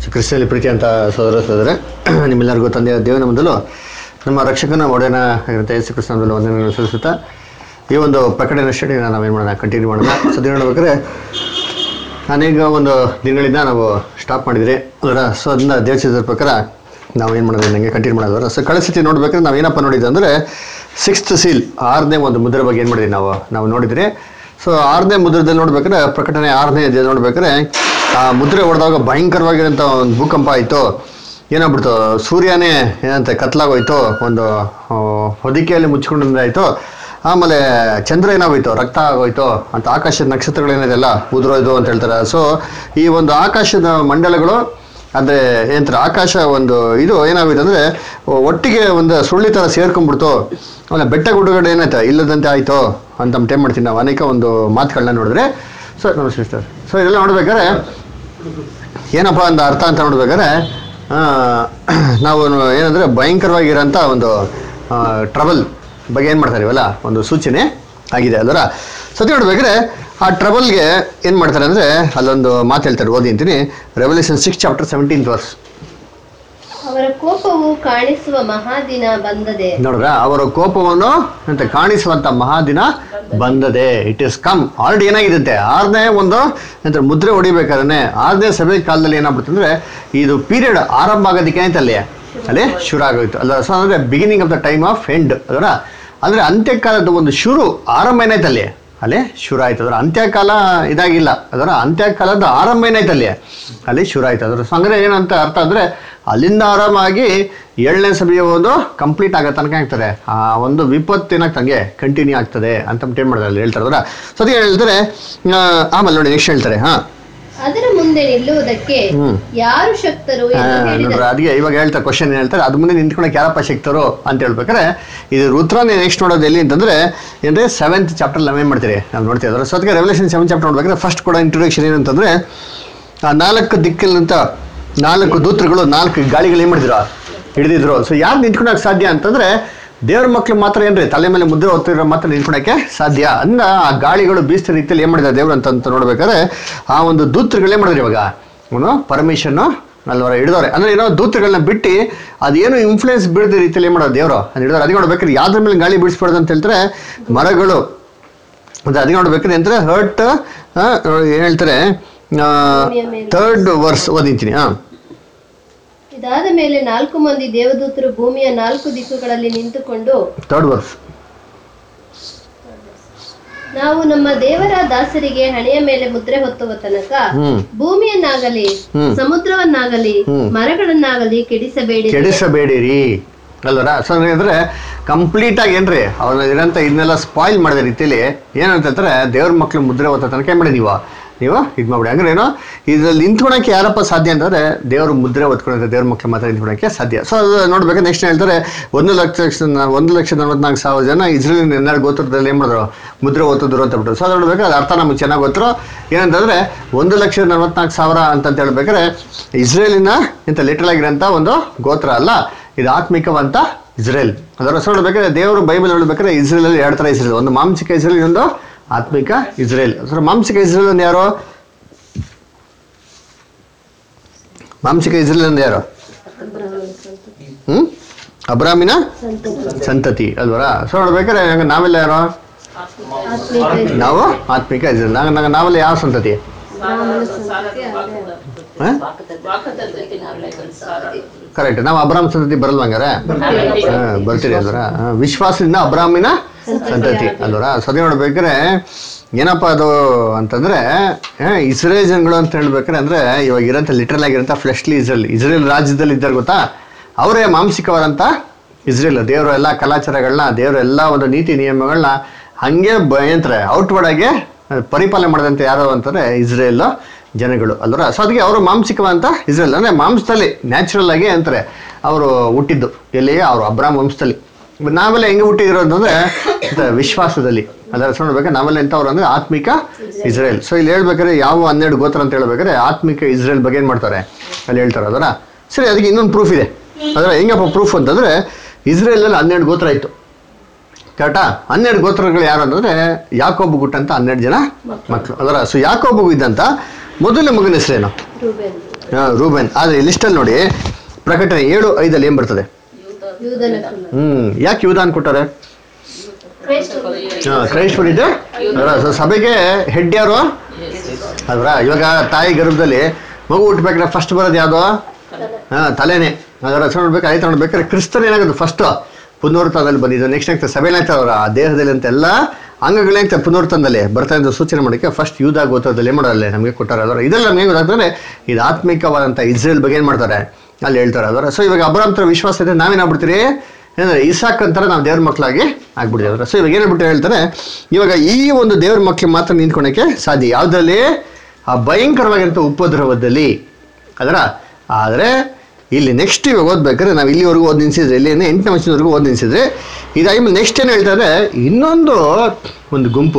So ಕ್ರಿಸ್ತನಲ್ಲಿ ಪ್ರೀತಿ ಅಂತ ಸೋದರ ಸೋದರ ನಿಮ್ಮೆಲ್ಲರಿಗೂ ತಂದೆಯ ದೇವನ ಮೊದಲು ನಮ್ಮ ರಕ್ಷಕನ ಒಡೆಯನ ಆಗಿರುತ್ತೆ ಯೇಸು ಕ್ರಿಸ್ತನಲ್ಲಿ ವಂದನೆಗಳನ್ನು ಸಲ್ಲಿಸುತ್ತಾ ಈ ಒಂದು ಪ್ರಕಟಣೆ ಸ್ಟಡಿನ ನಾವೇನು ಮಾಡೋಣ ಕಂಟಿನ್ಯೂ ಮಾಡೋಣ ಸದ್ಯ ನೋಡ್ಬೇಕಾದ್ರೆ ಅನೇಕ ಒಂದು ದಿನಗಳಿಂದ ನಾವು ಸ್ಟಾಪ್ ಮಾಡಿದ್ರಿ ಅದರ ಸೊ ಅದನ್ನ ದೇವಚಿತ್ರ ಪ್ರಕಾರ ನಾವು ಏನು ಮಾಡೋದು ನನಗೆ ಕಂಟಿನ್ಯೂ ಮಾಡೋದು ಸೊ ಕಳೆದ ಸತಿ ನೋಡ್ಬೇಕಾದ್ರೆ ನಾವು ಏನಪ್ಪ ನೋಡಿದ್ವಿ ಅಂದರೆ ಸಿಕ್ಸ್ತ್ ಸೀಲ್ ಆರನೇ ಒಂದು ಮುದ್ರೆ ಬಗ್ಗೆ ಏನು ಮಾಡಿದ್ವಿ ನಾವು ನಾವು ನೋಡಿದ್ರಿ ಸೊ ಆರನೇ ಮುದ್ರದಲ್ಲಿ ನೋಡ್ಬೇಕಾದ್ರೆ ಪ್ರಕಟಣೆ ಆರನೇ ಅಧ್ಯಾಯ ನೋಡ್ಬೇಕಾದ್ರೆ ಆ ಮುದ್ರೆ ಹೊಡೆದಾಗ ಭಯಂಕರವಾಗಿರೋಂಥ ಒಂದು ಭೂಕಂಪ ಆಯಿತು ಏನಾಗ್ಬಿಡ್ತು ಸೂರ್ಯನೇ ಏನಂತೆ ಕತ್ಲಾಗೋಯ್ತು ಒಂದು ಆ, ಹೊದಿಕೆಯಲ್ಲಿ ಮುಚ್ಕೊಂಡಾಯಿತು ಆಮೇಲೆ ಚಂದ್ರ ಏನಾಗೋಯ್ತು ರಕ್ತ ಆಗೋಯ್ತು ಅಂತ ಆಕಾಶದ ನಕ್ಷತ್ರಗಳೇನಿದೆಲ್ಲ ಉದುರೋಯ್ತು ಅಂತ ಹೇಳ್ತಾರೆ ಸೊ ಈ ಒಂದು ಆಕಾಶದ ಮಂಡಲಗಳು ಅಂದರೆ ಏನಂತಾರೆ ಆಕಾಶ ಒಂದು ಇದು ಏನಾಗೋಯ್ತು ಅಂದರೆ ಒಟ್ಟಿಗೆ ಒಂದು ಸುಳ್ಳಿ ಥರ ಸೇರ್ಕೊಂಡ್ಬಿಡ್ತು ಆಮೇಲೆ ಬೆಟ್ಟ ಗುಡ್ಡಗಡೆ ಏನಾಯ್ತು ಇಲ್ಲದಂತೆ ಆಯಿತು ಅಂತ ಟೈಮ್ ಮಾಡ್ತೀವಿ ನಾವು ಅನೇಕ ಒಂದು ಮಾತುಗಳನ್ನ ನೋಡಿದ್ರೆ ಸೊ ನಮಸ್ಕಾರ ಸರ್ ಸೊ ಇದೆಲ್ಲ ನೋಡ್ಬೇಕಾದ್ರೆ ಏನಪ್ಪ ಅಂತ ಅರ್ಥ ಅಂತ ನೋಡ್ಬೇಕಾದ್ರೆ ಆ, ನಾವು ಏನಂದರೆ ಭಯಂಕರವಾಗಿರೋಂಥ ಒಂದು ಟ್ರಬಲ್ ಬಗ್ಗೆ ಏನು ಮಾಡ್ತಾರೆ ಇವೆಲ್ಲ ಒಂದು ಸೂಚನೆ ಆಗಿದೆ ಅದರ ಸತಿ ನೋಡ್ಬೇಕಾದ್ರೆ ಆ ಟ್ರಬಲ್ಗೆ ಏನು ಮಾಡ್ತಾರೆ ಅಂದರೆ ಅಲ್ಲೊಂದು ಮಾತು ಹೇಳ್ತಾರೆ ಓದಿ ಅಂತೀನಿ Revelation six chapter seventeenth verse ಅವರ ಕೋಪವು ಕಾಣಿಸುವ ಮಹಾದಿನ ಬಂದದೆ ನೋಡ್ರ ಅವರ ಕೋಪವನ್ನು ಅಂತ ಕಾಣಿಸುವಂತ ಮಹಾದಿನ ಬಂದದೆ ಇಟ್ ಇಸ್ ಕಮ್ ಆಲ್ರೆಡಿ ಏನಾಗಿರುತ್ತೆ ಆರನೇ ಒಂದು ಎಂತ ಮುದ್ರೆ ಹೊಡಿಬೇಕಾದ್ರೆ ಆರನೇ ಸಭೆ ಕಾಲದಲ್ಲಿ ಏನಾಗ್ಬಿಡ್ತಂದ್ರೆ ಇದು ಪೀರಿಯಡ್ ಆರಂಭ ಆಗೋದಕ್ಕೆ ಆಯ್ತು ಅಲ್ಲಿ ಅಲ್ಲಿ ಶುರು ಆಗೋಯ್ತು ಅಲ್ಲ ಸೊ ಅಂದ್ರೆ beginning of the time of end ಅದರ ಅಂದ್ರೆ ಅಂತ್ಯಕಾಲದ ಒಂದು ಶುರು ಆರಂಭ ಏನಾಯ್ತು ಅಲ್ಲಿ ಅಲ್ಲಿ ಶುರು ಆಯ್ತು ಅದರ ಅಂತ್ಯಕಾಲ ಇದಾಗಿಲ್ಲ ಅದರ ಅಂತ್ಯಕಾಲದ ಆರಂಭ ಏನಾಯ್ತು ಅಲ್ಲಿ ಅಲ್ಲಿ ಶುರು ಆಯ್ತು ಅದರ ಸೊ ಹಂಗಾರೆ ಏನಂತ ಅರ್ಥ ಅಂದ್ರೆ ಅಲ್ಲಿಂದ ಆರಾಮಾಗಿ ಏಳನೇ ಸಭೆಯ ಒಂದು ಕಂಪ್ಲೀಟ್ ಆಗೋ ತನಕ ಆಗ್ತದೆ ಆ ಒಂದು ವಿಪತ್ತು ಏನಾಗ್ತಂಗೆ ಕಂಟಿನ್ಯೂ ಆಗ್ತದೆ ಅಂತ ಏನು ಮಾಡ್ತಾರೆ ಅಲ್ಲಿ ಹೇಳ್ತಾರೆ ಅದರ ಸೊ ಅದಕ್ಕೆ ಹೇಳ್ತಾರೆ ಆ, ಆಮೇಲೆ ನೋಡಿ ನೆಕ್ಸ್ಟ್ ಹೇಳ್ತಾರೆ ಹಾ ಅದರ ಮುಂದೆ ನಿಲ್ಲುವುದಕ್ಕೆ ಹ್ಮ್. ಯಾರು ಶಕ್ತರು ಆ, ಎಂದು ಹೇಳಿದರು ನೋಡ್ರಿ ಅದಕ್ಕೆ ಇವಾಗ ಹೇಳ್ತಾರೆ ಕ್ವಶನ್ ಏನ್ ಹೇಳ್ತಾರೆ ಅದು ಮುಂದೆ ನಿಂತ್ಕೊಳಕ್ಕೆ ಯಾರಪ್ಪ ಸಿಕ್ತರು ಅಂತ ಹೇಳ್ಬೇಕಾರೆ ಇದು ಉತ್ತರನೇ ನೆಕ್ಸ್ಟ್ ನೋಡೋದು ಎಲ್ಲಿ ಅಂತಂದ್ರೆ ಏನ್ರಿ ಸೆವೆಂತ್ ಚಾಪ್ಟರ್ ನಾವೇನ್ ಮಾಡ್ತೀರಿ ನಾವು ನೋಡ್ತೀವಿ ಅದರ ಸೊ ಅದಕ್ಕೆ ರೆವಲ್ಯೂಷನ್ ಸೆವೆನ್ ಚಾಪ್ಟರ್ ನೋಡ್ಬೇಕಾದ್ರೆ ಫಸ್ಟ್ ಕೂಡ ಇಂಟ್ರೊಡಕ್ಷನ್ ಏನಂತಂದ್ರೆ ಆ ನಾಲ್ಕು ದಿಕ್ಕಲ್ಲಿಂತ ನಾಲ್ಕು ದೂತರುಗಳು ನಾಲ್ಕು ಗಾಳಿಗಳು ಏನ್ ಮಾಡಿದ್ರು ಹಿಡಿದಿದ್ರು ಸೊ ಯಾರು ನಿಂತ್ಕೊಳಕ್ ಸಾಧ್ಯ ಅಂತಂದ್ರೆ ದೇವ್ರ ಮಕ್ಳು ಮಾತ್ರ ಏನ್ರಿ ತಲೆ ಮೇಲೆ ಮುದ್ರೆ ಹೊತ್ತಿರೋ ಮಾತ್ರ ನಿಂತ್ಕೊಳಕ್ಕೆ ಸಾಧ್ಯ ಅಂದ ಆ ಗಾಳಿಗಳು ಬೀಸ್ತ ರೀತಿಯಲ್ಲಿ ಏನ್ ಮಾಡಿದ್ದಾರೆ ದೇವ್ರು ಅಂತ ಅಂತ ನೋಡ್ಬೇಕಾದ್ರೆ ಆ ಒಂದು ದೂತರುಗಳು ಏನ್ ಮಾಡಿದ್ರು ಇವಾಗ ಅವನು ಪರ್ಮಿಷನ್ ಅಲ್ವರ ಹಿಡಿದವ್ರೆ ಅಂದ್ರೆ ಏನೋ ದೂತಗಳನ್ನ ಬಿಟ್ಟು ಅದೇನು ಇನ್ಫ್ಲೂಯೆನ್ಸ್ ಬೀಳದ ರೀತಿಯಲ್ಲಿ ಏನ್ ಮಾಡೋದು ದೇವರು ಅದು ಹಿಡಿದವ್ರೆ ಅದಕ್ಕೆ ನೋಡ್ಬೇಕಾದ್ರೆ ಯಾವ್ದ್ರ ಮೇಲೆ ಗಾಳಿ ಬೀಳಿಸ್ಬಾರ್ದು ಅಂತ ಹೇಳ್ತಾರೆ ಮರಗಳು ಮತ್ತೆ ಅದಕ್ಕೆ ನೋಡ್ಬೇಕಾದ್ರೆ ಅಂದ್ರೆ ಹರ್ಟ್ ಏನ್ ಹೇಳ್ತಾರೆ ಥರ್ಡ್ ವರ್ಸ್ ಓದಿಂತೀನಿ ಹಾ ಇದಾದ ಮೇಲೆ ನಾಲ್ಕು ಮಂದಿ ದೇವದೂತರು ಭೂಮಿಯ ನಾಲ್ಕು ದಿಕ್ಕುಗಳಲ್ಲಿ ನಿಂತುಕೊಂಡು ಥರ್ಡ್ ವರ್ಸ್ ನಾವು ನಮ್ಮ ದೇವರ ದಾಸರಿಗೆ ಹಣೆಯ ಮೇಲೆ ಮುದ್ರೆ ಹೊತ್ತುವ ತನಕ ಹ್ಮ್ ಭೂಮಿಯನ್ನಾಗಲಿ ಹ್ಮ್. ಸಮುದ್ರವನ್ನಾಗಲಿ ಹ್ಮ್. ಮರಗಳನ್ನಾಗಲಿ ಕೆಡಿಸಬೇಡಿ ಕೆಡಿಸಬೇಡಿರಿ ಅಲ್ವರ ಸೊ ಅಂದ್ರೆ ಕಂಪ್ಲೀಟ್ ಆಗಿ ಏನ್ರಿ ಅವ್ರನ್ನ ಇರೋಂಥ ಇದನ್ನೆಲ್ಲ ಸ್ಪಾಯ್ಲ್ ಮಾಡಿದ ರೀತಿಯಲ್ಲಿ ಏನಂತ ಹೇಳ್ತಾರೆ ದೇವ್ರ ಮಕ್ಳು ಮುದ್ರೆ ಓದ್ತಾ ತನಕ ಏನ್ ಮಾಡಿ ನೀವು ನೀವು ಇದು ಮಾಡ್ಬಿಡಿ ಅಂದ್ರೆ ಏನು ಇದ್ರಲ್ಲಿ ನಿಂತ್ಕೊಳಕ್ಕೆ ಯಾರಪ್ಪ ಸಾಧ್ಯ ಅಂತಂದ್ರೆ ದೇವ್ರ ಮುದ್ರೆ ಓದ್ಕೊಳಕ್ಕೆ ದೇವ್ರ ಮಕ್ಳು ಮಾತ್ರ ನಿಂತ್ಕೊಳಕ್ಕೆ ಸಾಧ್ಯ ಸೊ ಅದು ನೋಡ್ಬೇಕು ನೆಕ್ಸ್ಟ್ ಹೇಳ್ತಾರೆ ಒಂದು ಲಕ್ಷ ಒಂದು ಲಕ್ಷದ ನಲವತ್ನಾಲ್ಕು ಸಾವಿರ ಜನ ಇಸ್ರೇಲಿನ ಹನ್ನೆರಡು ಗೋತ್ರದಲ್ಲಿ ಏನು ಮಾಡಿದ್ರು ಮುದ್ರೆ ಓದಿದ್ರು ಅಂತ ಬಿಟ್ಟು ಸೊ ಅದು ನೋಡ್ಬೇಕು ಅದು ಅರ್ಥ ನಮಗೆ ಚೆನ್ನಾಗಿ ಗೊತ್ತರು ಏನಂತಂದ್ರೆ ಒಂದು ಲಕ್ಷದ ನಲವತ್ನಾಲ್ಕು ಸಾವಿರ ಅಂತಂತ ಹೇಳ್ಬೇಕಾದ್ರೆ ಇಸ್ರೇಲಿನ ಇಂಥ ಲಿಟಲ್ ಆಗಿರೋಂಥ ಒಂದು ಗೋತ್ರ ಅಲ್ಲ ಇದು ಆತ್ಮಿಕವಂತ ಇಸ್ರೇಲ್ ಅದರ ಹೆಸರು ನೋಡ್ಬೇಕಾದ್ರೆ ದೇವರು ಬೈಬಲ್ ನೋಡ್ಬೇಕಾದ್ರೆ ಇಸ್ರೇಲ್ ಅಲ್ಲಿ ಎರಡು ಥರ ಇಸ್ರೇಲ್ ಒಂದು ಮಾಂಸಿಕ ಇಸ್ರೇಲ್ ಇನ್ನೊಂದು ಆತ್ಮಿಕ ಇಸ್ರೇಲ್ ಸರ್ ಮಾಂಸಿಕ ಇಸ್ರೇಲ್ ಅಂದ್ರೆ ಯಾರು ಮಾಂಸಿಕ ಇಸ್ರೇಲ್ ಅಂದ್ರೆ ಯಾರು ಹ್ಮ್ ಅಬ್ರಾಮಿನ ಸಂತತಿ ಅಲ್ವರ ಸೊ ನೋಡ್ಬೇಕಾದ್ರೆ ಹಂಗ ನಾವೆಲ್ಲ ಯಾರು ನಾವು ಆತ್ಮಿಕ ಇಸ್ರೇಲ್ ನಾಗ ನಾಗ ನಾವೆಲ್ಲ ಯಾವ ಸಂತತಿ ಕರೆಕ್ಟ್ ನಾವು ಅಬ್ರಾಮ್ ಸಂತತಿ ಬರಲ್ವ ಹಂಗಾರೆ ಹಾ, ಬರ್ತೀರಿ ಅಲ್ವರ ಹಾ, ವಿಶ್ವಾಸದಿಂದ ಅಬ್ರಾಮಿನ ಸಂತತಿ ಅಲ್ವರ ಸದಿ ನೋಡ್ಬೇಕಾದ್ರೆ ಏನಪ್ಪ ಅದು ಅಂತಂದ್ರೆ ಆ, ಇಸ್ರೇಲ್ ಜನಗಳು ಅಂತ ಹೇಳ್ಬೇಕಾರೆ ಅಂದ್ರೆ ಇವಾಗ ಇರೋಂಥ ಲಿಟ್ರಲ್ ಆಗಿರೋಂಥ ಫ್ಲೆಶ್ಲಿ ಇಸ್ರೇಲ್ ಇಸ್ರೇಲ್ ರಾಜ್ಯದಲ್ಲಿ ಇದ್ದಾರೆ ಗೊತ್ತಾ ಅವರೇ ಮಾಂಸಿಕವಾದಂಥ ಇಸ್ರೇಲ್ ದೇವರ ಎಲ್ಲ ಕಲಾಚಾರಗಳನ್ನ ದೇವರ ಎಲ್ಲ ಒಂದು ನೀತಿ ನಿಯಮಗಳನ್ನ ಹಂಗೆ ಭಯಂತ್ರೆ ಔಟ್ವರ್ಡ್ ಆಗಿ ಪರಿಪಾಲನೆ ಮಾಡಿದಂತೆ ಯಾರು ಅಂತಂದ್ರೆ ಇಸ್ರೇಲ್ ಜನಗಳು ಅಲ್ವರ ಸೊ ಅದಕ್ಕೆ ಅವರು ಮಾಂಸಿಕವಂತ ಇಸ್ರೇಲ್ ಅಂದ್ರೆ ಮಾಂಸದಲ್ಲಿ ನ್ಯಾಚುರಲ್ ಆಗಿ ಅಂತಾರೆ ಅವರು ಹುಟ್ಟಿದ್ದು ಎಲ್ಲಿ ಅವರು ಅಬ್ರಾಮ್ ವಂಶದಲ್ಲಿ but ನಾವೆಲ್ಲ ಹೆಂಗೆ ಹುಟ್ಟಿದಿರೋ ಅಂತಂದ್ರೆ ಇದು ವಿಶ್ವಾಸದಲ್ಲಿ ಅದರ ಹೆಸರು ನೋಡ್ಬೇಕು ನಾವೆಲ್ಲ ಎಂಥವ್ರು ಅಂದ್ರೆ ಆತ್ಮಿಕ ಇಸ್ರೇಲ್ ಸೊ ಇಲ್ಲಿ ಹೇಳ್ಬೇಕಾದ್ರೆ ಯಾವ ಹನ್ನೆರಡು ಗೋತ್ರ ಅಂತ ಹೇಳ್ಬೇಕಾದ್ರೆ ಆತ್ಮಿಕ ಇಸ್ರೇಲ್ ಬಗ್ಗೆ ಏನು ಮಾಡ್ತಾರೆ ಅಲ್ಲಿ ಹೇಳ್ತಾರೆ ಅದರ ಸರಿ ಅದಕ್ಕೆ ಇನ್ನೊಂದು ಪ್ರೂಫ್ ಇದೆ ಅದರ ಹೆಂಗಪ್ಪ ಪ್ರೂಫ್ ಅಂತಂದ್ರೆ ಇಸ್ರೇಲಲ್ಲಿ ಹನ್ನೆರಡು ಗೋತ್ರ ಇತ್ತು ಕರೆಕ್ಟಾ ಹನ್ನೆರಡು ಗೋತ್ರಗಳು ಯಾರು ಅಂತಂದ್ರೆ ಯಾಕೋಬ್ ಗುಟ್ ಅಂತ ಹನ್ನೆರಡು ಜನ ಮಕ್ಕಳು ಅದರ ಸೊ ಯಾಕೋಬ್ ಇದ್ದಂತ ಮೊದಲನೇ ಮಗನ ಹೆಸರೇನು ರೂಬೇನ್ ಹಾಂ ರೂಬೆನ್ ಆದರೆ ಲಿಸ್ಟಲ್ಲಿ ನೋಡಿ ಪ್ರಕಟಣೆ ಏಳು ಐದಲ್ಲಿ ಏನು ಬರ್ತದೆ ಯೂದನ ಕುಲ ಹ್ಮ್ ಯಾಕೆ ಯೂದಾನ್ ಕೊಟ್ಟಾರೆ ಹಾಂ ಕ್ರೈಸ್ಟ್ ಬಂದಿದ್ದೆ ಸೊ ಸಭೆಗೆ ಹೆಡ್ ಯಾರು ಅಲ್ವಾ ಇವಾಗ ತಾಯಿ ಗರ್ಭದಲ್ಲಿ ಮಗು ಹುಟ್ಟಬೇಕಾದ್ರೆ ಫಸ್ಟ್ ಬರೋದು ಯಾವುದು ಹಾಂ ತಲೆನೇ ಅದರ ಹೆಸರು ನೋಡ್ಬೇಕು ಆಯ್ತು ನೋಡ್ಬೇಕಾದ್ರೆ ಕ್ರಿಸ್ತನ್ ಏನಾಗೋದು ಫಸ್ಟ್ ಪುನರುತ್ಥಾನದಲ್ಲಿ ಬಂದಿದ್ದು ನೆಕ್ಸ್ಟ್ ಆಗ್ತದೆ ಸಭೆಯಲ್ಲಿ ಆಗ್ತದೆ ಅವರ ಆ ದೇಹದಲ್ಲಿ ಅಂತ ಎಲ್ಲ ಅಂಗಗಳೇ ಆಗ್ತದೆ ಪುನರುತ್ಥಾನದಲ್ಲಿ ಬರ್ತಾ ಇದ್ದು ಸೂಚನೆ ಮಾಡೋಕ್ಕೆ ಫಸ್ಟ್ ಯೂದ ಗೋತ್ರದಲ್ಲಿ ಏನು ಮಾಡೋಲ್ಲ ನಮಗೆ ಕೊಟ್ಟಾರೆ ಅದರ ಇದೆಲ್ಲ ನಮಗೆ ಗೊತ್ತಾಗ್ತದೆ ಇದು ಆತ್ಮಿಕವಾದಂಥ ಇಸ್ರೇಲ್ ಬಗ್ಗೆ ಏನು ಮಾಡ್ತಾರೆ ಅಲ್ಲಿ ಹೇಳ್ತಾರೆ ಅದರ ಸೊ ಇವಾಗ ಅಬ್ರಾಮ್ತರ ವಿಶ್ವಾಸ ಇದೆ ನಾವೇನಾಗ್ಬಿಡ್ತೀರಿ ಏನಂದ್ರೆ ಇಸಾಕ್ ಅಂತಾರೆ ನಾವು ದೇವ್ರ ಮಕ್ಕಳಾಗಿ ಆಗ್ಬಿಡ್ತೀವಿ ಅದರ ಸೊ ಇವಾಗ ಏನ್ಬಿಟ್ಟು ಹೇಳ್ತಾರೆ ಇವಾಗ ಈ ಒಂದು ದೇವ್ರ ಮಕ್ಳಿಗೆ ಮಾತ್ರ ನಿಂತ್ಕೊಳಕ್ಕೆ ಸಾಧ್ಯ ಯಾವುದರಲ್ಲಿ ಆ ಭಯಂಕರವಾಗಿರುವಂಥ ಉಪದ್ರವದಲ್ಲಿ ಅದರ ಆದರೆ ಇಲ್ಲಿ ನೆಕ್ಸ್ಟ್ ಇವಾಗ ಓದ್ಬೇಕಾದ್ರೆ ನಾವು ಇಲ್ಲಿವರೆಗೂ ಓದ್ ನಿಲ್ಸಿದ್ರೆ ಇಲ್ಲಿ ಎಂಟನೇ ವರ್ಷದವರೆಗೂ ಓದ್ ನಿಲ್ಸಿದ್ರೆ ಇದಾದ್ಮೇಲೆ ನೆಕ್ಸ್ಟ್ ಏನು ಹೇಳ್ತಾರೆ ಇನ್ನೊಂದು ಒಂದು ಗುಂಪು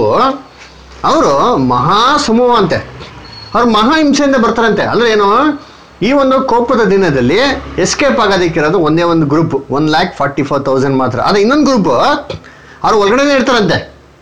ಅವರು ಮಹಾ ಸಮೂಹ ಅಂತೆ ಅವ್ರು ಮಹಾ ಹಿಂಸೆಯಿಂದ ಬರ್ತಾರಂತೆ ಅಂದ್ರೆ ಏನು ಈ ಒಂದು ಕೋಪದ ದಿನದಲ್ಲಿ ಎಸ್ಕೇಪ್ ಆಗೋದಕ್ಕಿರೋದು ಒಂದೇ ಒಂದು group one lakh forty four thousand ಮಾತ್ರ ಅದೇ ಇನ್ನೊಂದು ಗ್ರೂಪ್ ಅವ್ರು ಒಳಗಡೆನೇ ಇರ್ತಾರಂತೆ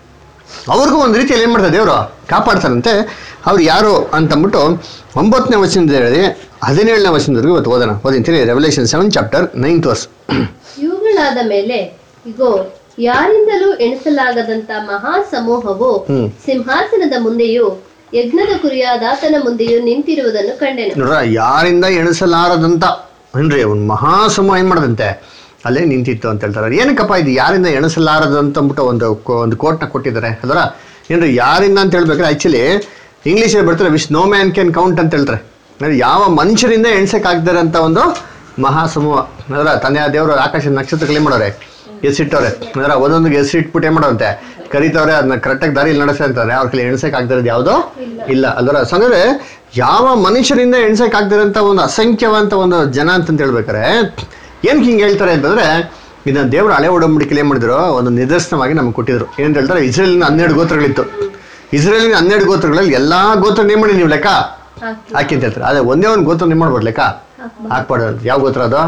ಅವ್ರಿಗೂ ಒಂದು ರೀತಿಯಲ್ಲಿ ಏನು ಮಾಡ್ತಾರೆ ದೇವರು ಕಾಪಾಡ್ತಾರಂತೆ ಅವ್ರು ಯಾರು ಅಂತಂದ್ಬಿಟ್ಟು ಒಂಬತ್ತನೇ ವಚನದ ಹೇಳಿ ಹದಿನೇಳನೇ ವಚನದವರೆಗೂ ಇವತ್ತು ಓದೋಣ ಓದಿಂತೀನಿ Revelation seven chapter ninth verse ಇವುಗಳಾದ ಮೇಲೆ ಇಗೋ ಯಾರಿಂದಲೂ ಎಣಿಸಲಾಗದಂತ ಮಹಾ ಸಮೂಹವು ಹ್ಮ್. ಸಿಂಹಾಸನದ ಮುಂದೆಯೂ ಯಜ್ಞದ ಕುರಿಯಾದಾತನ ಮುಂದೆಯೂ ನಿಂತಿರುವುದನ್ನು ಕಂಡೆನು ನೋಡ್ರ ಯಾರಿಂದ ಎಣಿಸಲಾರದಂತ ಏನ್ರಿ ಒಂದು ಮಹಾಸಮ ಏನು ಮಾಡದಂತೆ ಅಲ್ಲೇ ನಿಂತಿತ್ತು ಅಂತ ಹೇಳ್ತಾರೆ ಏನಕ್ಕಪ್ಪ ಇದು ಯಾರಿಂದ ಎಣಿಸಲಾರದಂತ ಅಂದ್ಬಿಟ್ಟು ಒಂದು ಕೋ- ಒಂದು ಕೋಟ್ನ ಕೊಟ್ಟಿದ್ದಾರೆ ಅದರ ಏನ್ರಿ ಯಾರಿಂದ ಅಂತ ಹೇಳ್ಬೇಕಾದ್ರೆ ಆ್ಯಕ್ಚುಲಿ ಇಂಗ್ಲೀಷಲ್ಲಿ ಬರ್ತಾರೆ which no man can count ಅಂತ ಹೇಳ್ತಾರೆ ಅಂದ್ರೆ ಯಾವ ಮನುಷ್ಯರಿಂದ ಎಣ್ಸಕ್ಕಾಗ್ತಾರೆ ಅಂತ ಒಂದು ಮಹಾಸಮೂಹ ಅದರ ತಂದೆಯ ದೇವರು ಆಕಾಶದ ನಕ್ಷತ್ರಗಳು ಏನು ಮಾಡೋರೆ ಎಸಿಟ್ಟವ್ರೆ ಅದರ ಒಂದೊಂದಿಗೆ ಎಸಿಟ್ಬಿಟ್ಟು ಏನು ಮಾಡೋರಂತೆ ಕರಿತವ್ರೆ ಅದನ್ನ ಕರೆಕ್ಟಾಗಿ ದಾರಿಯಲ್ಲಿ ನಡೆಸ ಅಂತಾರೆ ಅವ್ರ ಕೈಲಿ ಎಣ್ಸಕ್ ಆಗ್ದಿರೋದು ಯಾವುದೋ ಇಲ್ಲ ಅದರ ಸಂಗದ್ರೆ ಯಾವ ಮನುಷ್ಯರಿಂದ ಎಣ್ಸಕ್ ಆಗ್ದಿರೋಂಥ ಒಂದು ಅಸಂಖ್ಯವಂತ ಒಂದು ಜನ ಅಂತ ಹೇಳ್ಬೇಕಾರೆ ಏನಕ್ಕೆ ಹಿಂಗೆ ಹೇಳ್ತಾರೆ ಅಂತಂದ್ರೆ ಇದನ್ನ ದೇವರು ಹಳೆ ಒಡಂಬಡಿಕೆಲಿ ಏನು ಮಾಡಿದ್ರು ಒಂದು ನಿದರ್ಶನವಾಗಿ ನಮ್ಗೆ ಕೊಟ್ಟಿದ್ರು ಏನಂತ ಹೇಳ್ತಾರೆ ಇಸ್ರೇಲಿನ ಹನ್ನೆರಡು ಗೋತ್ರಗಳಿತ್ತು ಇಸ್ರೇಲಿನ ಹನ್ನೆರಡು ಗೋತ್ರಗಳಲ್ಲಿ ಎಲ್ಲಾ ಗೋತ್ರ ನೇಮ್ ಮಾಡಿ ನೀವು ಲೆಕ್ಕ ಹಾಕಿ ಹಾಕಿ ಅಂತ ಹೇಳ್ತಾರೆ ಅದೇ ಒಂದೇ ಒಂದು ಗೋತ್ರ ನೇಮ್ ಮಾಡ್ಬೋದು ಲೆಕ್ಕ ಹಾಕ್ಬಾರ್ದು ಅಂತ ಯಾವ ಗೋತ್ರ ಅದು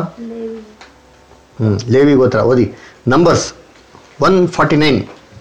ಹ್ಞೂ ಲೇವಿ ಗೋತ್ರ ಓದಿ ನಂಬರ್ಸ್ ಒನ್ ಫಾರ್ಟಿ ನೈನ್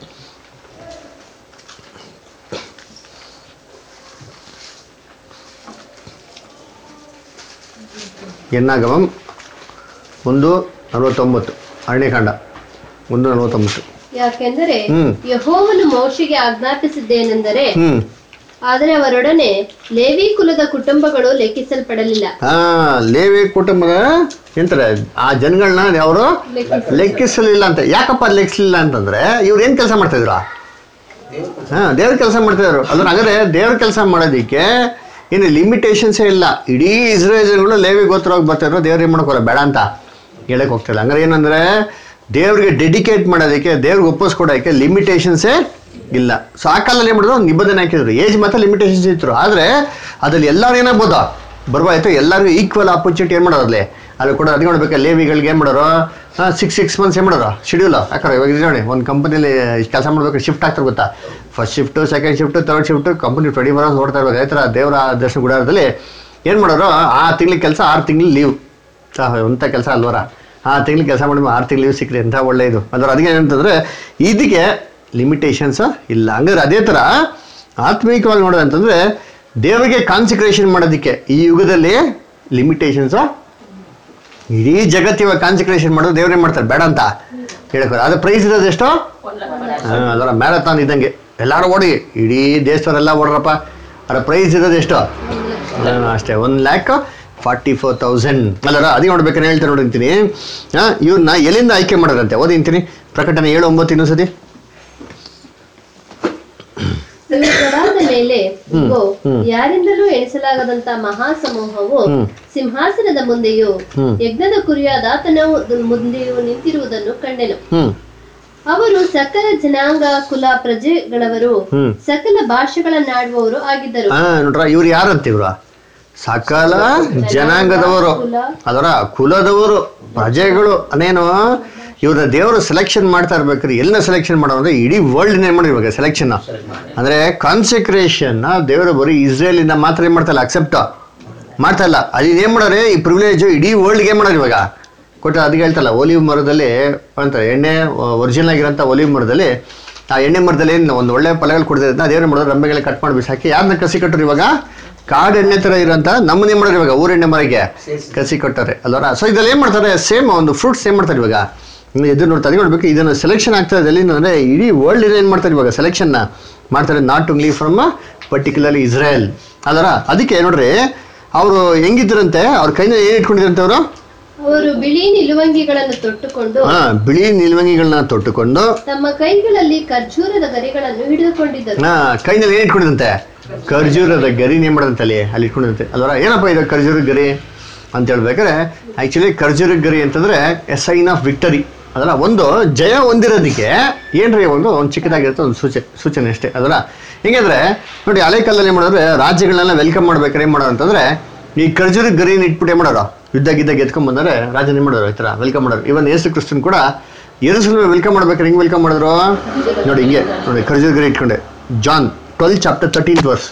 ಎನ್ನಾಗಮಂ ಒಂದು ನಲವತ್ತೊಂಬತ್ತು ಅರಣ್ಯಕಾಂಡ ಒಂದು ನಲವತ್ತೊಂಬತ್ತು ಯಾಕೆಂದರೆ ಹ್ಮ್. ಯಹೋವನು ಮೋಶೆಗೆ ಆಜ್ಞಾಪಿಸಿದ್ದೇನೆಂದರೆ ಹ್ಞೂ ಆದರೆ ಅವರೊಡನೆ ಲೇವಿ ಕುಲದ ಕುಟುಂಬಗಳು ಲೆಕ್ಕಿಸಲ್ಪಡಲಿಲ್ಲ ಆ ಲೇವಿ ಕುಟುಂಬದ ಎಂತಾರೆ ಆ ಜನಗಳನ್ನ ಅವರು ಲೆಕ್ಕಿಸಲಿಲ್ಲ ಅಂತ ಯಾಕಪ್ಪ ಲೆಕ್ಕಿಸಲಿಲ್ಲ ಅಂತಂದ್ರೆ ಇವ್ರು ಏನ್ ಕೆಲಸ ಮಾಡ್ತಾ ಇದ್ರು ಹಾ ದೇವ್ರ ಕೆಲಸ ಮಾಡ್ತಾ ಇದ್ರು ಅದ್ರ ಹಾಗಾದ್ರೆ ದೇವ್ರ ಕೆಲಸ ಮಾಡೋದಿಕ್ಕೆ ಏನು ಲಿಮಿಟೇಷನ್ಸೇ ಇಲ್ಲ ಇಡೀ ಇಸ್ರೇಲ್ ಜನಗಳು ಲೇವಿ ಗೋತ್ರವಾಗಿ ಬರ್ತಾ ಇದ್ರು ದೇವ್ರು ಏನ್ ಮಾಡ್ಕೋಲ್ಲ ಬೇಡ ಅಂತ ಹೇಳಕ್ ಹೋಗ್ತಿಲ್ಲ ಹಂಗಾರೆ ಏನಂದ್ರೆ ದೇವ್ರಿಗೆ ಡೆಡಿಕೇಟ್ ಮಾಡೋದಕ್ಕೆ ದೇವ್ರಿಗೆ ಒಪ್ಪಿಸ್ಕೊಡೋಕ್ಕೆ ಲಿಮಿಟೇಷನ್ಸೇ ಇಲ್ಲ ಸೊ ಆ ಕಾಲದಲ್ಲಿ ಏನು ಮಾಡಿದ್ರು ಒಂದು ನಿಬಂಧನೆ ಹಾಕಿದ್ರು ಏಜ್ ಮತ್ತೆ ಲಿಮಿಟೇಷನ್ಸ್ ಇತ್ತು ಆದರೆ ಅದ್ರಲ್ಲಿ ಎಲ್ಲರೂ ಏನಾಗ್ಬೋದು ಬರ್ಬಾಯ್ತು ಎಲ್ಲರಿಗೂ ಈಕ್ವಲ್ ಆಪರ್ಚುನಿಟಿ ಏನು ಮಾಡೋದು ಅಲ್ಲಿ ಅದು ಕೂಡ ಅದಕ್ಕೆ ನೋಡ್ಬೇಕು ಲೇವಿಗಳಿಗೆ ಏನು ಮಾಡೋರು ಸಿಕ್ಸ್ ಸಿಕ್ಸ್ ಮಂತ್ಸ್ ಏನು ಮಾಡೋರು ಶೆಡ್ಯೂಲ್ ಯಾಕಂದ್ರೆ ಇವಾಗ ಇದು ನೋಡಿ ಒಂದು ಕಂಪನಿಲಿ ಕೆಲಸ ಮಾಡ್ಬೇಕು ಶಿಫ್ಟ್ ಆಗ್ತಾರೆ ಗೊತ್ತಾ first shift second shift third shift company twenty four hours ಓಡ್ತಾ ಇರ್ಬೇಕು ಆಯ್ತರ ದೇವರ ದರ್ಶನ ಗುಡಾರದಲ್ಲಿ ಏನು ಮಾಡೋರು ಆ ತಿಂಗ್ಳಿಗೆ ಕೆಲಸ ಆರು ತಿಂಗಳು ಲೀವ್ ಎಂಥ ಕೆಲಸ ಅಲ್ವರ ಆ ತಿಂಗ್ಳಿಗೆ ಕೆಲಸ ಮಾಡಿ ಆರು ತಿಂಗಳು ಲೀವ್ ಸಿಕ್ಕರೆ ಎಂಥ ಒಳ್ಳೆಯದು ಅಂದ್ರೆ ಅದಕ್ಕೆ ಏನಂತಂದ್ರೆ ಇದಕ್ಕೆ ಲಿಮಿಟೇಷನ್ಸ್ ಇಲ್ಲ ಹಂಗಾದ್ರೆ ಅದೇ ಥರ ಆತ್ಮೀಕವಾಗಿ ನೋಡೋದಂತಂದ್ರೆ ದೇವರಿಗೆ ಕಾನ್ಸಂಟ್ರೇಷನ್ ಮಾಡೋದಕ್ಕೆ ಈ ಯುಗದಲ್ಲಿ ಲಿಮಿಟೇಷನ್ಸ್ ಇಡೀ ಜಗತ್ತಿವ ಕಾನ್ಸಂಟ್ರೇಷನ್ ಮಾಡೋದು ದೇವ್ರೇನ್ ಮಾಡ್ತಾರೆ ಬೇಡ ಅಂತ ಹೇಳ್ತಾರೆ ಅದು ಪ್ರೈಸ್ ಇರೋದು ಎಷ್ಟು ಹಾ, ಅದರ ಮ್ಯಾರಥಾನ್ ಇದ್ದಂಗೆ ಎಲ್ಲರೂ ಓಡಿ ಇಡೀ ದೇಶದವರೆಲ್ಲ ಓಡ್ರಪ್ಪ ಅದರ ಪ್ರೈಸ್ ಇರೋದು ಎಷ್ಟು ಹಾ, ಅಷ್ಟೇ one lakh forty four thousand ಅಲ್ಲರ ಅದೇ ನೋಡ್ಬೇಕಾದ್ರೆ ಹೇಳ್ತಾರೆ ನೋಡಿರ್ತೀನಿ ಹಾಂ ಇವ್ರನ್ನ ಎಲ್ಲಿಂದ ಆಯ್ಕೆ ಮಾಡೋದಂತೆ ಓದಿಂತೀನಿ ಪ್ರಕಟಣೆ ಏಳು ಒಂಬತ್ತು ಇನ್ನೊಂದು ಸತಿ ಇವುಗಳಾದ ಮೇಲೆ ಇಗೋ ಯಾರಿಂದಲೂ ಎಣಿಸಲಾಗದಂತ ಮಹಾ ಸಮೂಹವು ಸಿಂಹಾಸನದ ಮುಂದೆಯೂ ಯಜ್ಞದ ಕುರಿಯಾದಾತನ ಮುಂದೆಯೂ ನಿಂತಿರುವುದನ್ನು ಕಂಡೆನು ಹ್ಞೂ ಅವರು ಸಕಲ ಜನಾಂಗ ಕುಲ ಪ್ರಜೆಗಳವರು ಹ್ಮ್. ಸಕಲ ಭಾಷೆಗಳನ್ನಾಡುವವರು ಆಗಿದ್ದರು ಹಾ ನೋಡ್ರ ಇವ್ರು ಯಾರಂತ ಇವ್ರು ಸಕಲ ಜನಾಂಗದವರು ಕುಲ ಅದರ ಕುಲದವರು ಪ್ರಜೆಗಳು ಅನೇನು ಇವ್ರ ದೇವರು ಸೆಲೆಕ್ಷನ್ ಮಾಡ್ತಾ ಇರ್ಬೇಕ್ರಿ ಎಲ್ಲ ಸೆಲೆಕ್ಷನ್ ಮಾಡೋ ಅಂದ್ರೆ ಇಡೀ ವರ್ಲ್ಡ್ ಏನ್ ಮಾಡಿರ್ಬೇಕು ಸೆಲೆಕ್ಷನ್ ಅಂದ್ರೆ ಕಾನ್ಸಂಟ್ರೇಷನ್ ದೇವರು ಬರೀ ಇಸ್ರೇಲಿಂದ ಮಾತ್ರ ಏನ್ ಮಾಡ್ತಾ ಇಲ್ಲ ಅಕ್ಸೆಪ್ಟ್ ಮಾಡ್ತಾ ಇಲ್ಲ ಅದು ಏನ್ ಮಾಡೋರೆ ಈ ಪ್ರಿವಿಲೇಜ್ ಇಡೀ ವರ್ಲ್ಡ್ಗೆ ಏನ್ ಮಾಡೋರು ಇವಾಗ ಕೊಟ್ಟು ಅದಕ್ಕೆ ಹೇಳ್ತಲ್ಲ ಒಲಿವ್ ಮರದಲ್ಲಿ ಅಂತಾರೆ ಎಣ್ಣೆ ಒರಿಜಿನಲ್ ಆಗಿರೋಂಥ ಒಲಿವ್ ಮರದಲ್ಲಿ ಆ ಎಣ್ಣೆ ಮರದಲ್ಲಿ ಏನು ಒಂದು ಒಳ್ಳೆ ಫಲಗಳು ಕೊಡ್ತಿದ್ದ ಅದೇನು ಮಾಡೋದು ರಂಬೆಗಳ ಕಟ್ ಮಾಡಿ ಬಿಸಾಕಿ ಯಾರನ್ನ ಕಸಿ ಕಟ್ಟರು ಇವಾಗ ಕಾಡು ಎಣ್ಣೆ ಥರ ಇರೋಂಥ ನಮ್ಮನ್ನೇ ಮಾಡೋರು ಇವಾಗ ಊರೆಣ್ಣೆ ಮರಗೆ ಕಸಿ ಕೊಟ್ಟಾರೆ ಅಲ್ವರ ಸೊ ಇದ್ರಲ್ಲಿ ಏನು ಮಾಡ್ತಾರೆ ಸೇಮ್ ಒಂದು ಫ್ರೂಟ್ಸ್ ಏನು ಮಾಡ್ತಾರೆ ಇವಾಗ ಇನ್ನು ಇದು ನೋಡ್ತಾರೆ ನೋಡ್ಬೇಕು ಇದನ್ನು ಸೆಲೆಕ್ಷನ್ ಆಗ್ತಾ ಇದೆ ಎಲ್ಲಿಂದ ಅಂದರೆ ಇಡೀ ವರ್ಲ್ಡ್ ಏನು ಮಾಡ್ತಾರೆ ಇವಾಗ ಸೆಲೆಕ್ಷನ್ನ ಮಾಡ್ತಾರೆ not only from particularly Israel ಅದರ ಅದಕ್ಕೆ ನೋಡ್ರಿ ಅವರು ಹೆಂಗಿದ್ರಂತೆ ಅವ್ರ ಕೈನ ಏನು ಇಟ್ಕೊಂಡಿದ್ರಂತೆ ಅವರು ಅವರು ಬಿಳಿ ನಿಲುವಂಗಿಗಳನ್ನು ತೊಟ್ಟುಕೊಂಡು ಹಾ ಬಿಳಿ ನಿಲ್ವಂಗಿಗಳನ್ನ ತೊಟ್ಟುಕೊಂಡು ತಮ್ಮ ಕೈಗಳಲ್ಲಿ ಖರ್ಜೂರದ ಗರಿಗಳನ್ನು ಹಿಡಿದುಕೊಂಡಿದ್ದರು ಹಾ ಕೈನಲ್ಲಿ ಏನು ಇಟ್ಕೊಂಡಿದಂತೆ ಖರ್ಜೂರದ ಗರಿನ ಏನ್ ಮಾಡೋದಂತೆ ಅಲ್ಲಿ ಅಲ್ಲಿ ಇಟ್ಕೊಂಡಿದಂತೆ ಅಲ್ವರ ಏನಪ್ಪ ಇದು ಖರ್ಜೂರದ ಗರಿ ಅಂತ ಹೇಳ್ಬೇಕಾದ್ರೆ ಆಕ್ಚುಲಿ ಖರ್ಜೂರದ ಗರಿ ಅಂತಂದ್ರೆ ಎ ಸೈನ್ ಆಫ್ ವಿಕ್ಟರಿ ಅದಲ್ಲ ಒಂದು ಜಯ ಹೊಂದಿರೋದಕ್ಕೆ ಏನ್ರಿ ಒಂದು ಒಂದು ಚಿಕ್ಕದಾಗಿರುತ್ತೆ ಒಂದು ಸೂಚನೆ ಸೂಚನೆ ಅಷ್ಟೇ ಅದಲ್ಲ ಹಿಂಗಂದ್ರೆ ನೋಡಿ ಹಳೆ ಕಾಲದಲ್ಲಿ ಏನು ಮಾಡಿದ್ರೆ ರಾಜ್ಯಗಳನ್ನೆಲ್ಲ ವೆಲ್ಕಮ್ ಮಾಡ್ಬೇಕಾದ್ರೆ ಏನು ಮಾಡೋರು ಅಂತಂದ್ರೆ ಈ ಖರ್ಜೂರದ ಗರಿನ ಇಟ್ಬಿಟ್ಟು ಏನು ಮಾಡೋರು ಯುದ್ಧ ಗಿದ್ದ ಗೆದ್ಕೊಂಡ್ ಬಂದರೆ ರಾಜನ ಏನು ಮಾಡೋರು ಈ ಥರ ವೆಲ್ಕಮ್ ಮಾಡೋರು ಇವನ್ ಯೇಸು ಕ್ರಿಸ್ತನ್ ಕೂಡ ಎರಡು ವೆಲ್ಕಮ್ ಮಾಡ್ಬೇಕಾದ್ರೆ ಹೆಂಗೆ ವೆಲ್ಕಮ್ ಮಾಡಿದ್ರು ನೋಡಿ ಹಿಂಗೆ ನೋಡಿ ಖರ್ಜೂರ ಗರಿ ಇಟ್ಕೊಂಡೆ John twelve chapter thirteen verse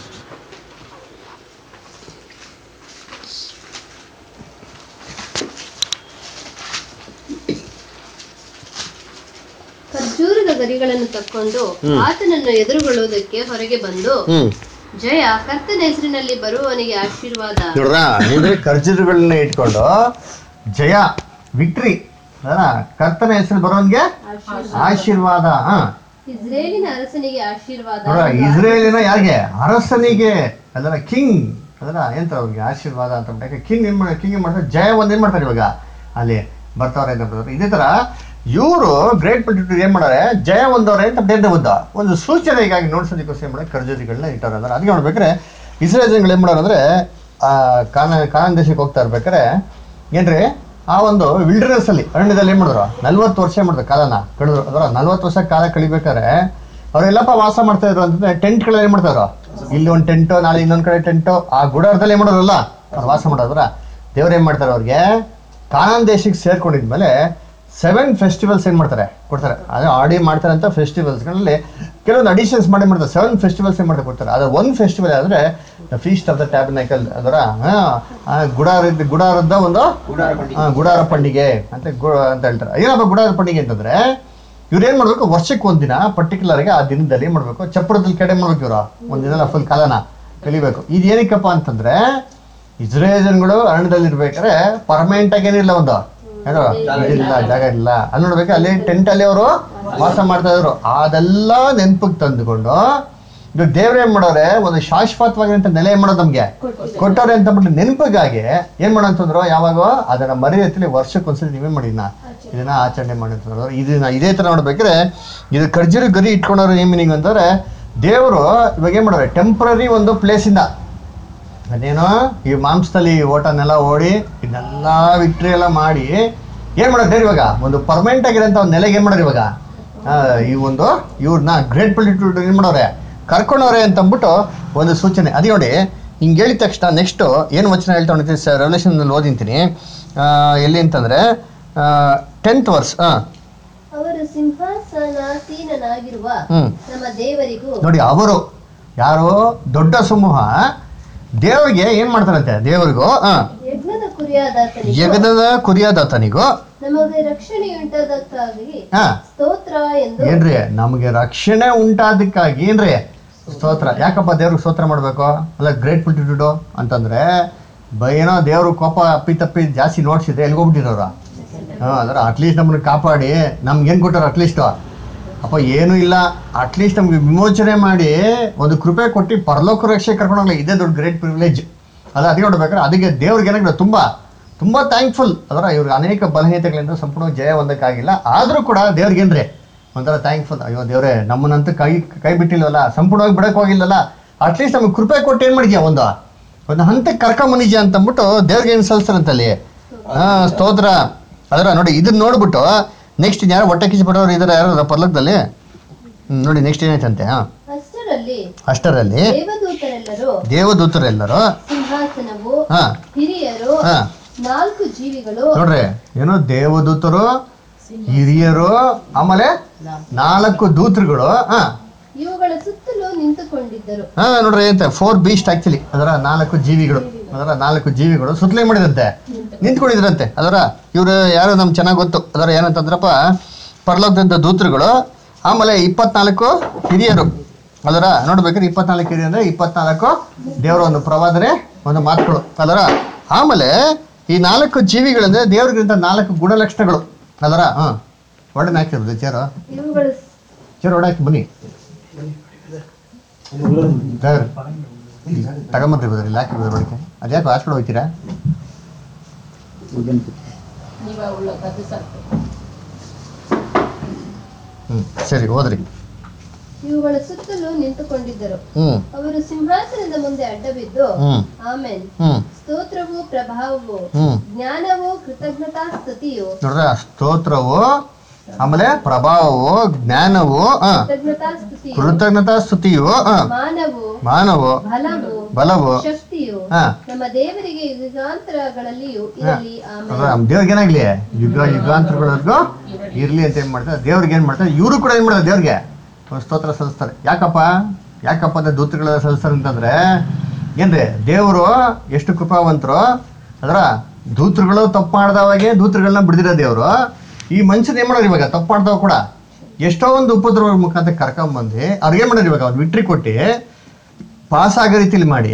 ಖರ್ಜೂರದ ಗರಿಗಳನ್ನು ತಕ್ಕೊಂಡು ಆತನನ್ನು ಎದುರುಗೊಳ್ಳುವುದಕ್ಕೆ ಹೊರಗೆ ಬಂದು ಹ್ಮ್ ಜಯ ಕರ್ತನ ಹೆಸರಿನಲ್ಲಿ ಬರುವವನಿಗೆ ಆಶೀರ್ವಾದ ನೋಡ್ರ ಅಂದ್ರೆ ಖರ್ಜೂರಗಳನ್ನ ಇಟ್ಕೊಂಡು ಜಯ ವಿಕ್ಟ್ರಿ ಕರ್ತನ ಹೆಸರು ಬರೋನ್ಗೆ ಆಶೀರ್ವಾದ ಹಾ ಇಸ್ರೇಲಿನ ಅರಸನಿಗೆ ಆಶೀರ್ವಾದ ನೋಡ್ರ ಇಸ್ರೇಲಿನ ಯಾರಿಗೆ ಅರಸನಿಗೆ ಅದರ ಕಿಂಗ್ ಅದರ ಎಂತ ಅವ್ರಿಗೆ ಆಶೀರ್ವಾದ ಅಂತ ಬಿಟ್ಟು ಕಿಂಗ್ ಏನ್ ಮಾಡಿ ಕಿಂಗ್ ಏನ್ ಮಾಡ್ತಾರೆ ಜಯ ಒಂದ್ ಏನ್ ಮಾಡ್ತಾರೆ ಇವಾಗ ಅಲ್ಲಿ ಬರ್ತಾವ್ರೆ ಅಂತ ಹೇಳ್ತಾರೆ. ಇದೇ ತರ ಇವರು ಗ್ರೇಟ್ ಪಟ್ಟಿಟ್ಟು ಏನ್ ಮಾಡಾರೆ ಜಯ ಒಂದವ್ರೆ ಅಂತ ಬೇರೆ ಒಂದು ಒಂದು ಸೂಚನೆಗಾಗಿ ನೋಡ್ಸೋದಕ್ಕೋಸ್ಕರ ಏನ್ ಮಾಡಾರೆ ಖರ್ಜೂರಿಗಳನ್ನ ಇಟ್ಟಾರೆ ಅಂದ್ರೆ ಅದಕ್ಕೆ ನೋಡ್ಬೇಕಾದ್ರೆ ಇಸ್ರೇಲ್ ಜನಗಳು ಏನ್ ಮಾಡೋರು ಅಂದ್ರೆ ಆ ಕಾನ ಕಾನಾನ್ ದೇಶಕ್ಕೆ ಹೋಗ್ತಾ ಇರ್ಬೇಕಾದ್ರೆ ಏನ್ರಿ ಆ ಒಂದು ವಿಲ್ಡರ್ನೆಸ್ ಅಲ್ಲಿ ಅರಣ್ಯದಲ್ಲಿ ಏನ್ ಮಾಡಿದ್ರು ನಲ್ವತ್ತು ವರ್ಷ ಮಾಡಿದ್ರು ಕಾಲನ ಕಳೆದ್ರು ಅದರ ನಲ್ವತ್ತು ವರ್ಷ ಕಾಲ ಕಳಿಬೇಕಾದ್ರೆ ಅವರೆಲ್ಲಪ್ಪ ವಾಸ ಮಾಡ್ತಾ ಇದ್ರು ಅಂತಂದ್ರೆ ಟೆಂಟ್ಗಳಲ್ಲಿ ಏನ್ ಮಾಡ್ತಾರೋ ಇಲ್ಲಿ ಒಂದು ಟೆಂಟು ನಾಳೆ ಇನ್ನೊಂದ್ ಕಡೆ ಟೆಂಟು ಆ ಗುಡಾರದಲ್ಲಿ ಏನ್ ಮಾಡೋರಲ್ಲ ಅವ್ರು ವಾಸ ಮಾಡೋದ್ರ ದೇವ್ರು ಏನ್ ಮಾಡ್ತಾರೆ ಅವ್ರಿಗೆ ಕಾನಾನ್ ದೇಶಕ್ಕೆ ಸೇರ್ಕೊಂಡಿದ್ಮೇಲೆ ಸೆವೆನ್ ಫೆಸ್ಟಿವಲ್ಸ್ ಏನ್ ಮಾಡ್ತಾರೆ ಕೊಡ್ತಾರೆ ಅದೇ ಆಡಿ ಮಾಡ್ತಾರೆ ಅಂತ ಫೆಸ್ಟಿವಲ್ಸ್ಗಳಲ್ಲಿ ಕೆಲವೊಂದು ಅಡಿಷನ್ಸ್ ಮಾಡಿ ಮಾಡ್ತಾರೆ ಸೆವೆನ್ ಫೆಸ್ಟಿವಲ್ಸ್ ಏನ್ ಮಾಡ್ತಾರೆ ಕೊಡ್ತಾರೆ ಅದ್ರ ಒಂದು ಫೆಸ್ಟಿವಲ್ ಆದ್ರೆ ಫೀಸ್ಟ್ ಆಫ್ ದ ಟ್ಯಾಬ್ನೈಕಲ್ ಅದರ ಗುಡಾರ ಗುಡಾರದ ಒಂದು ಆ, ಗುಡಾರ ಪಂಡಿಗೆ ಅಂತ ಗು- ಅಂತ ಹೇಳ್ತಾರೆ ಏನಪ್ಪ ಗುಡಾರ ಪಂಡಿಗೆ ಅಂತಂದ್ರೆ ಇವ್ರು ಏನ್ ಮಾಡ್ಬೇಕು ವರ್ಷಕ್ಕೆ ಒಂದಿನ ಪರ್ಟಿಕ್ಯುಲರ್ ಆಗಿ ಆ ದಿನದಲ್ಲಿ ಏನ್ ಮಾಡ್ಬೇಕು ಚಪ್ಪರದಲ್ಲಿ ಕಡೆ ಮಾಡ್ಬೇಕು ಇವ್ರು ಒಂದಿನ ಫುಲ್ ಕಾಲನ ಕಲಿಬೇಕು ಇದು ಏನಕ್ಕಪ್ಪ ಅಂತಂದ್ರೆ ಇಸ್ರೇಲ್ ಜನಗಳು ಅರಣ್ಯದಲ್ಲಿ ಇರ್ಬೇಕಾದ್ರೆ ಪರ್ಮನೆಂಟ್ ಆಗಿ ಏನಿಲ್ಲ ಒಂದು ಏನೋ ಇದಿಲ್ಲ ಜಾಗ ಇಲ್ಲ ಅಲ್ಲಿ ನೋಡ್ಬೇಕು ಅಲ್ಲಿ ಟೆಂಟ್ ಅಲ್ಲಿ ಅವರು ವಾಸ ಮಾಡ್ತಾ ಇದ್ರು ಅದೆಲ್ಲ ನೆನ್ಪಿಗೆ ತಂದುಕೊಂಡು ಇವಾಗ ದೇವ್ರ ಏನ್ ಮಾಡೋರೆ ಒಂದು ಶಾಶ್ವತವಾಗಿರಂತ ನೆಲೆ ಏನ್ ಮಾಡೋದು ನಮ್ಗೆ ಕೊಟ್ಟವ್ರೆ ಅಂತ ಬಿಟ್ಟು ನೆನಪಿಗಾಗಿ ಏನ್ ಮಾಡೋಂತಂದ್ರು ಯಾವಾಗ ಅದನ್ನ ಮರೆಯತ್ತಲಿ ವರ್ಷಕ್ಕೊಂದ್ಸಲಿ ನೀವೇನ್ ಮಾಡಿ ಇದನ್ನ ಇದನ್ನ ಆಚರಣೆ ಮಾಡಿ ಅಂತಂದ್ರು ಇದನ್ನ ಇದೇ ತರ ನೋಡ್ಬೇಕಾದ್ರೆ ಇದು ಖರ್ಜೂರಿ ಗರಿ ಇಟ್ಕೊಂಡವ್ರು ಏನ್ ಮೀನಿಂಗ್ ಅಂತಂದ್ರೆ ದೇವರು ಇವಾಗ ಏನ್ ಮಾಡೋರೆ ಟೆಂಪ್ರರಿ ಒಂದು ಪ್ಲೇಸ್ ಇಂದ ಅದೇನೋ ಈ ಮಾಂಸದಲ್ಲಿ ಓಟನೆಲ್ಲ ಓಡಿ ಇದನ್ನೆಲ್ಲ ವಿಕ್ಟ್ರಿ ಎಲ್ಲ ಮಾಡಿ ಏನ್ ಮಾಡೋದು ದೇವ್ರು ಇವಾಗ ಒಂದು ಪರ್ಮನೆಂಟ್ ಆಗಿರೋಂಥ ಒಂದು ನೆಲೆಗೆ ಏನ್ ಮಾಡೋರು ಇವಾಗ ಆ, ಈ ಒಂದು ಇವ್ರನ್ನ ಗ್ರೇಟ್ ಪೊಲಿಟ್ಯೂಡ್ ಏನ್ ಮಾಡೋರೆ ಕರ್ಕೊಂಡವ್ರೆ ಅಂತ ಅಂದ್ಬಿಟ್ಟು ಒಂದು ಸೂಚನೆ ಅದೇ ನೋಡಿ ಹಿಂಗೆ ಹೇಳಿದ ತಕ್ಷಣ ನೆಕ್ಸ್ಟು ಏನು ವಚನ ಹೇಳ್ತಾ ಹೊಂಟಿದ್ದೀನಿ ಸರ್ ರೆವಲ್ಯೂಷನ್ ಓದಿಂತೀನಿ ಆ, ಎಲ್ಲಿ ಅಂತಂದ್ರೆ ಟೆಂತ್ ವರ್ಸ್ ಹಾಂ ಅವರು ಸಿಂಹಾಸನಾಸೀನನಾಗಿರುವ ಹ್ಮ್ ನಮ್ಮ ದೇವರಿಗೂ ನೋಡಿ ಅವರು ಯಾರು ದೊಡ್ಡ ಸಮೂಹ ದೇವರಿಗೆ ಏನ್ ಮಾಡ್ತಾರಂತೆ ದೇವರಿಗೂ ಹಾಂ ಯಜ್ಞದ ಕುರಿಯಾದಾತನಿಗೂ ಯಗದ ಕುರಿಯಾದಾತನಿಗೂ ನಮಗೆ ರಕ್ಷಣೆಯುಂಟಾದಕ್ಕಾಗಿ ಹಾ ಸ್ತೋತ್ರ ಎಂದು ಏನ್ರಿ ನಮಗೆ ರಕ್ಷಣೆ ಉಂಟಾದಕ್ಕಾಗಿ ಏನ್ರಿ ಸ್ತೋತ್ರ ಯಾಕಪ್ಪ ದೇವ್ರಿಗೆ ಸ್ತೋತ್ರ ಮಾಡ್ಬೇಕು ಅಲ್ಲ ಗ್ರೇಟ್ ಫುಲ್ಟಿಟ್ಯೂಡು ಅಂತಂದ್ರೆ ಬ- ಏನೋ ದೇವ್ರು ಕೋಪ ಅಪ್ಪಿ ತಪ್ಪಿ ಜಾಸ್ತಿ ನೋಡ್ಸಿದ್ರೆ ಎಲ್ಗೋಗ್ಬಿಟ್ಟಿರೋರು ಹಾಂ ಅದರ ಅಟ್ಲೀಸ್ಟ್ ನಮ್ಮನ್ನ ಕಾಪಾಡಿ ನಮ್ಗೆ ಏನು ಕೊಟ್ಟಾರ ಅಟ್ಲೀಸ್ಟ್ ಅಪ್ಪ ಏನೂ ಇಲ್ಲ ಅಟ್ಲೀಸ್ಟ್ ನಮ್ಗೆ ವಿಮೋಚನೆ ಮಾಡಿ ಒಂದು ಕೃಪೆ ಕೊಟ್ಟು ಪರಲೋಕ ರಕ್ಷೆ ಕರ್ಕೊಂಡೋಗ್ಲಿ ಇದೇ ದೊಡ್ಡ ಗ್ರೇಟ್ ಪ್ರಿವಿಲೇಜ್ ಅಲ್ಲ ಅದಕ್ಕೆ ನೋಡ್ಬೇಕಾದ್ರೆ ಅದಕ್ಕೆ ದೇವ್ರಿಗೆ ಏನಾಗಿದೆ ತುಂಬ ತುಂಬ ಥ್ಯಾಂಕ್ಫುಲ್ ಅದರ ಇವ್ರಿಗೆ ಅನೇಕ ಬಲಹೀನತೆಗಳಿಂದ ಸಂಪೂರ್ಣ ಜಯ ಹೊಂದಕ್ಕಾಗಿಲ್ಲ ಆದರೂ ಕೂಡ ದೇವ್ರಿಗೇನ್ರಿ ಒಂಥರ ಥ್ಯಾಂಕ್ಫುಲ್ ಅಯ್ಯೋ ದೇವ್ರೆ ನಮ್ಮನ್ನಂತೂ ಕೈ ಕೈ ಬಿಟ್ಟಿಲ್ವಲ್ಲ ಸಂಪೂರ್ಣವಾಗಿ ಬಿಡಕ್ಕೆ ಹೋಗಿಲ್ಲಲ್ಲ ಅಟ್ಲೀಸ್ಟ್ ನಮ್ಗೆ ಕೃಪೆ ಕೊಟ್ಟು ಏನು ಮಾಡಿದ್ಯಾ ಒಂದು ಒಂದು ಹಂತಕ್ಕೆ ಕರ್ಕೊಂಬಂದಿದ್ಯಾ ಅಂತ ಅಂದ್ಬಿಟ್ಟು ದೇವ್ರಿಗೆ ಏನು ಸಲ್ಸ್ತಾರಂತಲ್ಲಿ ಹಾಂ ಸ್ತೋತ್ರ ಅದರ ನೋಡಿ ಇದನ್ನ ನೋಡ್ಬಿಟ್ಟು ನೆಕ್ಸ್ಟ್ ಯಾರೋ ಹೊಟ್ಟೆ ಕಿಚ್ಚು ಬಿಡೋರು ಇದಾರೆ ಯಾರು ಪರ್ಲಕದಲ್ಲಿ ಹ್ಮ್, ನೋಡಿ ನೆಕ್ಸ್ಟ್ ಏನಾಯ್ತಂತೆ ಹಾಂ ಅಷ್ಟರಲ್ಲಿ ಅಷ್ಟರಲ್ಲಿ ದೇವದೂತರೆಲ್ಲರೂ ದೇವದೂತರೆಲ್ಲರೂ ಸಿಂಹಾಸನವು ಹಾಂ ಹಿರಿಯರು ಹಾಂ ನಾಲ್ಕು ಜೀವಿಗಳು ನೋಡ್ರಿ ಏನು ದೇವದೂತರು ಹಿರಿಯರು ಆಮೇಲೆ ನಾಲ್ಕು ದೂತರುಗಳು ಹಾ ಇವುಗಳ ಸುತ್ತಲೂ ನಿಂತುಕೊಂಡಿದ್ದರು ಹಾ ನೋಡ್ರಿ ಅಂತ ಫೋರ್ ಬೀಸ್ಟ್ ಆಕ್ಚುಲಿ ಅದರ ನಾಲ್ಕು ಜೀವಿಗಳು ಅದರ ನಾಲ್ಕು ಜೀವಿಗಳು ಸುತ್ತಲೇ ಮಾಡಿದಂತೆ ನಿಂತ್ಕೊಂಡಿದ್ರಂತೆ ಅದರ ಇವರು ಯಾರು ನಮ್ಗೆ ಚೆನ್ನಾಗಿ ಗೊತ್ತು ಅದರ ಏನಂತಂದ್ರಪ್ಪ ಪರಲೋಕದಂತ ದೂತರುಗಳು ಆಮೇಲೆ ಇಪ್ಪತ್ನಾಲ್ಕು ಹಿರಿಯರು ಅದರ ನೋಡ್ಬೇಕಾದ್ರೆ ಇಪ್ಪತ್ನಾಲ್ಕು ಹಿರಿಯರು ಅಂದ್ರೆ ಇಪ್ಪತ್ನಾಲ್ಕು ದೇವರ ಒಂದು ಪ್ರವಾದನೆ ಒಂದು ಮಾತುಗಳು ಅದರ ಆಮೇಲೆ ಈ ನಾಲ್ಕು ಜೀವಿಗಳಂದ್ರೆ ದೇವ್ರಿಗಿಂತ ನಾಲ್ಕು ಗುಣಲಕ್ಷಣಗಳು ಅದರ ಹಾಂ ಒಡನೆ ಹಾಕಿರೋದು ಚೇರು ಇವುಗಳು ಚೇರು ಒಡೆ ಹಾಕಿ ಬನ್ನಿ ದೇವ್ರು ತಗೊಂಬರ್ತೀವಿ ಬದ್ರಿ ಇಲ್ಲಿ ಹಾಕಿರೋದು ಒಳಗೆ ಅದ್ಯಾಕೆ ಹಾಸ್ಪಿಟಲ್ ಹೋಗ್ತೀರಾ ಹ್ಞೂ ಸರಿ ಹೋದ್ರಿ ಇವುಗಳ ಸುತ್ತಲೂ ನಿಂತುಕೊಂಡಿದ್ದರು ಹ್ಞೂ ಅವರು ಸಿಂಹಾಸನದ ಮುಂದೆ ಅಡ್ಡಬಿದ್ದು ಹ್ಞೂ ಆಮೇನ್ ಹ್ಞೂ ಸ್ತೋತ್ರವು ಪ್ರಭಾವವು ಹ್ಞೂ ಜ್ಞಾನವು ಕೃತಜ್ಞತಾ ಸ್ತುತಿಯು ನೋಡ್ರ ಸ್ತೋತ್ರವು ಆಮೇಲೆ ಪ್ರಭಾವವು ಜ್ಞಾನವು ಆ, ಕೃತಜ್ಞತಾ ಸ್ತುತಿಯು ಕೃತಜ್ಞತಾ ಸ್ತುತಿಯು ಆ, ಮಾನವು ಮಾನವು ಬಲವು ಬಲವು ಶಕ್ತಿಯು ಹಾ ನಮ್ಮ ದೇವರಿಗೆ ಯುಗಾಂತರಗಳಲ್ಲಿಯೂ ಇರಲಿ ಆಮೇಲೆ ನೋಡ್ರ ದೇವ್ರಿಗೆ ಏನಾಗ್ಲಿ ಯುಗ ಯುಗಾಂತರಗಳವರೆಗೂ ಇರ್ಲಿ ಅಂತ ಏನ್ ಮಾಡ್ತಾರೆ ದೇವ್ರಿಗೆ ಏನ್ ಮಾಡ್ತಾರೆ ಇವರು ಕೂಡ ಏನ್ ಮಾಡ್ತಾರೆ ದೇವ್ರಿಗೆ ಒಂದು ಸ್ತೋತ್ರ ಸಲ್ಲಿಸ್ತಾರೆ ಯಾಕಪ್ಪ ಯಾಕಪ್ಪ ಅಂದ್ರೆ ದೂತಗಳೆಲ್ಲ ಸಲ್ಲಿಸ್ತಾರೆ ಅಂತಂದ್ರೆ ಏನ್ರಿ ದೇವರು ಎಷ್ಟು ಕೃಪಾವಂತರು ಅದರ ದೂತರುಗಳು ತಪ್ಪು ಮಾಡ್ದವಾಗೆ ದೂತರುಗಳನ್ನ ಬಿಡ್ದಿರೋ ದೇವರು ಈ ಮನುಷ್ಯನ ಏನ್ ಮಾಡೋರು ಇವಾಗ ತಪ್ಪು ಮಾಡ್ದವ ಕೂಡ ಎಷ್ಟೋ ಒಂದು ಉಪದ್ರವ ಮುಖಾಂತರ ಕರ್ಕೊಂಬಂದು ಅವ್ರಿಗೆ ಏನ್ ಮಾಡೋರು ಇವಾಗ ಅವ್ರು ವಿಟ್ರಿ ಕೊಟ್ಟು ಪಾಸ್ ಆಗೋ ರೀತಿಲಿ ಮಾಡಿ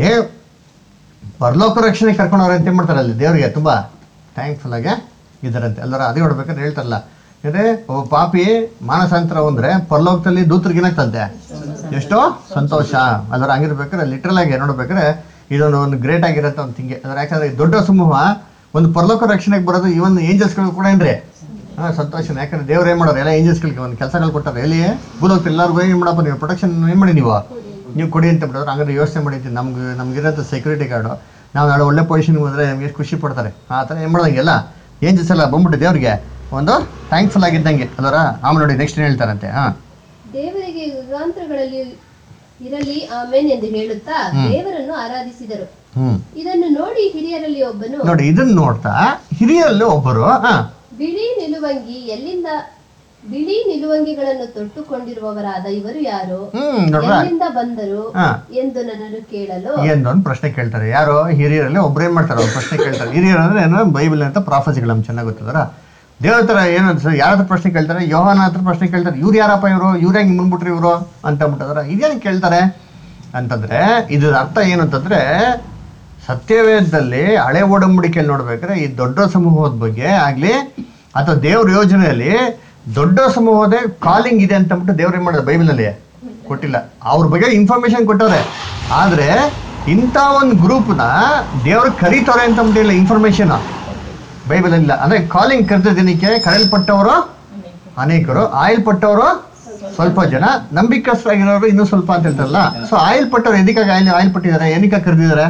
ಪರಲೋಕ ರಕ್ಷಣೆ ಕರ್ಕೊಂಡವ್ರೆ ಅಂತ ಏನ್ ಮಾಡ್ತಾರೆ ಅಲ್ಲಿ ದೇವರಿಗೆ ತುಂಬಾ ಥ್ಯಾಂಕ್ಫುಲ್ ಆಗಿ ಇದ್ದಾರಂತೆ ಎಲ್ಲರ ಅದೇ ಹೊಡ್ಬೇಕಾದ್ರೆ ಹೇಳ್ತಾರಲ್ಲ ಅಂದ್ರೆ ಒಬ್ಬ ಪಾಪಿ ಮಾನಸಾಂತರ ಅಂದ್ರೆ ಪರಲೋಕದಲ್ಲಿ ದೂತರಿಗೆ ಏನಾಗ್ತಂತೆ ಎಷ್ಟೋ ಸಂತೋಷ ಅದರ ಹಂಗಿರ್ಬೇಕಾದ್ರೆ ಲಿಟ್ರಲ್ ಆಗಿ ನೋಡ್ಬೇಕಾದ್ರೆ ಇದೊಂದು ಒಂದು ಗ್ರೇಟ್ ಆಗಿರೋಂಥ ಒಂದು ತಿಂಗೆ ಅದ್ರ ಯಾಕಂದ್ರೆ ಈ ದೊಡ್ಡ ಸಮೂಹ ಒಂದು ಪರಲೋಕ ರಕ್ಷಣೆಗೆ ಬರೋದು ಈ ಒಂದು ಏಂಜಲ್ಸ್ಗಳು ಕೂಡ ಏನ್ರಿ ಹಾ ಸಂತೋಷ ಯಾಕಂದ್ರೆ ದೇವ್ರು ಏನ್ ಮಾಡೋರು ಎಲ್ಲ ಏಂಜಲ್ಸ್ಗಳಿಗೆ ಒಂದು ಕೆಲಸಗಳು ಕೊಟ್ಟಾರೆ ಎಲ್ಲಿ ಭೂಲೋಕ ಎಲ್ಲರಿಗೂ ಏನು ಮಾಡಪ್ಪ ನೀವು ಪ್ರೊಟೆಕ್ಷನ್ ಏನು ಮಾಡಿ ನೀವು ನೀವು ಕೊಡಿ ಅಂತ ಬಿಡೋರು ಹಂಗಾದ್ರೆ ಯೋಚನೆ ಮಾಡಿದ್ವಿ ನಮ್ಗೆ ನಮ್ಗಿರೋಂಥ ಸೆಕ್ಯೂರಿಟಿ ಗಾರ್ಡು ನಾವು ನಾಳೆ ಒಳ್ಳೆ ಪೊಸಿಷನ್ಗೆ ಹೋದ್ರೆ ನಮ್ಗೆ ಎಷ್ಟು ಖುಷಿ ಪಡ್ತಾರೆ ಆ ಥರ ಏನು ಮಾಡೋದಂಗೆಲ್ಲ ಏಂಜಲ್ಸ್ ಎಲ್ಲ ಬಂದ್ಬಿಟ್ಟು ದೇವ್ರಿಗೆ ಒಂದು ಥ್ಯಾಂಕ್ಫುಲ್ ಆಗಿದ್ದಂಗೆ ಅಲ್ಲರ ಆಮೇಲೆ ನೋಡಿ ನೆಕ್ಸ್ಟ್ ಏನು ಹೇಳ್ತಾರಂತೆ ಹಾಂ ದೇವರಿಗೆ ಯುಗಾಂತರಗಳಲ್ಲಿ ಇರಲಿ ಆಮೇನ್ ಎಂದು ಹೇಳುತ್ತಾ ದೇವರನ್ನು ಆರಾಧಿಸಿದರು ಹ್ಞೂ ಇದನ್ನು ನೋಡಿ ಹಿರಿಯರಲ್ಲಿ ಒಬ್ಬನು ನೋಡಿ ಇದನ್ನ ನೋಡ್ತಾ ಹಿರಿಯರಲ್ಲಿ ಒಬ್ಬರು ಹಾಂ ಬಿಳಿ ನಿಲುವಂಗಿ ಎಲ್ಲಿಂದ ಬಿಳಿ ನಿಲುವಂಗಿಗಳನ್ನು ತೊಟ್ಟುಕೊಂಡಿರುವವರಾದ ಇವರು ಯಾರು ಹ್ಞೂ ನೋಡ್ರ ಎಲ್ಲಿಂದ ಬಂದರು ಹಾಂ ಎಂದು ನನ್ನನ್ನು ಕೇಳಲು ಒಂದು ಪ್ರಶ್ನೆ ಕೇಳ್ತಾರೆ ಯಾರು ಹಿರಿಯರಲ್ಲಿ ಒಬ್ರು ಏನ್ ಮಾಡ್ತಾರೆ ಒಂದು ಪ್ರಶ್ನೆ ಕೇಳ್ತಾರೆ ಹಿರಿಯರು ಅಂದ್ರೆ ಏನೋ ಬೈಬಲ್ ಅಂತ ಪ್ರಾಫಸಿಗಳು ನಮ್ಗೆ ಚೆನ್ನಾಗಿ ಗೊತ್ತದರ ದೇವ್ರ ಹತ್ರ ಏನು ಸರ್ ಯಾರ ಹತ್ರ ಪ್ರಶ್ನೆ ಕೇಳ್ತಾರೆ ಯೋಹಾನ ಹತ್ರ ಪ್ರಶ್ನೆ ಕೇಳ್ತಾರೆ ಇವ್ರು ಯಾರಪ್ಪ ಇವರು ಇವ್ರು ಹೆಂಗೆ ಮುಂದ್ಬಿಟ್ರಿ ಇವರು ಅಂತ ಅಂದ್ಬಿಟ್ಟದ್ರ ಇದೇನು ಕೇಳ್ತಾರೆ ಅಂತಂದ್ರೆ ಇದ್ರ ಅರ್ಥ ಏನು ಅಂತಂದ್ರೆ ಸತ್ಯವೇದದಲ್ಲಿ ಹಳೆ ಒಡಂಬಡಿಕೆಯಲ್ಲಿ ನೋಡ್ಬೇಕಾದ್ರೆ ಈ ದೊಡ್ಡ ಸಮೂಹದ ಬಗ್ಗೆ ಆಗ್ಲಿ ಅಥವಾ ದೇವ್ರ ಯೋಜನೆಯಲ್ಲಿ ದೊಡ್ಡ ಸಮೂಹದ ಕಾಲಿಂಗ್ ಇದೆ ಅಂತ ಅಂದ್ಬಿಟ್ಟು ದೇವ್ರು ಏನ್ ಮಾಡೋದು ಬೈಬಲ್ನಲ್ಲಿ ಕೊಟ್ಟಿಲ್ಲ ಅವ್ರ ಬಗ್ಗೆ ಇನ್ಫಾರ್ಮೇಶನ್ ಕೊಟ್ಟವ್ರೆ ಆದ್ರೆ ಇಂಥ ಒಂದು ಗ್ರೂಪ್ನ ದೇವ್ರು ಕರೀತವ್ರೆ ಅಂತ ಅಂದ್ಬಿಟ್ಟಿಲ್ಲ ಇನ್ಫಾರ್ಮೇಶನ್ ಬೈಬಲ್ ಇಲ್ಲ ಅಂದ್ರೆ ಕಾಲಿಂಗ್ ಕರೆದ ದಿನಕ್ಕೆ ಕರೆಯಲ್ಪಟ್ಟವರು ಅನೇಕರು ಆಯಿಲ್ ಪಟ್ಟವರು ಸ್ವಲ್ಪ ಜನ ನಂಬಿಕಸ್ಥರಾಗಿರೋರು ಇನ್ನೂ ಸ್ವಲ್ಪ ಅಂತ ಹೇಳ್ತಾರಲ್ಲ ಸೊ ಆಯಿಲ್ ಪಟ್ಟವ್ರು ಎದಕ್ಕಾಗಿ ಆಯಿಲ್ ಆಯಿಲ್ ಪಟ್ಟಿದ್ದಾರೆ ಏನಕ್ಕೆ ಕರೆದಿದ್ದಾರೆ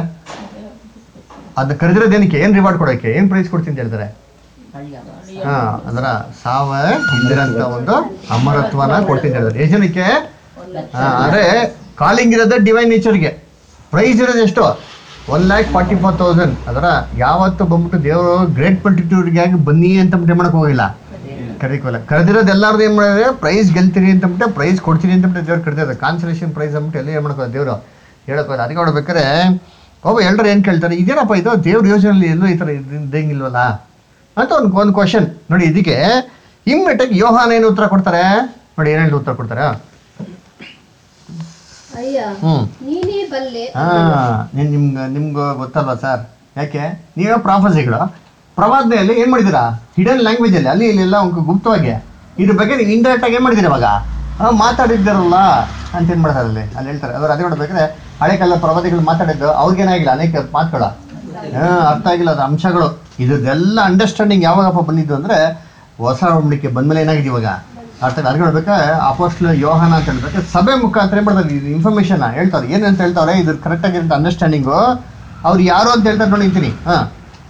ಅದನ್ನ ಕರೆದಿರೋದು ಏನಕ್ಕೆ ಏನ್ ರಿವಾರ್ಡ್ ಕೊಡೋಕೆ ಏನ್ ಪ್ರೈಸ್ ಕೊಡ್ತೀನಿ ಅಂತ ಹೇಳ್ತಾರೆ ಹಾ ಅಂದ್ರ ಸಾವ ಇಲ್ದಿರಂತ ಒಂದು ಅಮರತ್ವನ ಕೊಡ್ತೀನಿ ಅಂತ ಹೇಳ್ತಾರೆ ಎಷ್ಟು ಜನಕ್ಕೆ ಹಾ, ಅಂದ್ರೆ ಕಾಲಿಂಗ್ ಇರೋದೇ ಡಿವೈನ್ ನೇಚರ್ಗೆ ಪ್ರೈಸ್ ಇರೋದು ಎಷ್ಟು one lakh forty four thousand ಅದರ ಯಾವತ್ತು ಬಂದ್ಬಿಟ್ಟು ದೇವರು ಗ್ರೇಟ್ ಪಲ್ಟಿಟ್ಯೂಡ್ಗೆ ಆಗಿ ಬನ್ನಿ ಅಂತ ಬಿಟ್ಟು ಮಾಡಕ್ ಹೋಗಿಲ್ಲ ಕರೀಕೋಲ್ಲ ಕರೆದಿರೋದು ಎಲ್ಲಾರ್ದು ಏನ್ ಮಾಡಿದ್ರೆ ಪ್ರೈಸ್ ಗೆಲ್ತೀರಿ ಅಂತ ಬಿಟ್ಟು ಪ್ರೈಸ್ ಕೊಡ್ತೀನಿ ಅಂತ ಬಿಟ್ಟು ದೇವ್ರು ಕರೆದಿರೋದು ಕಾನ್ಸಲೇಷನ್ ಪ್ರೈಸ್ ಅಂದ್ಬಿಟ್ಟು ಎಲ್ಲ ಏನ್ ಮಾಡ್ಕೋದು ದೇವರು ಹೇಳಕೋಲ್ಲ ಅದಕ್ಕೆ ನೋಡ್ಬೇಕಾದ್ರೆ ಒಬ್ಬ ಎಲ್ಲರೂ ಏನು ಕೇಳ್ತಾರೆ ಇದೇನಪ್ಪ ಇದು ದೇವ್ರ ಯೋಜನೆಯಲ್ಲಿ ಎಲ್ಲೂ ಈ ಥರ ಇದ್ದಂಗಿಲ್ವಲ್ಲ ಅಂತ ಒಂದು ಒಂದು ಕ್ವಶನ್ ನೋಡಿ ಇದಕ್ಕೆ ಇಮ್ಮಿಡಿಯೇಟಾಗಿ ಯೋಹಾನ ಏನು ಉತ್ತರ ಕೊಡ್ತಾರೆ ನೋಡಿ ಏನೇನು ಉತ್ತರ ಕೊಡ್ತಾರೆ ಅಯ್ಯ ಹ್ಞೂ ನೀನೇ ಬಲ್ಲೆ ಹಾಂ ನಿಮ್ಗೆ ನಿಮ್ಗೆ ಗೊತ್ತಲ್ವಾ ಸರ್ ಯಾಕೆ ನೀವೇ ಪ್ರಾಫಸಿಗಳು ಪ್ರವಾದನೆಯಲ್ಲಿ ಏನು ಮಾಡಿದ್ದೀರಾ ಹಿಡನ್ ಲ್ಯಾಂಗ್ವೇಜಲ್ಲಿ ಅಲ್ಲಿ ಇಲ್ಲೆಲ್ಲ ಒಂದು ಗುಪ್ತವಾಗಿ ಇದ್ರ ಬಗ್ಗೆ ನೀವು ಇಂಡೈರೆಕ್ಟ್ ಆಗಿ ಏನು ಮಾಡಿದ್ದೀರಾ ಇವಾಗ ಹಾಂ ಮಾತಾಡಿದ್ದಾರಲ್ಲ ಅಂತ ಏನು ಮಾಡ್ತಾರೆ ಅಲ್ಲಿ ಅಲ್ಲಿ ಹೇಳ್ತಾರೆ ಅವ್ರು ಅದೇ ನೋಡ್ಬೇಕಾದ್ರೆ ಹಳೆ ಕಾಲ ಪ್ರವಾದಿಗಳು ಮಾತಾಡಿದ್ದು ಅವ್ರಿಗೇನಾಗಿಲ್ಲ ಅನೇಕ ಮಾತುಗಳು ಹಾಂ ಅರ್ಥ ಆಗಿಲ್ಲ ಅದು ಅಂಶಗಳು ಇದ್ರದ್ದೆಲ್ಲ ಅಂಡರ್ಸ್ಟ್ಯಾಂಡಿಂಗ್ ಯಾವಾಗಪ್ಪ ಬಂದಿದ್ದು ಅಂದರೆ ಹೊಸ ಒಡಂಬಡಿಕೆ ಬಂದ್ಮೇಲೆ ಏನಾಗಿದೆ ಇವಾಗ ಅರ್ಥ ಅರ್ಗೆ ನೋಡ್ಬೇಕಾ ಅಪೋಸ್ಟ್ಲ್ ಯೋಹಾನ ಅಂತ ಹೇಳ್ಬೇಕು ಸಭೆ ಮುಖಾಂತರ ಏನು ಮಾಡ್ತಾರೆ ಇದು ಇನ್ಫಾರ್ಮೇಷನ್ ಹೇಳ್ತಾರೆ ಏನಂತ ಹೇಳ್ತಾರೆ ಇದ್ರ ಕರೆಕ್ಟ್ ಆಗಿರೋ ಅಂಡರ್ಸ್ಟ್ಯಾಂಡಿಂಗು ಅವ್ರು ಯಾರು ಅಂತ ಹೇಳ್ತಾರೆ ನೋಡಿ ಅಂತೀನಿ ಹಾಂ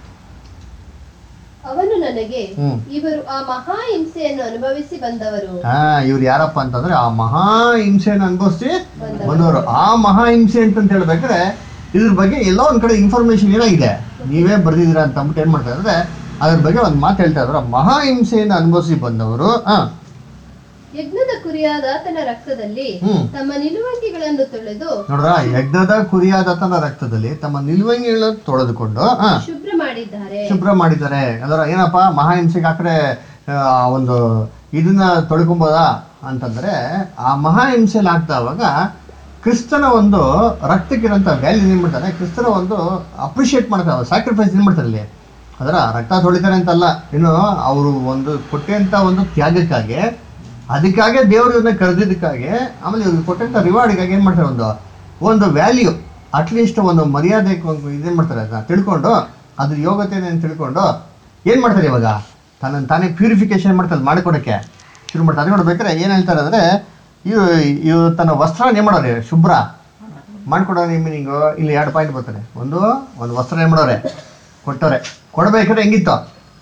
ಅವನು ನನಗೆ ಹ್ಮ್. ಇವರು ಆ ಮಹಾ ಹಿಂಸೆಯನ್ನು ಅನುಭವಿಸಿ ಬಂದವರು ಹಾ ಇವ್ರು ಯಾರಪ್ಪ ಅಂತಂದ್ರೆ ಆ ಮಹಾ ಹಿಂಸೆಯನ್ನು ಅನುಭವಿಸಿ ಬಂದವರು ಆ ಮಹಾ ಹಿಂಸೆ ಅಂತಂತ ಹೇಳ್ಬೇಕಾದ್ರೆ ಇದ್ರ ಬಗ್ಗೆ ಎಲ್ಲೋ ಒಂದ್ ಕಡೆ ಇನ್ಫಾರ್ಮೇಶನ್ ಏನಾಗಿದೆ ನೀವೇ ಬರ್ದಿದ್ದೀರಾ ಅಂತ ಅಂದ್ಬಿಟ್ಟು ಏನ್ ಮಾಡ್ತಾ ಇದ್ರೆ ಅದ್ರ ಬಗ್ಗೆ ಒಂದು ಮಾತು ಹೇಳ್ತಾ ಇದ್ರು ಮಹಾ ಹಿಂಸೆಯನ್ನು ಅನುಭವಿಸಿ ಬಂದವರು ಹಾ ಯಜ್ಞದ ಕುರಿಯಾದ ಆತನ ರಕ್ತದಲ್ಲಿ ಹ್ಮ್ ತಮ್ಮ ನಿಲುವಂಗಿಗಳನ್ನು ತೊಳೆದು ನೋಡ್ರ ಯಜ್ಞದ ಕುರಿಯಾದತನ ರಕ್ತದಲ್ಲಿ ತಮ್ಮ ನಿಲ್ವಂಗಿಗಳನ್ನು ತೊಳೆದುಕೊಂಡು ಹಾ ಶುಭ್ರ ಮಾಡಿದ್ದಾರೆ ಶುಭ್ರ ಮಾಡಿದ್ದಾರೆ ಅದರ ಏನಪ್ಪ ಮಹಾಹಿಂಸೆಗೆ ಆ ಕಡೆ ಆ, ಒಂದು ಇದನ್ನ ತೊಳ್ಕೊಂಬೋದಾ ಅಂತಂದ್ರೆ ಆ ಮಹಾಹಿಂಸೆಯಲ್ಲಿ ಆಗ್ತಾವಾಗ ಕ್ರಿಸ್ತನ ಒಂದು ರಕ್ತಕ್ಕಿರೋಂಥ ವ್ಯಾಲ್ಯೂ ಏನು ಮಾಡ್ತಾರೆ ಕ್ರಿಸ್ತನ ಒಂದು ಅಪ್ರಿಷಿಯೇಟ್ ಮಾಡ್ತಾರೆ ಸ್ಯಾಕ್ರಿಫೈಸ್ ಏನು ಮಾಡ್ತಾರೆ ಇಲ್ಲಿ ಅದರ ರಕ್ತ ತೊಳಿತಾರೆ ಅಂತಲ್ಲ ಇನ್ನು ಅವರು ಒಂದು ಕೊಟ್ಟಂಥ ಒಂದು ತ್ಯಾಗಕ್ಕಾಗಿ ಅದಕ್ಕಾಗೆ ದೇವರು ಇವ್ರನ್ನ ಕರೆದಿದ್ದಕ್ಕಾಗಿ ಆಮೇಲೆ ಇವ್ರಿಗೆ ಕೊಟ್ಟಂಥ ರಿವಾರ್ಡ್ಗಾಗಿ ಏನು ಮಾಡ್ತಾರೆ ಒಂದು ಒಂದು ವ್ಯಾಲ್ಯೂ ಅಟ್ಲೀಸ್ಟ್ ಒಂದು ಮರ್ಯಾದೆ ಇದೇನು ಮಾಡ್ತಾರೆ ಅದನ್ನ ತಿಳ್ಕೊಂಡು ಅದ್ರ ಯೋಗ್ಯತೆಯನ್ನು ತಿಳ್ಕೊಂಡು ಏನು ಮಾಡ್ತಾರೆ ಇವಾಗ ತನ್ನ ತಾನೇ ಪ್ಯೂರಿಫಿಕೇಶನ್ ಮಾಡ್ತಾರೆ ಮಾಡಿಕೊಡೋಕ್ಕೆ ಶುರು ಮಾಡ್ತಾರೆ ಅದು ನೋಡ್ಬೇಕಾದ್ರೆ ಏನು ಹೇಳ್ತಾರೆ ಅಂದರೆ ಇವು ಇವು ತನ್ನ ವಸ್ತ್ರ ಏನು ಮಾಡೋರೆ ಶುಭ್ರ ಮಾಡ್ಕೊಡೋ ಮೀನಿಂಗು ಇಲ್ಲಿ ಎರಡು ಪಾಯಿಂಟ್ ಬರ್ತಾರೆ ಒಂದು ಒಂದು ವಸ್ತ್ರ ಏನು ಮಾಡೋರೆ ಕೊಟ್ಟವ್ರೆ ಕೊಡಬೇಕಾದ್ರೆ ಹೆಂಗಿತ್ತು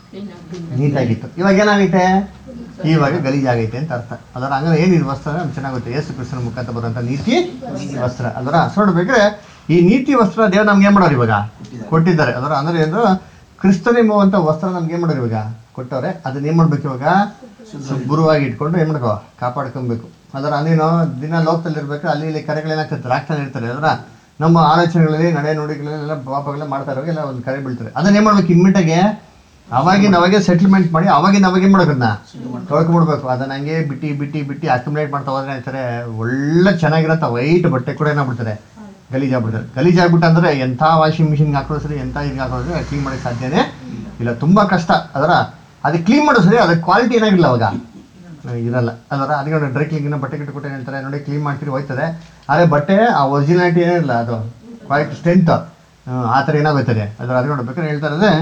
ನೀಟಾಗಿತ್ತು ಇವಾಗ ಏನಾಗೈತೆ ಇವಾಗ ಗಲೀಜಾಗೈತೆ ಅಂತ ಅರ್ಥ ಅದರ ಹಂಗಾರೆ ಏನಿದು ವಸ್ತ್ರ ನಮ್ಗೆ ಚೆನ್ನಾಗುತ್ತೆ ಯೇಸು ಕ್ರಿಸ್ತನ ಮುಖಾಂತರ ಬರುವಂಥ ನೀತಿ ವಸ್ತ್ರ ಅದರ ನೋಡ್ಬೇಕಾದ್ರೆ ಈ ನೀತಿ ವಸ್ತ್ರ ದೇವ್ರು ನಮ್ಗೆ ಏನು ಮಾಡೋರು ಇವಾಗ ಕೊಟ್ಟಿದ್ದಾರೆ ಅದರ ಅಂದ್ರೆ ಏನು ಕ್ರಿಸ್ತನೆಂಬುವಂಥ ವಸ್ತ್ರ ನಮ್ಗೆ ಏನು ಮಾಡೋರು ಇವಾಗ ಕೊಟ್ಟವ್ರೆ ಅದನ್ನ ಏನು ಮಾಡ್ಬೇಕು ಇವಾಗ ಶುಭ್ರವಾಗಿ ಇಟ್ಕೊಂಡು ಏನು ಮಾಡ್ಕೋ ಕಾಪಾಡ್ಕೊಬೇಕು ಅದರ ನೀನು ದಿನ ಲೋಕದಲ್ಲಿ ಇರ್ಬೇಕು ಅಲ್ಲಿ ಇಲ್ಲಿ ಕರೆಗಳೇನಾಗ್ತದೆ ಆಗ್ತಾನೆ ಇರ್ತಾರೆ ಅದರ ನಮ್ಮ ಆಲೋಚನೆಗಳಲ್ಲಿ ನಡೆ ನುಡಿಗಳಲ್ಲೆಲ್ಲ ಪಾಪಗಳೆಲ್ಲ ಮಾಡ್ತಾ ಇರುವಾಗ ಎಲ್ಲ ಒಂದು ಕರೆ ಬೀಳ್ತಾರೆ ಅದನ್ನ ಏನು ಮಾಡ್ಬೇಕು ಇಮ್ಮಿಟಾಗೆ ಅವಾಗಿನ ಅವಾಗೆ ಸೆಟ್ಲ್ಮೆಂಟ್ ಮಾಡಿ ಅವಾಗಿನ ಅವಾಗೆ ಮಾಡೋದನ್ನ ತೊಳ್ಕೊಂಡ್ಬಿಡ್ಬೇಕು ಅದನ್ನ ಹಂಗೆ ಬಿಟ್ಟು ಬಿಟ್ಟು ಬಿಟ್ಟು ಅಕ್ಯುಮುಲೇಟ್ ಮಾಡ್ತಾ ಹೋದ್ರೆ ಹೇಳ್ತಾರೆ ಒಳ್ಳೆ ಚೆನ್ನಾಗಿರತ್ತ ವೈಟ್ ಬಟ್ಟೆ ಕೂಡ ಏನಾಗ್ಬಿಡ್ತಾರೆ ಗಲೀಜಾಗ್ಬಿಡ್ತಾರೆ ಗಲೀಜಾಗ್ಬಿಟ್ಟು ಅಂದ್ರೆ ಎಂಥ ವಾಷಿಂಗ್ ಮಿಷಿನ್ಗೆ ಹಾಕೋದು ಸರಿ ಎಂಥ ಇದಕ್ಕೆ ಹಾಕೋದು ಕ್ಲೀನ್ ಮಾಡೋಕ್ಕೆ ಸಾಧ್ಯನೇ ಇಲ್ಲ ತುಂಬ ಕಷ್ಟ ಅದರ ಅದಕ್ಕೆ ಕ್ಲೀನ್ ಮಾಡೋ ಸರಿ ಅದಕ್ಕೆ ಕ್ವಾಲಿಟಿ ಏನಾಗಿಲ್ಲ ಅವಾಗ ಇರಲ್ಲ ಅದರ ಅದಕ್ಕೆ ಡ್ರೈ ಕ್ಲೀನಿಂಗ್ ಬಟ್ಟೆ ಗಿಟ್ಟು ಕೊಟ್ಟು ಹೇಳ್ತಾರೆ ನೋಡಿ ಕ್ಲೀನ್ ಮಾಡ್ತೀರಿ ಹೋಯ್ತದೆ ಆದರೆ ಬಟ್ಟೆ ಆ ಒರಿಜಿನಾಲಿಟಿ ಏನಿಲ್ಲ ಅದು ಕ್ವಾಲಿಟಿ ಸ್ಟ್ರೆಂತ್ ಆ ಥರ ಏನಾಗೋಯ್ತದೆ ಅದರ ಅದು ನೋಡ್ಬೇಕಾದ್ರೆ ಹೇಳ್ತಾರೆ ಅಂದರೆ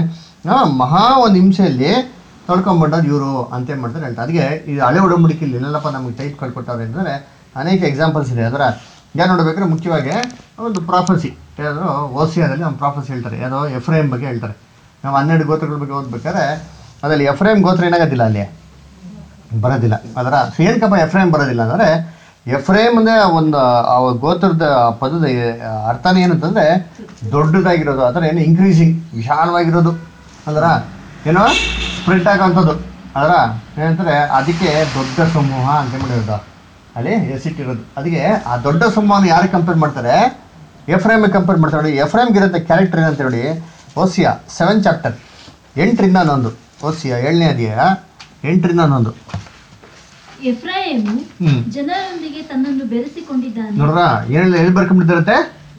ಮಹಾ ಒಂದು ಹಿಂಸೆಯಲ್ಲಿ ತೊಳ್ಕೊಂಬಂಡವ್ರು ಇವರು ಅಂತ ಏನು ಮಾಡ್ತಾರೆ ಹೇಳ್ತಾರೆ ಅದಕ್ಕೆ ಇದು ಹಳೆ ಒಡಂಬಡಿಕೆಯಲ್ಲಿ ಎಲ್ಲಪ್ಪ ನಮಗೆ ಟೈಪ್ ಕಳ್ಕೊಟ್ಟವ್ರೆ ಅಂದರೆ ಅನೇಕ ಎಕ್ಸಾಂಪಲ್ಸ್ ಇದೆ ಅದರ ಯಾರು ನೋಡ್ಬೇಕಾದ್ರೆ ಮುಖ್ಯವಾಗಿ ಒಂದು ಪ್ರಾಫಸಿ ಯಾವುದೋ ಓಸಿಯಾದಲ್ಲಿ ಒಂದು ಪ್ರಾಫಸಿ ಹೇಳ್ತಾರೆ ಯಾವುದೋ ಎಫ್ರೇಮ್ ಬಗ್ಗೆ ಹೇಳ್ತಾರೆ ನಾವು ಹನ್ನೆರಡು ಗೋತ್ರಗಳ ಬಗ್ಗೆ ಓದ್ಬೇಕಾದ್ರೆ ಅದರಲ್ಲಿ ಎಫ್ರೇಮ್ ಗೋತ್ರ ಏನಾಗೋದಿಲ್ಲ ಅಲ್ಲಿ ಬರೋದಿಲ್ಲ ಅದರ ಏನಕ್ಕಪ್ಪ ಎಫ್ರೇಮ್ ಬರೋದಿಲ್ಲ ಅಂದರೆ ಎಫ್ರೇಮ್ ಅಂದರೆ ಒಂದು ಆ ಗೋತ್ರದ ಪದದ ಅರ್ಥನೇ ಏನಂತಂದರೆ ದೊಡ್ಡದಾಗಿರೋದು ಅದರ ಏನು ಇನ್ಕ್ರೀಸಿಂಗ್ ವಿಶಾಲವಾಗಿರೋದು ಅದರ ಏನೋ ಸ್ಪ್ರೆಡ್ ಆಗೋವಂಥದ್ದು ಅದರ ಏನಂತಾರೆ ಅದಕ್ಕೆ ದೊಡ್ಡ ಸಮೂಹ ಅಂತ ಮಾಡಿರೋದು ಅಲ್ಲಿ ಎಸಿಟ್ಟಿರೋದು ಅದಕ್ಕೆ ಆ ದೊಡ್ಡ ಸಮೂಹನ ಯಾರಿಗೆ ಕಂಪೇರ್ ಮಾಡ್ತಾರೆ ಎಫ್ರೇಮಿಗೆ ಕಂಪೇರ್ ಮಾಡ್ತಾರೆ ನೋಡಿ ಎಫ್ರೇಮ್ಗೆ ಇರುತ್ತೆ ಕ್ಯಾರೆಕ್ಟರ್ ಏನಂತ ಹೇಳಿ ಓಸಿಯಾ ಸೆವೆನ್ ಚಾಪ್ಟರ್ ಎಂಟರಿಂದ ಹನ್ನೊಂದು ಓಸಿಯಾ ಏಳನೇ ಅಧ್ಯಾಯ ಎಂಟರಿಂದ ಹನ್ನೊಂದು ಎಫ್ರಾಯೇಮು ಹ್ಞೂ ಜನರೊಂದಿಗೆ ತನ್ನನ್ನು ಬೆರೆಸಿಕೊಂಡಿದ್ದಾನೆ ನೋಡ್ರ ಏನೆಲ್ಲ ಎಲ್ಲಿ ಬರ್ಕೊಂಡ್ಬಿಟ್ಟಿರುತ್ತೆ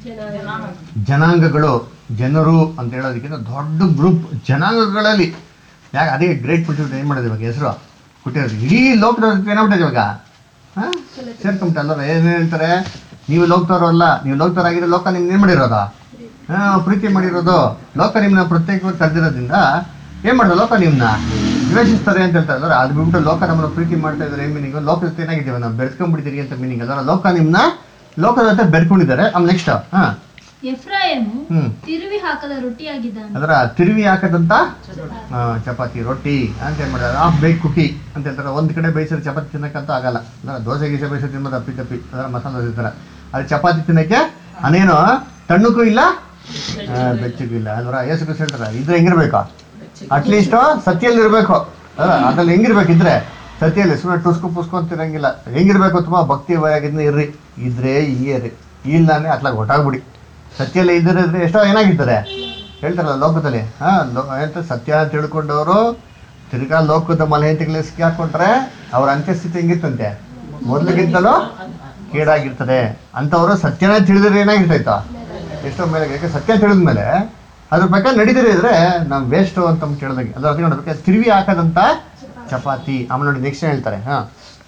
ಜನಾಂಗಗಳು ಜನರು ಅಂತ ಹೇಳೋದಕ್ಕಿಂತ ದೊಡ್ಡ ಗ್ರೂಪ್ ಜನಾಂಗಗಳಲ್ಲಿ ಯಾಕೆ ಅದೇ ಗ್ರೇಟ್ ಬಿಟ್ಟಿರೋದು ಏನು ಮಾಡೋದು ಇವಾಗ ಹೆಸರು ಕೊಟ್ಟಿರೋದು ಇಡೀ ಲೋಕದವ್ರ ಏನಾಗ್ಬಿಟ್ಟಿದೆ ಇವಾಗ ಹಾಂ ಸೇರ್ಕೊಂಬಿಟ್ಟು ಅಲ್ಲರ ಏನು ಹೇಳ್ತಾರೆ ನೀವು ಲೋಕದವ್ರು ಅಲ್ಲ ನೀವು ಲೋಕದವರಾಗಿರೋ ಲೋಕ ನಿಮ್ಗೆ ಏನು ಮಾಡಿರೋದು ಹಾಂ ಪ್ರೀತಿ ಮಾಡಿರೋದು ಲೋಕ ನಿಮ್ಮನ್ನ ಪ್ರತ್ಯೇಕವಾಗಿ ಕರೆದಿರೋದ್ರಿಂದ ಏನು ಮಾಡೋದು ಲೋಕ ನಿಮ್ಮನ್ನ ದ್ವೇಷಿಸ್ತಾರೆ ಅಂತ ಹೇಳ್ತಾರೆ ಅಲ್ಲರ ಅದು ಬಿಟ್ಬಿಟ್ಟು ಲೋಕ ನಮ್ಮನ್ನ ಪ್ರೀತಿ ಮಾಡ್ತಾ ಇದ್ದಾರೆ ಏನು ಮೀನಿಂಗ್ ಲೋಕದ ಜೊತೆ ಏನಾಗಿದ್ದೀವಿ ನಾವು ಬೆರೆಸ್ಕೊಂಡ್ಬಿಟ್ಟಿದ್ದೀರಿ ಅಂತ ಮೀನಿಂಗ್ ಅದರ ಲೋಕ ನಿಮ್ಮನ್ನ ಲೋಕದ ಜೊತೆ ಬೆರ್ಕೊಂಡಿದ್ದಾರೆ ಆಮೇಲೆ ನೆಕ್ಸ್ಟ್ ಹಾಂ ಎಫ್ರಾಯೇಮು ಹ್ಞೂ ತಿರುವಿ ಹಾಕದ ರೊಟ್ಟಿಯಾಗಿದ್ದಾನೆ ಅದರ ತಿರುವಿ ಹಾಕದಂತ ಆ, ಚಪಾತಿ ರೊಟ್ಟಿ ಅಂತ ಏನು ಮಾಡಿದಾರೆ ಹಾಫ್ ಬೇಕ್ ಕುಕಿ ಅಂತ ಹೇಳ್ತಾರೆ ಒಂದು ಕಡೆ ಬೇಯಿಸಿದ್ರೆ ಚಪಾತಿ ತಿನ್ನಕ್ಕಂತ ಆಗಲ್ಲ ಅಂದ್ರೆ ದೋಸೆ ಗೀಸೆ ಬೇಯಿಸಿ ತಿನ್ನೋದು ಅಪ್ಪಿ ತಪ್ಪಿ ಅದರ ಮಸಾಲೆ ದೋಸೆ ಥರ ಅದು ಚಪಾತಿ ತಿನ್ನಕ್ಕೆ ಅನೇನು ತಣ್ಣಕ್ಕೂ ಇಲ್ಲ ಆ, ಬೆಚ್ಚಗೂ ಇಲ್ಲ ಅದರ ಏಸು ಬಿಸಿ ಹೇಳ್ತಾರೆ ಇದ್ರೆ ಹೆಂಗಿರ್ಬೇಕು ಅಟ್ಲೀಸ್ಟ್ ಸತ್ಯಲ್ಲಿ ಇರಬೇಕು ಅದ್ರಲ್ಲಿ ಹೆಂಗಿರ್ಬೇಕು ಇದ್ರೆ ಸತ್ಯಲ್ಲಿ ಸುಮ್ಮನೆ ಟುಸ್ಕು ಪುಸ್ಕು ಅಂತ ಇರಂಗಿಲ್ಲ ಹೆಂಗಿರ್ಬೇಕು ತುಂಬ ಭಕ್ತಿ ಭಯಾಗಿದ್ನ ಇರ್ರಿ ಇದ್ರೆ ಹಿಂಗೆ ಇರ್ರಿ ಇಲ್ಲಾನೆ ಅತ್ಲಾಗ ಹೊಟ್ಟಾಗ್ಬಿಡಿ ಸತ್ಯಲ್ಲಿ ಇದ್ರೆ ಎಷ್ಟೋ ಏನಾಗಿರ್ತಾರೆ ಹೇಳ್ತಾರಲ್ಲ ಲೋಕದಲ್ಲಿ ಹಾಂ ಲೋ ಹೇಳ್ತಾರೆ ಸತ್ಯ ಅಂತ ತಿಳ್ಕೊಂಡವರು ತಿರ್ಗಾ ಲೋಕದ ಮಲಹೆಂತಿಗಳಿಗೆ ಸಿಕ್ಕಿ ಹಾಕ್ಕೊಂಡ್ರೆ ಅವ್ರ ಅಂತ್ಯಸ್ಥಿತಿ ಹೆಂಗಿರ್ತಂತೆ ಮೊದಲಿಗಿಂತಲೂ ಕೇಡಾಗಿರ್ತದೆ ಅಂಥವ್ರು ಸತ್ಯನ ತಿಳಿದ್ರೆ ಏನಾಗಿರ್ತೈತ ಎಷ್ಟೋ ಮೇಲೆ ಯಾಕೆ ಸತ್ಯ ತಿಳಿದ ಮೇಲೆ ಅದ್ರ ಪ್ರಕಾರ ನಡೀತಿದ್ರೆ ಇದ್ರೆ ನಾವು ವೇಸ್ಟು ಅಂತ ಕೇಳಿದಂಗೆ ಅದ್ರ ಅರ್ಥ ನೋಡ್ಬೇಕು ತಿರುವಿ ಹಾಕದಂತ ಚಪಾತಿ ಆಮೇಲೆ ನೋಡಿ ನೆಕ್ಸ್ಟ್ ಹೇಳ್ತಾರೆ ಹಾಂ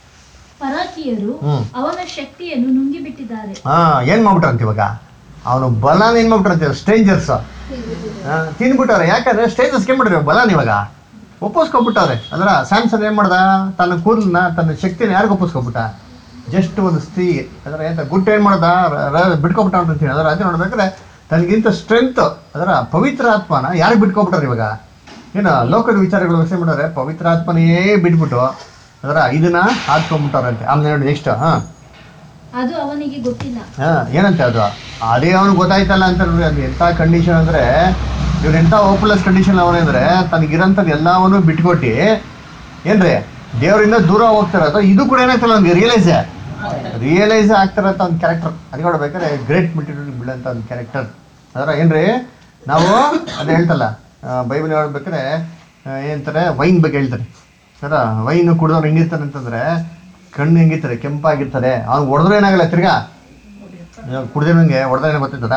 ಪರಾಕಿಯರು ಹ್ಮ್. ಅವನ ಶಕ್ತಿಯನ್ನು ನುಂಗಿಬಿಟ್ಟಿದ್ದಾರೆ ಹಾಂ ಏನು ಮಾಡ್ಬಿಟ್ರಂತ ಇವಾಗ ಅವನು ಬಲನ ಏನು ಮಾಡ್ಬಿಟ್ರಂತ ಸ್ಟ್ರೇಂಜರ್ಸ್ ತಿಂದ್ಬಿಟ್ಟವ್ರೆ ಯಾಕಂದ್ರೆ ಸ್ಟೇಜಸ್ ಮಾಡ್ರಿ ಬಲನ ಇವಾಗ ಒಪ್ಪಿಸ್ಕೊಬಿಟ್ಟವ್ರೆ ಅದರ ಸ್ಯಾಮ್ಸನ್ ಏನು ಮಾಡ್ದ ತನ್ನ ಕೂದಲನ್ನ ತನ್ನ ಶಕ್ತಿನ ಯಾರಿಗೆ ಒಪ್ಪಿಸ್ಕೊಬಿಟ್ಟ ಜಸ್ಟ್ ಒಂದು ಸ್ತ್ರೀ ಅದರ ಎಂತ ಗುಟ್ಟು ಏನು ಮಾಡ್ದ ಬಿಟ್ಕೊಬಿಟ್ಟ ಅಂತೀನಿ ಅದರ ಅದೇ ನೋಡ್ಬೇಕಾದ್ರೆ ತನಗಿಂತ ಸ್ಟ್ರೆಂತ್ ಅದರ ಪವಿತ್ರ ಆತ್ಮನ ಯಾರಿಗೆ ಬಿಟ್ಕೊಬಿಟ್ಟಾರೆ ಇವಾಗ ಏನು ಲೋಕದ ವಿಚಾರಗಳು ಯೋಚನೆ ಮಾಡಿದ್ರೆ ಪವಿತ್ರ ಆತ್ಮನೇ ಬಿಟ್ಬಿಟ್ಟು ಅದರ ಇದನ್ನ ಹಾಕ್ಕೊಂಬಿಟ್ಟವ್ರಂತೆ ಆಮೇಲೆ ನೋಡಿ ನೆಕ್ಸ್ಟ್ ಹಾಂ ಅದು ಅವನಿಗೆ ಗೊತ್ತಿಲ್ಲ ಹಾ ಏನಂತೆ ಅದು ಅದೇ ಅವ್ನಿಗೆ ಗೊತ್ತಾಯ್ತಲ್ಲ ಅಂತ ನೋಡ್ರಿ ಅದು ಎಂಥ ಕಂಡೀಷನ್ ಅಂದರೆ ಇವ್ರು ಎಂಥ ಓಪನ್ಲೆಸ್ ಕಂಡೀಷನ್ ಅವನೇ ಅಂದರೆ ತನಗಿರೋಂಥದ್ದು ಎಲ್ಲವನ್ನೂ ಬಿಟ್ಕೊಟ್ಟು ಏನ್ರಿ ದೇವರಿಂದ ದೂರ ಹೋಗ್ತಿರೋದು ಇದು ಕೂಡ ಏನಾಗ್ತಲ್ಲ ಅವ್ನಿಗೆ ರಿಯಲೈಸ್ ರಿಯಲೈಸ್ ಆಗ್ತಿರೋಂಥ ಒಂದು ಕ್ಯಾರೆಕ್ಟರ್ ಅದು ನೋಡ್ಬೇಕಾದ್ರೆ ಗ್ರೇಟ್ ಮೆಟೀರಿಯಲ್ ಬೀಳೋಂಥ ಒಂದು ಕ್ಯಾರೆಕ್ಟರ್ ಅದರ ಏನ್ರಿ ನಾವು ಅದು ಹೇಳ್ತಲ್ಲ ಬೈಬಲ್ ಹೇಳ್ಬೇಕಾದ್ರೆ ಆ, ಏನಂತಾರೆ ವೈನ್ ಬಗ್ಗೆ ಹೇಳ್ತಾರೆ ಸರ ವೈನ್ ಕುಡಿದವ್ರು ಹೆಂಗಿರ್ತಾರೆ ಅಂತಂದರೆ ಕಣ್ಣು ಹೆಂಗಿರ್ತಾರೆ ಕೆಂಪಾಗಿರ್ತಾರೆ ಅವ್ನು ಹೊಡೆದ್ರೆ ಏನಾಗಲ್ಲ ತಿರ್ಗಾ ಕುಡ್ದಿರಂಗೆ ಹೊಡೆದ್ರೆ ಏನೋ ಗೊತ್ತಿರ್ತದ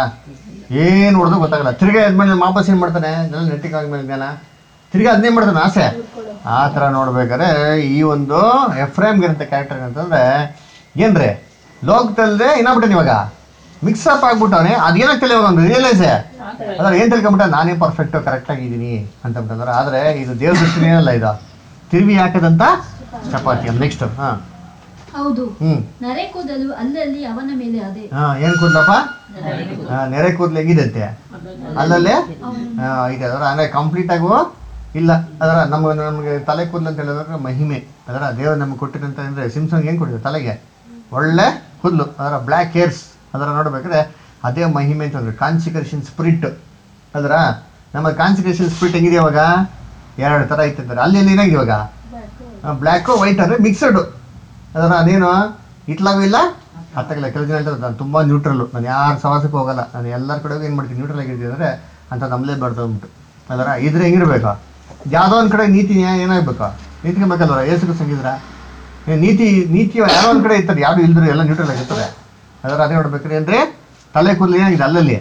ಏನು ಹೊಡೆದು ಗೊತ್ತಾಗಲ್ಲ ತಿರ್ಗಾ ಎದ್ಮೇಲೆ ವಾಪಸ್ ಏನು ಮಾಡ್ತಾನೆ ಎಲ್ಲ ನೆಟ್ಟಿಗೆ ಆದ್ಮೇಲೆ ಜ್ಞಾನ ತಿರ್ಗಾ ಅದನ್ನೇ ಮಾಡ್ತಾನೆ ಆಸೆ ಆ ಥರ ನೋಡ್ಬೇಕಾದ್ರೆ ಈ ಒಂದು ಎಫ್ರೇಮ್ಗೆ ಇರುತ್ತೆ ಕ್ಯಾರೆಕ್ಟರ್ ಅಂತಂದ್ರೆ ಏನ್ರಿ ಲೋಕದಲ್ಲದೆ ಏನಾಗ್ಬಿಟ್ಟೆ ಇವಾಗ ಮಿಕ್ಸ್ ಅಪ್ ಆಗ್ಬಿಟ್ಟವನೆ ಅದೇನಾಗ್ತಿಲ್ಲ ಇವಾಗ ಒಂದು ರಿಯಲೈಸ್ ಅದ್ರ ಏನು ತಿಳ್ಕೊಂಬಿಟ್ಟ ನಾನೇ ಪರ್ಫೆಕ್ಟು ಕರೆಕ್ಟಾಗಿ ಇದ್ದೀನಿ ಅಂತ ಬಿಟ್ಟಂದ್ರೆ ಆದರೆ ಇದು ದೇವ್ರ ದೃಷ್ಟಿನೇ ಏನಲ್ಲ ಇದು ತಿರುವಿ ಹಾಕದಂತ ಚಪಾತಿ ನೆಕ್ಸ್ಟ್ ಹಾಂ ಹೌದು ಹ್ಞೂ ನರೆ ಕೂದಲು ಅಲ್ಲಲ್ಲಿ ಅವನ ಮೇಲೆ ಅದೇ ಹಾಂ ಏನು ಕೂದಲಪ್ಪ ಆ, ನೆರೆ ಕೂದಲು ಹೆಂಗಿದಂತೆ ಅಲ್ಲಲ್ಲೇ ಆ, ಇದೆ ಅದರ ಅಂದರೆ ಕಂಪ್ಲೀಟಾಗೂ ಇಲ್ಲ ಅದರ ನಮ್ಮ ನಮಗೆ ತಲೆ ಕೂದಲು ಅಂತ ಹೇಳಿದ್ರೆ ಮಹಿಮೆ ಅದರ ದೇವರು ನಮಗೆ ಕೊಟ್ಟಿರಂತ ಅಂದರೆ ಸಿಮ್ಸನ್ಗೆ ಏನು ಕೊಟ್ಟಿದ್ರು ತಲೆಗೆ ಒಳ್ಳೆ ಕೂದಲು ಅದರ ಬ್ಲ್ಯಾಕ್ ಹೇರ್ಸ್ ಅದರ ನೋಡ್ಬೇಕಾದ್ರೆ ಅದೇ ಮಹಿಮೆ ಅಂತಂದ್ರೆ ಕಾನ್ಸಿಕರೇಷನ್ ಸ್ಪಿರಿಟ್ ಅದರ ನಮ್ಮ ಕಾನ್ಸಿಕರೇಷನ್ ಸ್ಪಿರಿಟ್ ಹೆಂಗಿದೆ ಇವಾಗ ಎರಡು ಥರ ಐತೆ ಅಂತಾರೆ ಅಲ್ಲಿ ಎಲ್ಲಿ ಏನಾಗಿದೆ ಇವಾಗ ಬ್ಲ್ಯಾಕು ವೈಟ್ ಅಂದರೆ ಮಿಕ್ಸಡು ಅದರ ಅದೇನು ಇಟ್ಲಾಗೂ ಇಲ್ಲ ಹತ್ತಾಗಿಲ್ಲ ಕೆಲವು ಜನ ಹೇಳ್ತಾರೆ ನಾನು ತುಂಬ ನ್ಯೂಟ್ರಲ್ಲು ನಾನು ಯಾರ ಸವಾಸಕ್ಕೂ ಹೋಗಲ್ಲ ನಾನು ಎಲ್ಲರ ಕಡೆಗೂ ಏನು ಮಾಡ್ತೀನಿ ನ್ಯೂಟ್ರಲ್ ಆಗಿರ್ತೀನಿ ಅಂದರೆ ಅಂತ ನಮ್ಮಲೇ ಬರ್ದು ಅಂದ್ಬಿಟ್ಟು ಅದರ ಇದ್ರೆ ಹೆಂಗಿರ್ಬೇಕು ಯಾವುದೋ ಒಂದು ಕಡೆ ನೀತಿ ನ್ಯಾಯ ಏನಾಗಬೇಕು ನಿಂತ್ಕೊಬೇಕಲ್ವರ ಏಸು ಸಂಗಿದ್ರ ನೀತಿ ನೀತಿ ಯಾರೋ ಒಂದು ಕಡೆ ಇರ್ತಾರೆ ಯಾರು ಇಲ್ದ್ರು ಎಲ್ಲ ನ್ಯೂಟ್ರಲ್ ಆಗಿರ್ತಾರೆ ಅದರ ಅದೇ ನೋಡ್ಬೇಕ್ರಿ ಅಂದರೆ ತಲೆ ಕೂದಲು ಏನಾಗಿದೆ ಅಲ್ಲಲ್ಲಿ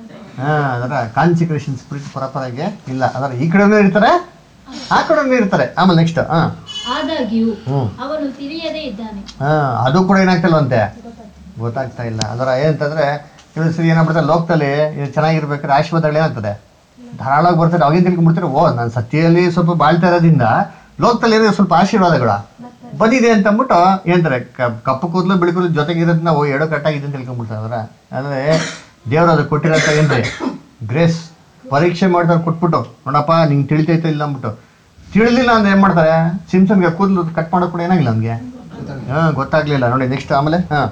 ಹಾಂ ಅದರ ಕಾನ್ಸಿಕ್ರೇಷನ್ ಸ್ಪಿರಿಟ್ ಪರಪರಾಗೆ ಇಲ್ಲ ಅದರ ಈ ಕಡೆನೂ ಇರ್ತಾರೆ ಆ ಕಡೆನೂ ಇರ್ತಾರೆ ಆಮೇಲೆ ನೆಕ್ಸ್ಟ್ ಹಾಂ ಆದಾಗ್ಯೂ ಹ್ಞೂ ಅವನು ತಿಳಿಯದೇ ಇದ್ದಾನೆ ಹಾ ಅದು ಕೂಡ ಏನಾಗ್ತಿಲ್ವಂತೆ ಗೊತ್ತಾಗ್ತಾ ಇಲ್ಲ ಅದರ ಏನಂತಂದ್ರೆ ಕೆಲವು ಸರಿ ಏನಾಗ್ಬಿಡ್ತಾರೆ ಲೋಕದಲ್ಲಿ ಇದು ಚೆನ್ನಾಗಿರ್ಬೇಕಾದ್ರೆ ಆಶೀರ್ವಾದಗಳು ಏನಾಗ್ತದೆ ಧಾರಾಳವಾಗಿ ಬರ್ತಾರೆ ಅವಾಗಿನ ತಿಳ್ಕೊಂಡ್ಬಿಡ್ತಾರೆ ಓ ನಾನು ಸತ್ಯದಲ್ಲಿ ಸ್ವಲ್ಪ ಬಾಳ್ತಾ ಇರೋದ್ರಿಂದ ಲೋಕದಲ್ಲಿ ಏನೋ ಸ್ವಲ್ಪ ಆಶೀರ್ವಾದಗಳ ಬಂದಿದೆ ಅಂತ ಅಂದ್ಬಿಟ್ಟು ಏನಂತಾರೆ ಕ- ಕಪ್ಪು ಕೂದಲು ಬಿಳಿ ಕೂದಲು ಜೊತೆಗಿರೋದನ್ನ ಓ ಎಡೋ ಕಟ್ಟಾಗಿದೆ ಅಂತ ತಿಳ್ಕೊಂಡ್ಬಿಡ್ತಾರೆ ಅದರ ಅಂದರೆ ದೇವ್ರು ಅದು ಕೊಟ್ಟಿರೋಂಥ ಏನ್ರಿ ಗ್ರೇಸ್ ಪರೀಕ್ಷೆ ಮಾಡ್ತಾರೆ ಕೊಟ್ಬಿಟ್ಟು ನೋಡಪ್ಪ ನಿಂಗೆ ತಿಳಿತೈತೆ ಇಲ್ಲ ಅಂದ್ಬಿಟ್ಟು ತಿಳಿಲಿಲ್ಲ ಅಂದ್ರೆ ಏನು ಮಾಡ್ತಾರೆ ಸಿಮ್ಸನ್ಗೆ ಕೂದಲು ಕಟ್ ಮಾಡೋಕೆ ಕೂಡ ಏನಾಗಿಲ್ಲ ನಮಗೆ ಹಾಂ ಗೊತ್ತಾಗ್ಲಿಲ್ಲ ನೋಡಿ ನೆಕ್ಸ್ಟ್ ಆಮೇಲೆ ಹಾಂ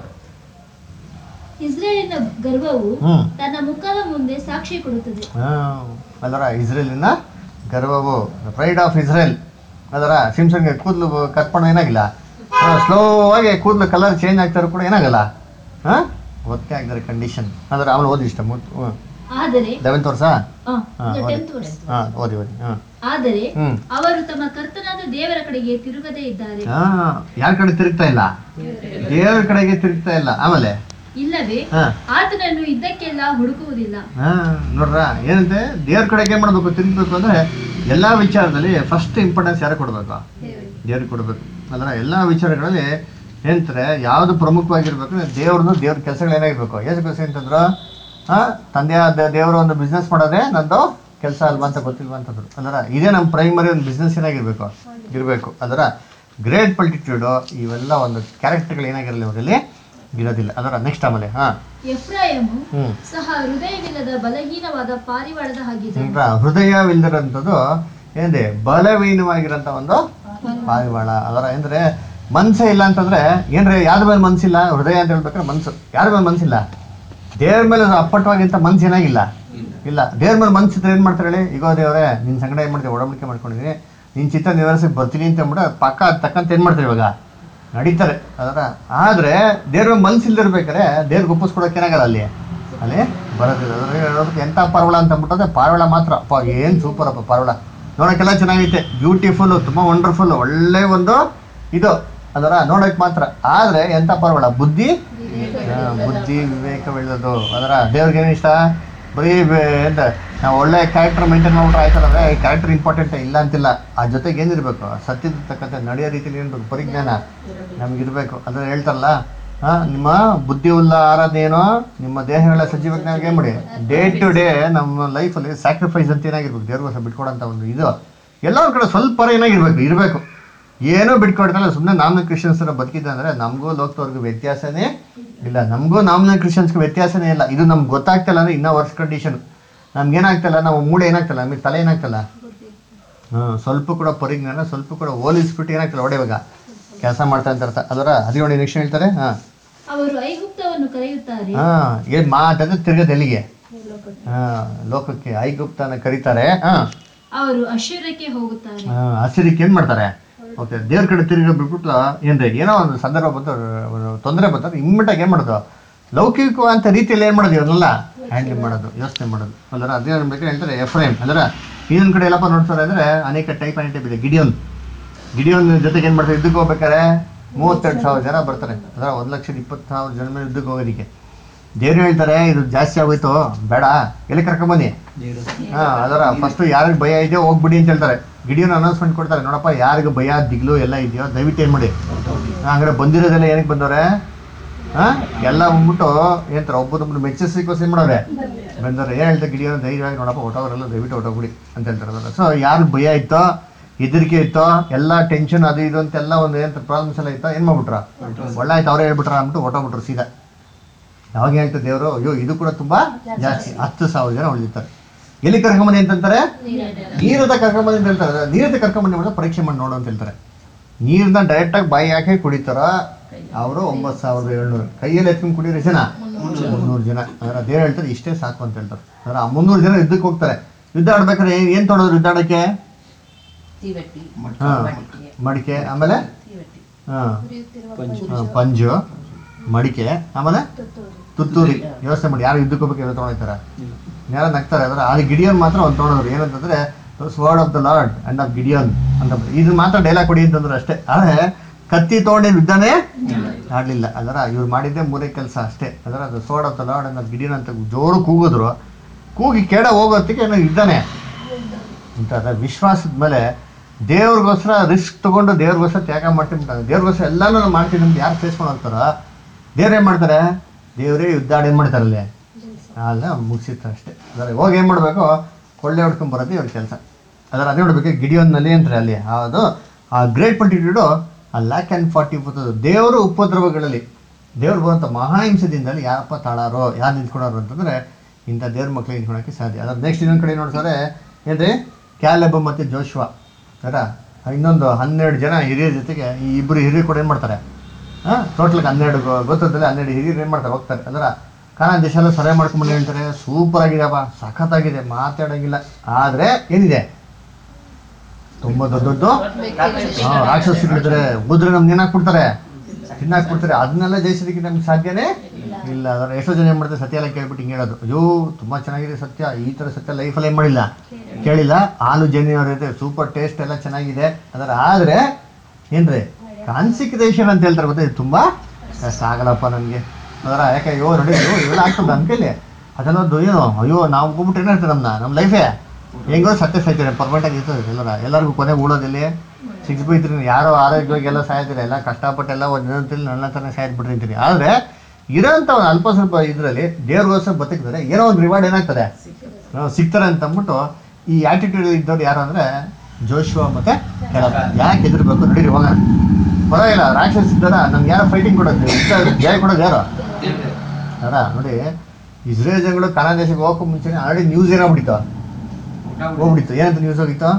ಇಸ್ರೇಲಿನ ಗರ್ವವು ಹ್ಞೂ ತನ್ನ ಮುಖದ ಮುಂದೆ ಸಾಕ್ಷಿ ಕೊಡುತ್ತದೆ ಹಾಂ ಅದರ ಇಸ್ರೇಲಿನ ಗರ್ವವು ಪ್ರೈಡ್ ಆಫ್ ಇಸ್ರೇಲ್ ಅದರ ಸಿಮ್ಸನ್ಗೆ ಕೂದಲು ಕಟ್ ಮಾಡೋ ಏನಾಗಿಲ್ಲ ಸ್ಲೋ ಆಗಿ ಕೂದಲು ಕಲರ್ ಚೇಂಜ್ ಆಗ್ತಾರೋ ಕೂಡ ಏನಾಗಲ್ಲ ಹಾಂ ಗೊತ್ತೇ ಆಗ್ತಾರೆ ಕಂಡೀಷನ್ ಅದರ ಆಮೇಲೆ ಓದಿ ಇಷ್ಟ ಹ್ಞೂ ಆದರೆ ಲೆವೆಂತ್ ವರ್ಷ ಆ, ಹಾಂ ಇದು ಓದಿ 10th verse. ಹಾಂ ಓದಿ ಓದಿ ಹಾಂ ಆದರೆ ಹ್ಞೂ ಅವರು ತಮ್ಮ ಕರ್ತನಾದ ದೇವರ ಕಡೆಗೆ ತಿರುಗದೇ ಇದ್ದಾರೆ ಹಾಂ ಯಾರ ಕಡೆ ತಿರುಗ್ತಾ ಇಲ್ಲ ದೇವ್ರ ಕಡೆಗೆ ತಿರುಗ್ತಾ ಇಲ್ಲ ಆಮೇಲೆ ಇಲ್ಲವೇ ಹಾಂ ಆತನನ್ನು ಇದ್ದಕ್ಕೆಲ್ಲ ಹುಡುಕುವುದಿಲ್ಲ ಹಾ ನೋಡ್ರ ಏನಂತೆ ದೇವ್ರ ಕಡೆಗೆ ಏನು ಮಾಡಬೇಕು ತಿರುಗಬೇಕು ಅಂದರೆ ಎಲ್ಲ ವಿಚಾರದಲ್ಲಿ ಫಸ್ಟ್ ಇಂಪಾರ್ಟೆನ್ಸ್ ಯಾರು ಕೊಡಬೇಕು ದೇವ್ರಿಗೆ ಕೊಡಬೇಕು ಅಂದ್ರೆ ಎಲ್ಲ ವಿಚಾರಗಳಲ್ಲಿ ಏನಂತಾರೆ ಯಾವುದು ಪ್ರಮುಖವಾಗಿರ್ಬೇಕು ಅಂದ್ರೆ ದೇವ್ರದ್ದು ದೇವ್ರ ಕೆಲಸಗಳು ಏನಾಗಿರ್ಬೇಕು ಎಷ್ಟು ಕೆಲಸ ಅಂತಂದ್ರು ಹಾಂ ತಂದೆಯಾದ ದೇವರು ಒಂದು ಬಿಸ್ನೆಸ್ ಮಾಡೋದೇ ನಂದು ಕೆಲಸ ಅಲ್ವಾ ಅಂತ ಗೊತ್ತಿಲ್ವಾ ಅಂತಂದ್ರು ಅಂದ್ರೆ ಇದೇ ನಮ್ಮ ಪ್ರೈಮರಿ ಒಂದು ಬಿಸ್ನೆಸ್ ಏನಾಗಿರ್ಬೇಕು ಇರಬೇಕು ಅದರ ಗ್ರೇಟ್ ಪಲ್ಟಿಟ್ಯೂಡು ಇವೆಲ್ಲ ಒಂದು ಕ್ಯಾರೆಕ್ಟರ್ಗಳು ಏನಾಗಿರಲಿ ಅವರಲ್ಲಿ ಇರೋದಿಲ್ಲ ಅದರ ನೆಕ್ಸ್ಟ್ ಆಮೇಲೆ ಹಾಂ ಎಫ್ರಾಯಮು ಹ್ಞೂ ಸಹ ಹೃದಯವಿಲ್ಲದ ಬಲಹೀನವಾದ ಪಾರಿವಾಳದ ಹಾಗಿದ್ದಾನೆ ಈಗ ಹೃದಯವಿಲ್ಲದಿರೋಂಥದ್ದು ಏನಿದೆ ಬಲವೀನವಾಗಿರೋಂಥ ಒಂದು ಪಾರಿವಾಳ ಅದರ ಅಂದರೆ ಮನಸ್ಸೇ ಇಲ್ಲ ಅಂತಂದ್ರೆ ಏನ್ರಿ ಯಾರ ಮೇಲೆ ಮನಸ್ಸಿಲ್ಲ ಹೃದಯ ಅಂತ ಹೇಳ್ಬೇಕಾದ್ರೆ ಮನಸ್ಸು ಯಾರ ಮೇಲೆ ಮನಸ್ಸಿಲ್ಲ ದೇವ್ರ ಮೇಲೆ ಅದು ಅಪ್ಪಟ್ಟವಾಗಿಂತ ಮನ್ಸು ಏನಾಗಿಲ್ಲ ಇಲ್ಲ ದೇವ್ರ ಮೇಲೆ ಮನ್ಸಿದ್ರೆ ಏನು ಮಾಡ್ತಾರೆ ಹೇಳಿ ಈಗ ದೇವರೇ ನಿನ್ನ ಸಂಗಡ ಏನು ಮಾಡ್ತೀವಿ ಒಡಂಬಡಿಕೆ ಮಾಡ್ಕೊಂಡಿದ್ದೀನಿ ನಿನ್ನ ಚಿತ್ತ ನಿವಾರಿಸಿ ಬರ್ತೀನಿ ಅಂತ ಅಂದ್ಬಿಟ್ಟು ಪಕ್ಕ ಅದ್ ತಕ್ಕಂತ ಏನು ಮಾಡ್ತಾರೆ ಇವಾಗ ನಡೀತಾರೆ ಅದರ ಆದರೆ ದೇವ್ರ ಮನ್ಸಿಲ್ದಿರ್ಬೇಕಾದ್ರೆ ದೇವ್ರಿಗೆ ಒಪ್ಪಿಸ್ಕೊಡೋಕೆ ಏನಾಗಲ್ಲ ಅಲ್ಲಿ ಅಲ್ಲಿ ಬರೋದಿಲ್ಲ ಅದ್ರ ಹೇಳೋದಕ್ಕೆ ಎಂಥ ಪಾರಿವಾಳ ಅಂತ ಅಂದ್ಬಿಟ್ಟದೆ ಪಾರಿವಾಳ ಮಾತ್ರ ಅಪ್ಪ ಏನು ಸೂಪರ್ ಅಪ್ಪ ಪಾರಿವಾಳ ನೋಡೋಕ್ಕೆಲ್ಲ ಚೆನ್ನಾಗೈತೆ ಬ್ಯೂಟಿಫುಲ್ಲು ತುಂಬ ವಂಡರ್ಫುಲ್ ಒಳ್ಳೆ ಒಂದು ಇದು ಅದರ ನೋಡೋಕೆ ಮಾತ್ರ ಆದರೆ ಎಂಥ ಪಾರಿವಾಳ ಬುದ್ಧಿ ಹಾ, ಬುದ್ಧಿ ವಿವೇಕವಿಲ್ಲದು ಅದರ ದೇವ್ರಿಗೆ ಏನು ಇಷ್ಟ ಬರೀ ಬೆ- ಎಂತ ನಾವು ಒಳ್ಳೆ ಕ್ಯಾರೆಕ್ಟರ್ ಮೇಂಟೈನ್ ಮಾಡ್ಬಿಟ್ರೆ ಆಯ್ತಲ್ಲ ಈ ಕ್ಯಾರೆಕ್ಟರ್ ಇಂಪಾರ್ಟೆಂಟ್ ಇಲ್ಲ ಅಂತಿಲ್ಲ ಆ ಜೊತೆಗೆ ಏನಿರಬೇಕು ಸತ್ಯದ ತಕ್ಕಂತೆ ನಡೆಯೋ ರೀತಿಯಲ್ಲಿ ಏನಿರ್ಬೇಕು ಪರಿಜ್ಞಾನ ನಮಗಿರ್ಬೇಕು ಅದನ್ನ ಹೇಳ್ತಾರಲ್ಲ ಹಾ ನಿಮ್ಮ ಬುದ್ಧಿ ಉಲ್ಲ ಆರಾಧನೆ ಏನೋ ನಿಮ್ಮ ದೇಹಗಳ ಸಜೀವಜ್ಞಾನಿಗೆ ಏನು ಮಾಡಿ ಡೇ ಟು ಡೇ ನಮ್ಮ ಲೈಫಲ್ಲಿ ಸ್ಯಾಕ್ರಿಫೈಸ್ ಅಂತ ಏನಾಗಿರ್ಬೇಕು ದೇವ್ರಿಗೋಸ್ಕರ ಬಿಟ್ಕೊಡೋಂಥ ಒಂದು ಇದು ಎಲ್ಲರ ಕಡೆ ಸ್ವಲ್ಪ ಏನಾಗಿರ್ಬೇಕು ಇರಬೇಕು ಏನೂ ಬಿಟ್ಕೊಡ್ತಲ್ಲ ಸುಮ್ಮನೆ ನಾಮ್ನ ಕ್ರಿಶ್ಚಿಯನ್ಸ್ ಬದುಕಿದ್ದೆ ಅಂದರೆ ನಮಗೂ ಲೋಕದವ್ರಿಗೂ ವ್ಯತ್ಯಾಸನೇ ಇಲ್ಲ ನಮಗೂ ನಾಮ್ನ ಕ್ರಿಶ್ಚಿಯನ್ಸ್ಗೆ ವ್ಯತ್ಯಾಸನೇ ಇಲ್ಲ ಇದು ನಮ್ಗೆ ಗೊತ್ತಾಗ್ತಿಲ್ಲ ಅಂದರೆ ಇನ್ನೂ ವರ್ಸ್ ಕಂಡೀಷನ್ ನಮ್ಗೆ ಏನಾಗ್ತಲ್ಲ ನಾವು ಮೂಳೆ ಏನಾಗ್ತಲ್ಲ ನಮಗೆ ತಲೆ ಏನಾಗ್ತಲ್ಲ ಹಾಂ ಸ್ವಲ್ಪ ಕೂಡ ಪರಿಜ್ಞಾನ ಸ್ವಲ್ಪ ಕೂಡ ಹೋಲಿಸ್ಬಿಟ್ಟು ಏನಾಗ್ತಲ್ಲ ಒಡೆವಾಗ ಕೆಲಸ ಮಾಡ್ತಾ ಅಂತ ಅರ್ಥ ಅದರ ಅದೇ ನೋಡಿ ನೆಕ್ಸ್ಟ್ ಹೇಳ್ತಾರೆ ಹಾಂ ಅವರು ಐಗುಪ್ತವನ್ನು ಕರೆಯುತ್ತಾರೆ ಹಾಂ ಏನು ಮಾತಾದ್ರೆ ತಿರ್ಗದ ಎಲ್ಲಿಗೆ ಹಾಂ ಲೋಕಕ್ಕೆ ಐಗುಪ್ತನ ಕರೀತಾರೆ ಹಾಂ ಅವರು ಅಶ್ವರ್ಯಕ್ಕೆ ಹೋಗುತ್ತಾರೆ ಹಸಿರಿಕೆ ಏನು ಮಾಡ್ತಾರೆ ಓಕೆ ದೇವ್ರ ಕಡೆ ತಿರುಗಿ ಬಿಟ್ಬಿಟ್ಟು ಏನ್ರಿ ಏನೋ ಒಂದು ಸಂದರ್ಭ ಬಂತು ತೊಂದರೆ ಬಂತಾರೆ ಇಮ್ಮಿಡಿಯಾಗಿ ಏನು ಮಾಡೋದು ಲೌಕಿಕವಂತ ರೀತಿಯಲ್ಲಿ ಏನು ಮಾಡೋದು ಇವನ್ನೆಲ್ಲ ಹ್ಯಾಂಡಲ್ ಮಾಡೋದು ಯೋಚನೆ ಮಾಡೋದು ಅಂದ್ರೆ ಅದೇ ಬೇಕಾದ್ರೆ ಹೇಳ್ತಾರೆ ಎಫ್ರೇಮ್ ಅಂದ್ರೆ ಇನ್ನೊಂದು ಕಡೆ ಎಲ್ಲಪ್ಪ ನೋಡ್ತಾರೆ ಅಂದರೆ ಅನೇಕ ಟೈಪ್ ಆ್ಯಂಡ್ ಟೈಪ್ ಇದೆ ಗಿಡಿಯೋನ್ ಗಿಡಿಯೋನ್ ಜೊತೆಗೆ ಏನು ಮಾಡ್ತಾರೆ ಇದಕ್ಕೆ ಹೋಗ್ಬೇಕಾರೆ ಮೂವತ್ತೆರಡು ಸಾವಿರ ಜನ ಬರ್ತಾರೆ ಅದರ ಒಂದು ಲಕ್ಷದ ಇಪ್ಪತ್ತು ಸಾವಿರ ಜನ ಮೇಲೆ ಯುದ್ಧಕ್ಕೆ ಹೋಗೋದಕ್ಕೆ ದೇವ್ರು ಹೇಳ್ತಾರೆ ಇದು ಜಾಸ್ತಿ ಆಗೋಯ್ತು ಬೇಡ ಎಲ್ಲಿ ಕರ್ಕೊಂಬನ್ನಿ ಹಾ ಅದರ ಫಸ್ಟ್ ಯಾರಿಗೆ ಭಯ ಇದೆಯೋ ಹೋಗ್ಬಿಡಿ ಅಂತ ಹೇಳ್ತಾರೆ ಗಿಡಿಯೋನ ಅನೌನ್ಸ್ಮೆಂಟ್ ಕೊಡ್ತಾರೆ ನೋಡಪ್ಪ ಯಾರಿಗೆ ಭಯ ದಿಗ್ಲು ಎಲ್ಲ ಇದೆಯೋ ದಯವಿಟ್ಟು ಏನು ಮಾಡಿ ಹಂಗಾರೆ ಬಂದಿರೋದೆಲ್ಲ ಏನಕ್ಕೆ ಬಂದವ್ರೆ ಹಾ ಎಲ್ಲ ಬಂದ್ಬಿಟ್ಟು ಏನಂತಾರೆ ಒಬ್ಬರೊಬ್ರು ಮೆಚ್ಚಿಸೋಕ್ಕೋಸ್ಕರ ಏನು ಮಾಡೋರೆ ಬಂದವ್ರೆ ಏನು ಹೇಳ್ತಾರೆ ಗಿಡಿಯೋನ ಧೈರ್ಯವಾಗಿ ನೋಡಪ್ಪ ಹೊಟ್ಟೋಗ್ರೆಲ್ಲ ದಯವಿಟ್ಟು ಹೊಟ್ಟೋಗ್ಬಿಡಿ ಅಂತ ಹೇಳ್ತಾರೆ ಸೊ ಯಾರು ಭಯ ಇತ್ತೋ ಹೆದರಿಕೆ ಇತ್ತೋ ಎಲ್ಲ ಟೆನ್ಷನ್ ಅದು ಇದು ಅಂತೆಲ್ಲ ಒಂದು ಏನಂತ ಪ್ರಾಬ್ಲಮ್ಸ್ ಎಲ್ಲ ಇತ್ತೋ ಏನು ಮಾಡ್ಬಿಟ್ರ ಒಳ್ಳೆ ಆಯ್ತು ಅವರೇ ಹೇಳ್ಬಿಟ್ರ ಅಂದ್ಬಿಟ್ಟು ಹೊಟ್ಟೋಗ್ಬಿಟ್ರು ಸೀದಾ ಯಾವಾಗ ಹೇಳ್ತಾರೆ ದೇವರು ಅಯ್ಯೋ ಇದು ಕೂಡ ತುಂಬಾ ಜಾಸ್ತಿ ಹತ್ತು ಸಾವಿರ ಜನ ಉಳಿದಿರ್ತಾರೆ ಎಲ್ಲಿ ಕರ್ಕೊಂಬಂದಿ ಅಂತಂತಾರೆ ನೀರದ ಕರ್ಕೊಂಬಂದಿ ಅಂತ ಹೇಳ್ತಾರೆ ನೀರದ ಕರ್ಕೊಂಬಂದಿ ಮಾಡಿದ್ರೆ ಪರೀಕ್ಷೆ ಮಾಡಿ ನೋಡು ಅಂತ ಹೇಳ್ತಾರೆ ನೀರನ್ನ ಡೈರೆಕ್ಟಾಗಿ ಬಾಯಿ ಹಾಕಿ ಕುಡಿತಾರ ಅವರು ಒಂಬತ್ತು ಸಾವಿರದ ಏಳ್ನೂರು ಕೈಯಲ್ಲಿ ಎತ್ಕೊಂಡು ಕುಡಿಯೋರು ಜನ ಮುನ್ನೂರು ಜನ ಅಂದ್ರೆ ದೇವ್ರು ಹೇಳ್ತಾರೆ ಇಷ್ಟೇ ಸಾಕು ಅಂತ ಹೇಳ್ತಾರೆ ಅಂದ್ರೆ ಆ ಮುನ್ನೂರು ಜನ ಯುದ್ಧಕ್ಕೆ ಹೋಗ್ತಾರೆ ಯುದ್ಧ ಆಡ್ಬೇಕಾದ್ರೆ ಏನ್ ಏನು ತೊಡೋದ್ರು ಯುದ್ಧ ಆಡೋಕ್ಕೆ ತೀವಟ್ಟಿ ಹಾ ಮಡಿಕೆ ಆಮೇಲೆ ಹಾ ಹಾ, ಪಂಜು ಮಡಿಕೆ ಆಮೇಲೆ ತುತ್ತೂರಿ ಯೋಚನೆ ಮಾಡಿ ಯಾರು ಯುದ್ಧಕ್ಕೆ ಹೋಗ್ಬೇಕು ಎಲ್ಲ ತೊಗೊಂಡಿರ್ತಾರೆ ಯಾರು ನಗ್ತಾರೆ ಅಂದ್ರೆ ಅಲ್ಲಿ ಗಿಡಿಯನ್ ಮಾತ್ರ ಒಂದು ತೊಗೊಂಡ್ರು ಏನಂತಂದ್ರೆ word of the Lord and of Gideon ಅಂತ ಇದು ಮಾತ್ರ ಡೈಲಾಗ್ ಕೊಡಿ ಅಂತಂದ್ರೆ ಅಷ್ಟೇ ಆದರೆ ಕತ್ತಿ ತೊಗೊಂಡು ಯುದ್ಧನೇ ಆಡಲಿಲ್ಲ ಅದರ ಇವ್ರು ಮಾಡಿದ್ದೆ ಮೂರೇ ಕೆಲಸ ಅಷ್ಟೇ ಅದರ ಅದು sword of the Lord and of Gideon ಅಂತ ಜೋರು ಕೂಗಿದ್ರು ಕೂಗಿ ಕೆಡ ಹೋಗೋತ್ತಿಗೆ ಏನೋ ಯುದ್ಧನೇ ಅಂತ ಅದ ವಿಶ್ವಾಸದ ಮೇಲೆ ದೇವ್ರಿಗೋಸ್ಕರ ರಿಸ್ಕ್ ತಗೊಂಡು ದೇವ್ರಿಗೋಸ್ಕರ ತ್ಯಾಗ ಮಾಡ್ತಿರ್ತಾರೆ ದೇವ್ರಿಗೋಸ್ಕರ ಎಲ್ಲಾನು ನಾವು ಮಾಡ್ತೀವಿ ಅಂತ ಯಾರು ಫೇಸ್ಕೊಂಡು ಹೋಗ್ತಾರೋ ದೇವ್ರು ಏನು ಮಾಡ್ತಾರೆ ದೇವರೇ ಯುದ್ಧ ಆಡಿ ಏನು ಮಾಡ್ತಾರಲ್ಲಿ ಅಲ್ಲ ಮುಗಿಸಿರ್ತಾರೆ ಅಷ್ಟೇ ಅದರ ಹೋಗಿ ಏನು ಮಾಡಬೇಕು ಕೊಳ್ಳೆ ಹೊಡ್ಕೊಂಡ್ ಬರೋದು ಇವ್ರ ಕೆಲಸ ಅದರ ಅದೇ ನೋಡ್ಬೇಕು ಗಿಡಿಯೋನ್ನಲ್ಲಿ ಅಂತಾರೆ ಅಲ್ಲಿ ಅದು ಆ ಗ್ರೇಟ್ ಮಲ್ಟಿಟ್ಯೂಡು ಆ ಲ್ಯಾಕ್ ಆ್ಯಂಡ್ ಫಾರ್ಟಿ ಫೋರ್ ದೇವರು ಉಪದ್ರವಗಳಲ್ಲಿ ದೇವ್ರು ಬರುವಂಥ ಮಹಾಹಿಂಸದಿಂದಲೇ ಯಾರಪ್ಪ ತಾಳಾರೋ ಯಾರು ನಿಂತ್ಕೊಳೋರು ಅಂತಂದರೆ ಇಂಥ ದೇವ್ರ ಮಕ್ಳಿಗೆ ನಿಂತ್ಕೊಳಕ್ಕೆ ಸಾಧ್ಯ ಅದ್ರ ನೆಕ್ಸ್ಟ್ ಇನ್ನೊಂದು ಕಡೆ ನೋಡ್ತಾರೆ ಏನ್ರಿ ಕ್ಯಾಲೆಬ್ ಮತ್ತು ಜೋಶ್ವಾ ಅರ ಇನ್ನೊಂದು ಹನ್ನೆರಡು ಜನ ಹಿರಿಯರ ಜೊತೆಗೆ ಈ ಇಬ್ಬರು ಹಿರಿಯರು ಕೂಡ ಏನು ಮಾಡ್ತಾರೆ ಹಾಂ ಟೋಟಲ್ಗೆ ಹನ್ನೆರಡು ಗೋ- ಗೋತ್ರದಲ್ಲಿ ಹನ್ನೆರಡು ಹಿರಿಯರು ಏನು ಮಾಡ್ತಾರೆ ಹೋಗ್ತಾರೆ ಅಂದ್ರೆ ಕಾರಣ ದೇಶ ಎಲ್ಲ ಸರಿಯಾಗಿ ಮಾಡ್ಕೊಂಬಂದು ಹೇಳ್ತಾರೆ ಸೂಪರ್ ಆಗಿದೆಪ್ಪ ಸಖತ್ತಾಗಿದೆ ಮಾತಾಡೋಂಗಿಲ್ಲ ಆದರೆ ಏನಿದೆ ತುಂಬ ದೊಡ್ಡ ದೊಡ್ಡ ಹಾ, ರಾಕ್ಷಸರಿದ್ದಾರೆ ಉದ್ರೆ ನಮ್ಗೆ ಏನಾಕ್ಬಿಡ್ತಾರೆ ತಿನ್ನಾಕ್ಬಿಡ್ತಾರೆ ಅದನ್ನೆಲ್ಲ ಜಯಿಸೋದಕ್ಕೆ ನಮ್ಗೆ ಸಾಧ್ಯನೇ ಇಲ್ಲ ಅದರ ಎಷ್ಟೋ ಜನ ಏನು ಮಾಡ್ತಾರೆ ಸತ್ಯ ಎಲ್ಲ ಕೇಳ್ಬಿಟ್ಟು ಹಿಂಗೆ ಹೇಳೋದು ಅಯ್ಯೋ ತುಂಬ ಚೆನ್ನಾಗಿದೆ ಸತ್ಯ ಈ ಥರ ಸತ್ಯ ಲೈಫಲ್ಲಿ ಏನು ಮಾಡಿಲ್ಲ ಕೇಳಿಲ್ಲ ಹಾಲು ಜನಿಯವ್ರ ಇದೆ ಸೂಪರ್ ಟೇಸ್ಟ್ ಎಲ್ಲ ಚೆನ್ನಾಗಿದೆ ಅದರ ಆದರೆ ಏನ್ರಿ ಕಾನ್ಸಿಕ್ರೇಷನ್ ಅಂತ ಹೇಳ್ತಾರೆ ಗೊತ್ತಾ ಇದು ತುಂಬ ಕಷ್ಟ ಆಗಲ್ಲಪ್ಪ ನನಗೆ ಅದರ ಯಾಕೆ ಅಯ್ಯೋ ನೋಡಿ ಅಯ್ಯೋ ಇವೆಲ್ಲ ಆಗ್ತದೆ ನನ್ನ ಕೈಲಿ ಅದನ್ನೊಂದು ಏನು ಅಯ್ಯೋ ನಾವು ಹೋಗ್ಬಿಟ್ಟು ಏನಾಗ್ತದೆ ನಮ್ಮನ್ನ ನಮ್ಮ ಲೈಫೇ ಹೆಂಗೋ ಸತ್ಯ ಸಾಯ್ತಾರೆ ಪರ್ಮನೆಂಟಾಗಿ ಇರ್ತದೆ ಎಲ್ಲರ ಎಲ್ಲರಿಗೂ ಕೊನೆಗೆ ಉಳೋದಿಲ್ಲಿ ಸಿಕ್ಸ್ ಬೈ ತ್ರೀ ಯಾರೋ ಆರೋಗ್ಯವಾಗಿ ಎಲ್ಲ ಸಾಯ್ತಿಲ್ಲ ಎಲ್ಲ ಕಷ್ಟಪಟ್ಟೆಲ್ಲ ಒಂದಂತಲ್ಲಿ ನನ್ನ ಹತ್ರನೇ ಸಾಯ್ದು ಬಿಟ್ಟಿರ್ತೀನಿ ಆದರೆ ಇರೋಂಥ ಒಂದು ಅಲ್ಪ ಸ್ವಲ್ಪ ಇದರಲ್ಲಿ ದೇವ್ರಿಗೋಸ್ಕರ ಬದುಕಿದ್ರೆ ಏನೋ ಒಂದು ರಿವಾರ್ಡ್ ಏನಾಗ್ತದೆ ನಾವು ಸಿಗ್ತಾರೆ ಅಂತ ಅಂದ್ಬಿಟ್ಟು ಈ ಆಟಿಟ್ಯೂಡ್ ಇದ್ದವ್ರು ಯಾರು ಅಂದರೆ ಜೋಶುವ ಮತ್ತು ಕೆಲವು ಯಾಕೆ ಹೆದರ್ಬೇಕು ನಡೀರಿ ಹೋಗೋಣ ಪರವಾಗಿಲ್ಲ ರಾಕ್ಷಸ ಇದ್ದಾರ ನಮ್ಗೆ ಯಾರೋ ಫೈಟಿಂಗ್ ಕೊಡೋದು ಯುದ್ಧ ಜಯ ಕೊಡೋದು ಯಾರು ಅದ ನೋಡಿ ಇಸ್ರೇಲ್ ಜನಗಳು ಕನ್ನಡ ದೇಶಕ್ಕೆ ಹೋಗಕ್ಕೂ ಮುಂಚೆನೆ ಆಲ್ರೆಡಿ ನ್ಯೂಸ್ ಏನಾಗ್ಬಿಟ್ಟಿತ್ತು ಹೋಗ್ಬಿಟ್ಟಿತ್ತು ಏನಂತ ನ್ಯೂಸ್ ಹೋಗಿತ್ತು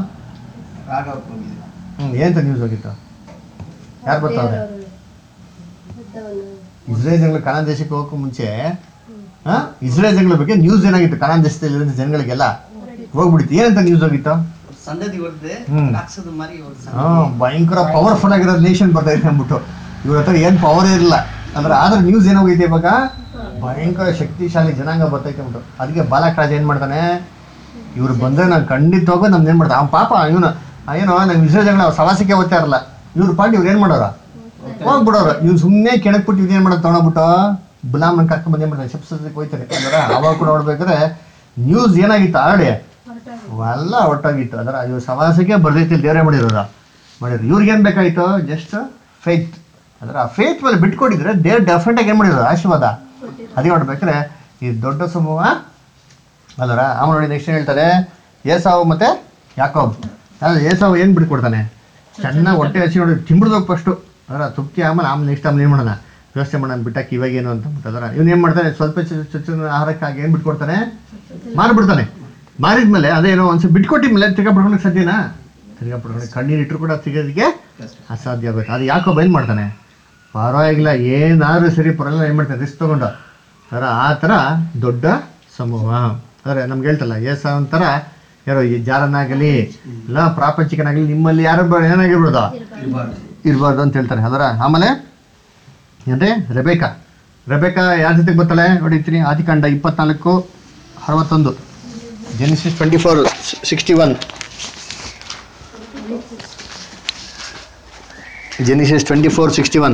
ಹ್ಞೂ ಏನಂತ ನ್ಯೂಸ್ ಹೋಗಿತ್ತು ಯಾರು ಬರ್ತಾವ್ರೆ ದೇವರವರು ಯುದ್ಧವನ್ನು ಇಸ್ರೇಲ್ ಜನಗಳು ಕನ್ನಡ ದೇಶಕ್ಕೆ ಹೋಗಕ್ಕೂ ಮುಂಚೆ ಹಾ ಇಸ್ರೇಲ್ ಜನಗಳ ಬಗ್ಗೆ ನ್ಯೂಸ್ ಏನಾಗಿತ್ತು ಕನ್ನಡ ದೇಶದಲ್ಲಿರೋ ಜನಗಳಿಗೆಲ್ಲ ಹೋಗ್ಬಿಟ್ಟಿತ್ತು ಏನಂತ ನ್ಯೂಸ್ ಹೋಗಿತ್ತು ಸಂದದಿ ಹೊಡೆದೆ ಹ್ಮ್. ರಾಕ್ಷಸದ ಮಾರಿ ಇವಾಗ ಸಂದದಿ. ಹಾ ಭಯಂಕರ ಪವರ್ಫುಲ್ ಆಗಿರೋ ನೇಷನ್ ಬರ್ತಾ ಇದೆ ಅಂದ್ಬಿಟ್ಟು ಇವ್ರ ಹತ್ರ ಏನು ಪವರೇ ಇರಲಿಲ್ಲ ಅಂದ್ರೆ ಆದ್ರೆ ನ್ಯೂಸ್ ಏನಾಗೈತೆ ಇವಾಗ ಭಯಂಕರ ಶಕ್ತಿಶಾಲಿ ಜನಾಂಗ ಬರ್ತೈತೆ ಅಂದ್ಬಿಟ್ಟು ಅದಕ್ಕೆ ಬಾಲಕ್ ರಾಜ ಏನು ಮಾಡ್ತಾನೆ ಇವ್ರು ಬಂದ್ರೆ ನಾನು ಖಂಡಿತವಾಗೂ ನಮ್ದು ಏನು ಮಾಡ್ತಾನೆ ಅವ್ನ ಪಾಪ ಇವನು ಏನೋ ನಮ್ಮ ಇಸ್ರೇಲ್ ಜನ ಸವಾಸಕ್ಕೆ ಓದ್ತಾ ಇರಲ್ಲ ಇವ್ರು ಪಾಂಡಿ ಇವ್ರು ಏನು ಮಾಡೋರ ಹೋಗ್ಬಿಡೋರು ಇವ್ನು ಸುಮ್ಮನೆ ಕೆಣಕ್ಬಿಟ್ಟು ಇವ್ರು ಏನು ಮಾಡೋದು ತೊಗೊಂಡ್ಬಿಟ್ಟು ಗುಲಾಮನ್ ಕರ್ಕೊಂಡ್ ಬಂದು ಏನು ಮಾಡ್ತಾರೆ ಶಪ್ಸಕ್ಕೆ ಹೋಯ್ತಾರೆ ಅಂದ್ರೆ ಅವಾಗ ಕೂಡ ನೋಡ್ಬೇಕಾದ್ರೆ ನ್ಯೂಸ್ ಏನಾಗಿತ್ತು ಆಲ್ರೆಡಿ ಎಲ್ಲ ಒಟ್ಟಾಗಿತ್ತು ಅದರ ಇವ್ರು ಸವಾಸಕ್ಕೆ ಬರ್ದೈತಿ ದೇವರೇ ಮಾಡಿರೋದ ಮಾಡಿದ್ರು ಇವ್ರಿಗೆ ಏನು ಬೇಕಾಗಿತ್ತು ಜಸ್ಟ್ ಫೇತ್ ಅಂದ್ರೆ ಆ ಫೇತ್ ಮೇಲೆ ಬಿಟ್ಕೊಟ್ಟಿದ್ರೆ ದೇವ್ರು ಡೆಫಿನೆಟಾಗಿ ಏನು ಮಾಡಿರೋದು ಆಶೀರ್ವಾದ ಅದೇ ನೋಡ್ಬೇಕಾದ್ರೆ ಈ ದೊಡ್ಡ ಸಮೂಹ ಅಲ್ಲರ ಅವ ನೋಡಿ ನೆಕ್ಸ್ಟ್ ಹೇಳ್ತಾರೆ ಏಸಾವು ಮತ್ತೆ ಯಾಕೋಬ್ ಅಲ್ಲ ಏಸಾವು ಏನು ಬಿಟ್ಕೊಡ್ತಾನೆ ಚೆನ್ನಾಗಿ ಹೊಟ್ಟೆ ಹಸಿ ನೋಡಿ ತಿಂಬಿಡ್ಬೇಕು ಫಸ್ಟು ಅದರ ತೃಪ್ತಿ ಆಮೇಲೆ ಆಮೇಲೆ ನೆಕ್ಸ್ಟ್ ಆಮೇಲೆ ಏನು ಮಾಡೋಣ ವ್ಯವಸ್ಥೆ ಮಾಡೋಣ ಬಿಟ್ಟಕ್ಕೆ ಇವಾಗ ಏನು ಅಂತ ಅಂದ್ಬಿಟ್ಟು ಅದರ ಇವ್ನು ಏನು ಮಾಡ್ತಾನೆ ಸ್ವಲ್ಪ ಚು- ಚುಚ್ಚಿನ ಆಹಾರಕ್ಕಾಗಿ ಏನು ಬಿಟ್ಕೊಡ್ತಾನೆ ಮಾರಿಬಿಡ್ತಾನೆ ಮಾರಿದ್ಮೇಲೆ ಅದೇನೋ ಒಂದ್ಸಲ ಬಿಟ್ಕೊಟ್ಟಿದ್ಮೇಲೆ ತಿರ್ಗಾ ಬಿಡ್ಕೊಳಕ್ಕೆ ಸಾಧ್ಯನಾ ತಿರ್ಗಾ ಬಿಡ್ಕೊಂಡು ಕಣ್ಣೀರು ಇಟ್ಟರು ಕೂಡ ಸಿಗೋದಕ್ಕೆ ಅಸಾಧ್ಯ ಆಗುತ್ತೆ ಅದು ಯಾಕೋ ಏನು ಮಾಡ್ತಾನೆ ಪರವಾಗಿಲ್ಲ ಏನಾದರೂ ಸರಿ ಪರವಾಗಿಲ್ಲ ಏನು ಮಾಡ್ತಾನೆ ರಿಸ್ಕ್ ತೊಗೊಂಡು ಅದರ ಆ ಥರ ದೊಡ್ಡ ಸಮೂಹ ಅಂದರೆ ನಮ್ಗೆ ಹೇಳ್ತಲ್ಲ ಏಸ ಒಂಥರ ಯಾರೋ ಈ ಜಾರನಾಗಲಿ ಇಲ್ಲ ಪ್ರಾಪಂಚಿಕನಾಗಲಿ ನಿಮ್ಮಲ್ಲಿ ಯಾರು ಬ- ಏನಾಗಿರ್ಬೋದು ಇರಬಾರ್ದು ಅಂತ ಹೇಳ್ತಾರೆ ಅದರ ಆಮೇಲೆ ಏನ್ರಿ ರೆಬೇಕಾ ರೆಬೇಕಾ ಯಾರ ಜೊತೆಗೆ ಬರ್ತಾಳೆ ನೋಡಿರ್ತೀನಿ ಆದಿಕಾಂಡ ಇಪ್ಪತ್ನಾಲ್ಕು ಅರವತ್ತೊಂದು Genesis twenty four sixty one Genesis twenty four sixty one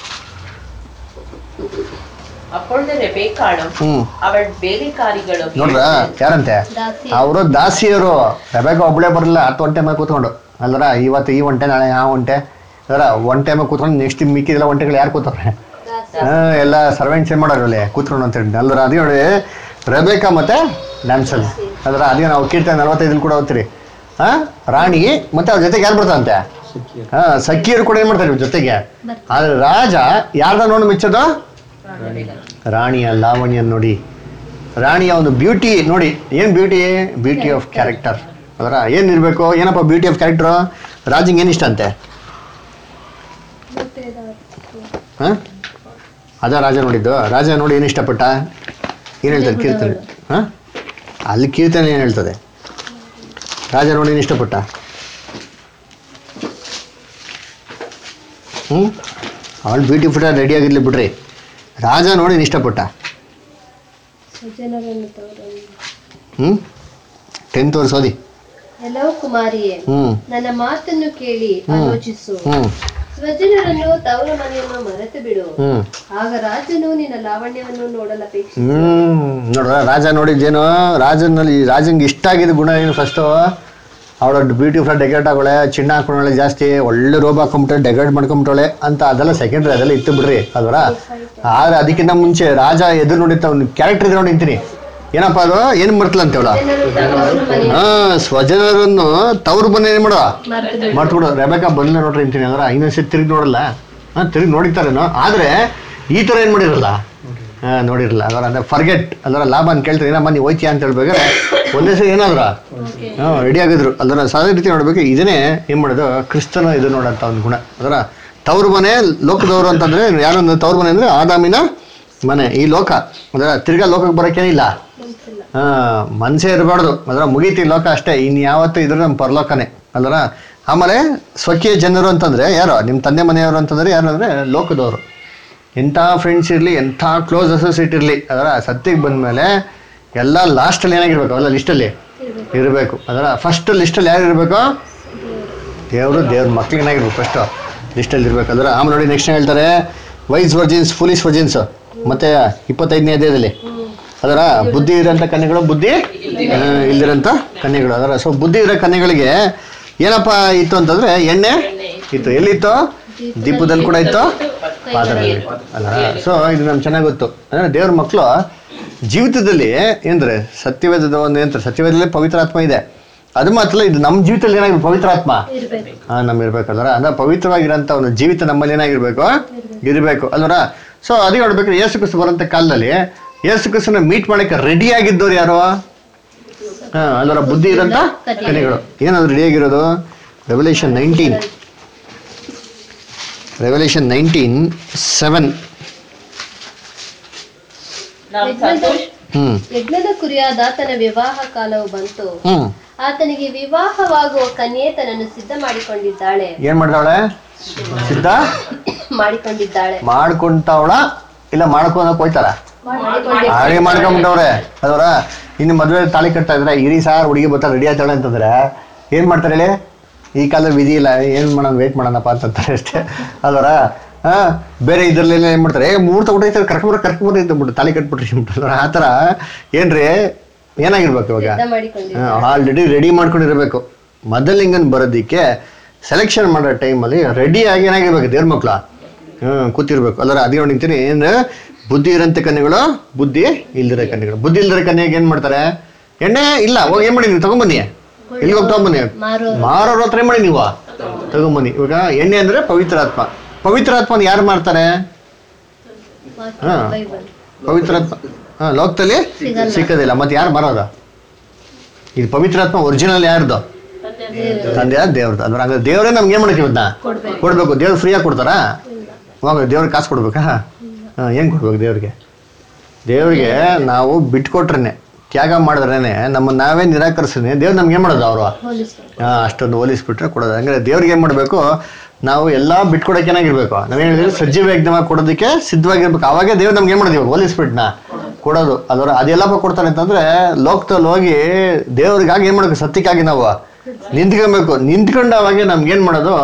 அப்பொழுது ரெபேக்காளும் ಹ್ಞೂ அவள் வேலைக்காரிகளும் ನೋಡ್ರ ಯಾರಂತೆ ದಾಸಿ ಅವರು ದಾಸಿಯರು ರೆಬೇಕ ಒಬ್ಳೆ ಬರಲಿಲ್ಲ ಹತ್ತು ಒಂಟೆ ಮೇಲೆ ಕೂತ್ಕೊಂಡು ಅಲ್ದರ ಇವತ್ತು ಈ ಒಂಟೆ ನಾಳೆ ಆ ಒಂಟೆ ಅದರ ಒಂಟೆ ಮೇಲೆ ಕೂತ್ಕೊಂಡು ನೆಕ್ಸ್ಟ್ ಮಿಕ್ಕಿದೆಲ್ಲ ಒಂಟೆಗಳು ಯಾರು ಕೂತವ್ರೆ ದಾಸಿ ಹಾ, ಎಲ್ಲ ಸರ್ವೆಂಟ್ಸ್ ಏನು ಮಾಡೋರು ಅಲ್ಲಿ ಕೂತ್ಕೊಂಡು ಅಂತ ಹೇಳಿ ಅಲ್ದರ ಅದೇ ನೋಡಿ ರೆಬೇಕಾ ಮತ್ತೆ ಡ್ಯಾನ್ಸಲ್ ಅದರ ಅದೇ ನಾವು ಕೀರ್ತನೆ ನಲವತ್ತೈದಲ್ಲಿ ಕೂಡ ಓದ್ತೀರಿ ಹಾ ರಾಣಿ ಮತ್ತೆ ಅವ್ರ ಜೊತೆಗೆ ಯಾರು ಬರ್ತಾರಂತೆ ಹಾ ಸಖಿಯರು ಕೂಡ ಏನು ಮಾಡ್ತಾರೆ ಇವ್ರ ಜೊತೆಗೆ ಆದ್ರೆ ರಾಜ ಯಾರ್ದ ನೋಡಿ ಮೆಚ್ಚೋದು ರಾಣಿಯ ಲಾವಣ್ಯ ನೋಡಿ ರಾಣಿಯ ಒಂದು ಬ್ಯೂಟಿ ನೋಡಿ ಏನು ಬ್ಯೂಟಿ ಬ್ಯೂಟಿ ಆಫ್ ಕ್ಯಾರೆಕ್ಟರ್ ಅದರ ಏನಿರಬೇಕು ಏನಪ್ಪ ಬ್ಯೂಟಿ ಆಫ್ ಕ್ಯಾರೆಕ್ಟರು ರಾಜಿಂಗ್ ಏನು ಇಷ್ಟ ಅಂತೆ ಹಾಂ ಅದ ರಾಜ ನೋಡಿದ್ದು ರಾಜ ನೋಡಿ ಏನು ಇಷ್ಟಪಟ್ಟ ಏನು ಹೇಳ್ತಾರೆ ಕೀರ್ತನೆ ಹಾಂ ಅಲ್ಲಿ ಕೀರ್ತನೆ ಏನು ಹೇಳ್ತದೆ ರಾಜ ನೋಡಿ ಏನು ಇಷ್ಟಪಟ್ಟ ಹ್ಞೂ ಅವಳು ಬ್ಯೂಟಿಫುಲ್ ರೆಡಿ ಆಗಿರ್ಲಿ ಬಿಡ್ರಿ ರಾಜ ನೋಡಿ ಏನು ಇಷ್ಟಪಟ್ಟ ಸ್ವಜನರನ್ನು ತವರನ್ನು ಹ್ಞೂ ಟೆಂತ್ ವರ್ಷ ಓದಿ ಎಲ್ಲವೂ ಕುಮಾರಿಯೇ ಹ್ಞೂ ನನ್ನ ಮಾತನ್ನು ಕೇಳಿ ಆಲೋಚಿಸು ಹ್ಞೂ ಸ್ವಜನರನ್ನು ತವರ ಮನೆಯನ್ನು ಮರೆತು ಬಿಡು ಹ್ಞೂ ಆಗ ರಾಜನು ನಿನ್ನ ಲಾವಣ್ಯವನ್ನು ನೋಡಲಪೇಕ್ಷೆ ಹ್ಮ್ ನೋಡ್ರ ರಾಜ ನೋಡಿದ್ದೇನು ರಾಜನಲ್ಲಿ ರಾಜಂಗೆ ಇಷ್ಟ ಆಗಿದ್ದ ಗುಣ ಏನು ಫಸ್ಟು ಅವಳ ಬ್ಯೂಟಿಫುಲ್ ಡೆಕೋರೇಟ್ ಆಗೋಳೆ ಚಿನ್ನ ಹಾಕೊಂಡಳೆ ಜಾಸ್ತಿ ಒಳ್ಳೆ ರೋಬ್ ಹಾಕೊಂಬಿಟ್ಟೆ ಡೆಕೋರೇಟ್ ಮಾಡ್ಕೊಂಬಿಟ್ಟವಳೆ ಅಂತ ಅದೆಲ್ಲ ಸೆಕೆಂಡ್ರಿ ಅದೆಲ್ಲ ಇತ್ತು ಬಿಡ್ರಿ ಅಲ್ವರ ಆದ್ರೆ ಅದಕ್ಕಿಂತ ಮುಂಚೆ ರಾಜ ಎದುರು ನೋಡಿತ್ತ ಒಂದು ಕ್ಯಾರೆಕ್ಟರ್ ಇದ್ರೆ ನೋಡಿ ನಿಂತೀನಿ ಏನಪ್ಪ ಅದು ಏನು ಮರ್ತಲಂತೆ ಅವಳ ಹಾ ಸ್ವಜನರನ್ನು ತವ್ರ ಮನೆ ಏನು ಮಾಡುವ ಮಾಡ್ಕೊಡು ರೆಬೇಕಾ ಬಂದ್ಲ ನೋಡ್ರಿ ಅಂತೀನಿ ಅಂದ್ರೆ ಇನ್ನೊಂದ್ಸತಿ ತಿರುಗಿ ನೋಡಲ್ಲ ಹಾಂ ತಿರುಗಿ ನೋಡಿತಾರೇನೋ ಆದರೆ ಈ ಥರ ಏನು ಮಾಡಿರಲ್ಲ ಹಾಂ ನೋಡಿರಲ್ಲ ಅದರ ಅಂದ್ರೆ ಫರ್ಗೆಟ್ ಅದರ ಲಾಭ ಅಂತ ಕೇಳ್ತಾರೆ ಏನಮ್ಮ ನೀವು ಹೋಯ್ತೀಯ ಅಂತ ಹೇಳ್ಬೇಕಾದ್ರೆ ಒಂದೇ ಸರಿ ಏನಾದ್ರ ಹಾಂ ರೆಡಿ ಆಗಿದ್ರು ಅದರ ಸಾಧಾರಣ ರೀತಿ ನೋಡ್ಬೇಕು ಇದನ್ನೇ ಏನು ಮಾಡೋದು ಕ್ರಿಸ್ತನ ಇದು ನೋಡಂತ ಒಂದು ಗುಣ ಅದರ ತವ್ರ ಮನೆ ಲೋಕದವರು ಅಂತಂದ್ರೆ ಯಾರು ಅಂದ್ರೆ ತವ್ರ ಮನೆ ಅಂದ್ರೆ ಆದಾಮಿನ ಮನೆ ಈ ಲೋಕ ಅದರ ತಿರ್ಗಾ ಲೋಕಕ್ಕೆ ಬರೋಕ್ಕೇನಿಲ್ಲ ಹಾ ಮನಸ್ಸೇ ಇರಬಾರ್ದು ಅದರ ಮುಗೀತಿ ಲೋಕ ಅಷ್ಟೇ ಇನ್ನು ಯಾವತ್ತೂ ಇದ್ರೆ ನಮ್ಮ ಪರಲೋಕನೇ ಅಲ್ವರ ಆಮೇಲೆ ಸ್ವಕೀಯ ಜನರು ಅಂತಂದ್ರೆ ಯಾರು ನಿಮ್ಮ ತಂದೆ ಮನೆಯವರು ಅಂತಂದ್ರೆ ಯಾರು ಅಂದ್ರೆ ಲೋಕದವರು ಎಂಥ ಫ್ರೆಂಡ್ಸ್ ಇರಲಿ ಎಂಥ ಕ್ಲೋಸ್ ಅಸೋಸಿಯೇಟ್ ಇರಲಿ ಅದರ ಸತ್ಯಕ್ಕೆ ಬಂದಮೇಲೆ ಎಲ್ಲ ಲಾಸ್ಟಲ್ಲಿ ಏನಾಗಿರ್ಬೇಕು ಅಲ್ಲ ಲಿಸ್ಟಲ್ಲಿ ಇರಬೇಕು ಅದರ ಫಸ್ಟ್ ಲಿಸ್ಟಲ್ಲಿ ಯಾರು ಇರಬೇಕು ದೇವರು ದೇವ್ರ ಮಕ್ಳಿಗೆ ಏನಾಗಿರ್ಬೇಕು ಫಸ್ಟು ಲಿಸ್ಟಲ್ಲಿ ಇರ್ಬೇಕು ಅದರ ಆಮೇಲೆ ನೋಡಿ ನೆಕ್ಸ್ಟ್ ಹೇಳ್ತಾರೆ ವೈಸ್ ವರ್ಜಿನ್ಸ್ ಫುಲಿಸ್ ವರ್ಜಿನ್ಸ್ ಮತ್ತೆ ಇಪ್ಪತ್ತೈದನೇ ಅಧ್ಯಾಯದಲ್ಲಿ ಅದರ ಬುದ್ಧಿ ಇರೋಂಥ ಕನ್ಯೆಗಳು ಬುದ್ಧಿ ಆ, ಇಲ್ದಿರೋಂಥ ಕನ್ಯೆಗಳು ಅದರ ಸೊ ಬುದ್ಧಿ ಇರೋ ಕನ್ಯೆಗಳಿಗೆ ಏನಪ್ಪ ಇತ್ತು ಅಂತಂದ್ರೆ ಎಣ್ಣೆ ಇತ್ತು ಎಲ್ಲಿತ್ತು ದೀಪದಲ್ಲಿ ಕೂಡ ಇತ್ತು ಪಾತ್ರೆಯಲ್ಲಿ ಇತ್ತು. ಅಲ್ಲ ಸೊ ಇದು ನಮ್ಗೆ ಚೆನ್ನಾಗಿ ಗೊತ್ತು ಅಂದ್ರೆ ದೇವ್ರ ಮಕ್ಕಳು ಜೀವಿತದಲ್ಲಿ ಏನಂದ್ರೆ ಸತ್ಯವೇದದ ಒಂದು ಏನಂತಾರೆ ಸತ್ಯವೇದದಲ್ಲಿ ಪವಿತ್ರಾತ್ಮ ಇದೆ ಅದು ಮಾತ್ರ ಅಲ್ಲ, ಇದು ನಮ್ಮ ಜೀವಿತದಲ್ಲಿ ಏನಾಗಿದೆ ಪವಿತ್ರಾತ್ಮ ಇರ್ಬೇಕು ಹಾ ನಮ್ ಇರ್ಬೇಕಲ್ವರ ಅಂದ್ರೆ ಪವಿತ್ರವಾಗಿರೋಂಥ ಒಂದು ಜೀವಿತ ನಮ್ಮಲ್ಲಿ ಏನಾಗಿರ್ಬೇಕು ಇರಬೇಕು ಅಲ್ವರ ಸೊ ಅದೇ ನೋಡ್ಬೇಕು ಯೇಸು ಕ್ರಿಸ್ತು ಬರೋಂಥ ಕಾಲದಲ್ಲಿ ಯೇಸು ಕ್ರಿಸ್ತನ ಮೀಟ್ ಮಾಡಕ್ಕೆ ರೆಡಿ ಆಗಿದ್ದವ್ರು ಯಾರು ಹಾ ಅಲ್ವರ ಬುದ್ಧಿ ಇರೋಂಥ ಕನ್ಯೆಗಳು ಏನದು ರೆಡಿ ಆಗಿರೋದು Revelation nineteen Revelation nineteen seven ನಾವು ಸಂತೋಷ ಹ್ಮ್ ಯಜ್ಞದ ಕುರಿಯಾದಾತನ ವಿವಾಹ ಕಾಲವು ಬಂತು ಹ್ಮ್ ಆತನಿಗೆ ವಿವಾಹವಾಗುವ ಕನ್ಯೆ ತನ್ನನ್ನು ಸಿದ್ಧ ಮಾಡಿಕೊಂಡಿದ್ದಾಳೆ ಏನ್ ಮಾಡ್ತಾವಳೆ ಸಿದ್ಧ ಮಾಡಿಕೊಂಡಿದ್ದಾಳೆ ಮಾಡ್ಕೊಂತಾವಳ ಇಲ್ಲ ಮಾಡ್ಕೊಳಕ್ ಹೋಯ್ತಾರ ಮಾಡಿಕೊಂಡಿ ಹಾಗೆ ಮಾಡ್ಕೊಂಬಿಟ್ಟವ್ರೆ ಅದರ ಇನ್ನು ಮದುವೆ ತಾಳಿ ಕಟ್ತಾ ಇದ್ರೆ ಇರಿ ಸಾರ್ ಹುಡುಗಿ ಬರ್ತಾರೆ ರೆಡಿ ಆಯ್ತಾಳೆ ಅಂತಂದ್ರೆ ಏನ್ ಮಾಡ್ತಾರೆ ಹೇಳಿ ಈ ಕಾಲದಲ್ಲಿ ವಿಧಿ ಇಲ್ಲ ಏನ್ ಮಾಡೋಣ ವೇಟ್ ಮಾಡೋಣಪ್ಪ ಅಂತಂತಾರೆ ಅಷ್ಟೇ ಅದರ ಹಾ ಬೇರೆ ಇದ್ರಲ್ಲಿ ಏನ್ ಮಾಡ್ತಾರೆ ಏ ಮೂರ್ತ ಊಟೈತಾರೆ ಕರ್ಕೊಂಬರ ಕರ್ಕೊಂಬರ ಅಂತ ತಾಳಿ ಕಟ್ಬಿಟ್ರಿ ಅಂತಾರೆ ಆ ಥರ ಏನ್ರಿ ಏನಾಗಿರ್ಬೇಕು ಇವಾಗ ಸಿದ್ಧ ಮಾಡಿಕೊಂಡಿದ್ದಾಳೆ ಆಲ್ರೆಡಿ ರೆಡಿ ಮಾಡ್ಕೊಂಡಿರ್ಬೇಕು ಮೊದಲಿಂಗನ್ ಬರೋದಕ್ಕೆ ಸೆಲೆಕ್ಷನ್ ಮಾಡೋ ಟೈಮಲ್ಲಿ ರೆಡಿಯಾಗಿ ಏನಾಗಿರ್ಬೇಕು ದೇವ್ರ ಮಕ್ಳ ಹ್ಞೂ ಕೂತಿರ್ಬೇಕು ಅಲ್ಲರ ಅದೇ ನೋಡಿಂತೀನಿ ಏನು ಬುದ್ಧಿ ಇರೋಂಥ ಕನ್ಯೆಗಳು ಬುದ್ಧಿ ಇಲ್ದಿರೋ ಕನ್ಯೆಗಳು ಬುದ್ಧಿ ಇಲ್ದಿರೋ ಕನ್ಯೆಗೆ ಏನು ಮಾಡ್ತಾರೆ ಎಣ್ಣೆ ಇಲ್ಲ ಹೋಗಿ ಏನು ಮಾಡಿ ನೀವು ತಗೊಂಬನ್ನಿ ಎಲ್ಲಿ ಹೋಗಿ ತಗೊಂಬನ್ನಿ ಮಾರು ಮಾರೋರ ಹತ್ರ ಏನು ಮಾಡಿ ನೀವು ತಗೊಂಬನ್ನಿ ಇವಾಗ ಎಣ್ಣೆ ಅಂದರೆ ಪವಿತ್ರಾತ್ಮ ಪವಿತ್ರಾತ್ಮನ ಯಾರು ಮಾಡ್ತಾರೆ ವಾಕ್ಯ ಹಾ. ಬೈಬಲ್ ಪವಿತ್ರಾತ್ಮ ಹಾಂ ಲೋಕದಲ್ಲಿ ಸಿಕ್ಕದಿಲ್ಲ ಮತ್ತೆ ಯಾರು ಬರೋದು ಇದು ಪವಿತ್ರಾತ್ಮ ಒರಿಜಿನಲ್ ಯಾರ್ದು ತಂದೆ ದೇವ್ರದ್ದು ಅಂದ್ರೆ ಹಂಗಾದ್ರೆ ದೇವರೇ ನಮ್ಗೆ ಏನು ಮಾಡಕ್ಕೆ ಇವನ್ನ ಕೊಡಬೇಕು ದೇವ್ರು ಫ್ರೀಯಾಗಿ ಕೊಡ್ತಾರಾ ಹೋಗ ದೇವ್ರಿಗೆ ಕಾಸು ಕೊಡ್ಬೇಕಾ ಹಾಂ ಏನು ಕೊಡ್ಬೇಕು ದೇವ್ರಿಗೆ ದೇವ್ರಿಗೆ ನಾವು ಬಿಟ್ಕೊಟ್ರೇನೆ ತ್ಯಾಗ ಮಾಡಿದ್ರೇನೆ ನಮ್ಮನ್ನು ನಾವೇ ನಿರಾಕರಿಸಿದ್ರೆ ದೇವ್ರು ನಮ್ಗೆ ಏನು ಮಾಡೋದು ಅವರು ಹೋಲಿಸ್ಬೇಕು ಹಾಂ ಅಷ್ಟೊಂದು ಹೋಲಿಸ್ಬಿಟ್ರೆ ಕೊಡೋದು ಹಂಗಾರೆ ದೇವ್ರಿಗೆ ಏನು ಮಾಡಬೇಕು ನಾವು ಎಲ್ಲ ಬಿಟ್ಕೊಡಕ್ಕೆ ಏನಾಗಿರ್ಬೇಕು ನಾವೇನು ಹೇಳಿದ್ರೆ ಸಜೀವ ಯಜ್ಞವಾಗಿ ಕೊಡೋದಕ್ಕೆ ಸಿದ್ಧವಾಗಿರ್ಬೇಕು ಅವಾಗೇ ದೇವ್ರು ನಮ್ಗೆ ಏನು ಮಾಡಿದೀವಿ ಹೋಲಿಸ್ಬಿಟ್ನ ಕೊಡೋದು ಅದರ ಅದೆಲ್ಲಪ್ಪ ಕೊಡ್ತಾರೆ ಅಂತಂದ್ರೆ ಲೋಕದಲ್ಲಿ ಹೋಗಿ ದೇವ್ರಿಗಾಗಿ ಏನು ಮಾಡಬೇಕು ಸತ್ಯಕ್ಕಾಗಿ ನಾವು ನಿಂತ್ಕೊಬೇಕು ನಿಂತ್ಕೊಂಡು ಅವಾಗೆ ನಮ್ಗೆ ಏನು ಮಾಡೋದು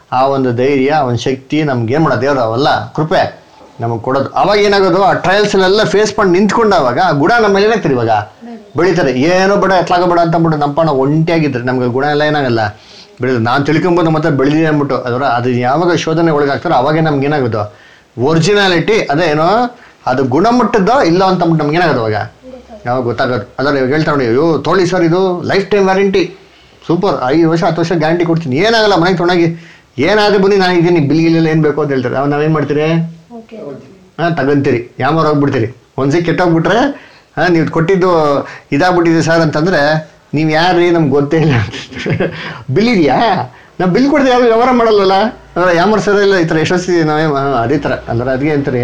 ಆ ಒಂದು ಧೈರ್ಯ ಆ ಒಂದು ಶಕ್ತಿ ನಮ್ಗೆ ಏನು ಮಾಡೋದು ದೇವ್ರು ಅವಲ್ಲ ಕೃಪೆ ನಮಗೆ ಕೊಡೋದು ಅವಾಗ ಏನಾಗೋದು ಆ ಟ್ರಯಲ್ಸ್ನೆಲ್ಲ ಫೇಸ್ ಮಾಡಿ ನಿಂತ್ಕೊಂಡಾಗ ಆ ಗುಣ ನಮ್ಮ ಮೇಲೆ ಏನಾಗ್ತದೆ ಇವಾಗ ಬೆಳೀತಾರೆ ಏನೋ ಬೇಡ ಎತ್ಲಾಗಬೇಡ ಅಂತ ಅಂದ್ಬಿಟ್ಟು ನಮ್ಮ ಪಣ ಒಂಟಿಯಾಗಿದ್ರೆ ನಮ್ಗೆ ಗುಣ ಎಲ್ಲ ಏನಾಗಲ್ಲ ಬೆಳೆದು ನಾನು ತಿಳ್ಕೊಂಬೋದು ಮತ್ತೆ ಬೆಳೆದಿದೆ ಅಂದ್ಬಿಟ್ಟು ಅದರ ಅದು ಯಾವಾಗ ಶೋಧನೆ ಒಳಗಾಗ್ತಾರೋ ಅವಾಗೇ ನಮ್ಗೆ ಏನಾಗೋದು ಒರಿಜಿನಾಲಿಟಿ ಅದೇ ಏನೋ ಅದು ಗುಣಮಟ್ಟದ್ದೋ ಇಲ್ಲ ಅಂತ ಅಂದ್ಬಿಟ್ಟು ನಮ್ಗೆ ಏನಾಗೋದು ಅವಾಗ ಯಾವಾಗ ಗೊತ್ತಾಗೋದು ಅದರ ಇವಾಗ ಹೇಳ್ತಾ ನೋಡಿ ಅಯ್ಯೋ ತೊಗೊಳ್ಳಿ ಸರ್ ಇದು ಲೈಫ್ ಟೈಮ್ ವ್ಯಾರಂಟಿ ಸೂಪರ್ ಐದು ವರ್ಷ ಹತ್ತು ವರ್ಷ ಗ್ಯಾರಂಟಿ ಕೊಡ್ತೀನಿ ಏನಾಗಲ್ಲ ಮನೆಗೆ ತೊಗೊಂಡೋಗಿ ಏನಾದರೂ ಬನ್ನಿ ನಾನು ಇದ್ದೀನಿ ಬಿಲ್ ಗಿಲ್ ಏನು ಬೇಕು ಅಂತ ಹೇಳ್ತಾರೆ ಅವಾಗ ನಾವೇನು ಮಾಡ್ತೀರಿ ಓಕೆ ಹಾಂ ತಗೊಂತೀರಿ ಯಾಮಾರ ಹೋಗ್ಬಿಡ್ತೀರಿ ಒಂದ್ಸತಿ ಕೆಟ್ಟೋಗ್ಬಿಟ್ರೆ ಹಾಂ ನೀವು ಕೊಟ್ಟಿದ್ದು ಇದಾಗ್ಬಿಟ್ಟಿದೆ ಸರ್ ಅಂತಂದರೆ ನೀವು ಯಾರ್ರಿ ನಮ್ಗೆ ಗೊತ್ತೇ ಇಲ್ಲ ಬಿಲ್ ಇದೆಯಾ ನಾವು ಬಿಲ್ ಕೊಡ್ತೀವಿ ಯಾರು ವ್ಯವಹಾರ ಮಾಡಲ್ವಲ್ಲ ಅಂದ್ರೆ ಯಾಮರ್ ಸರ್ ಇಲ್ಲ ಈ ಥರ ಯಶಸ್ವಿ ನಾವೇ ಹಾಂ ಅದೇ ಥರ ಅಂದ್ರೆ ಅದಕ್ಕೆ ಅಂತಾರೆ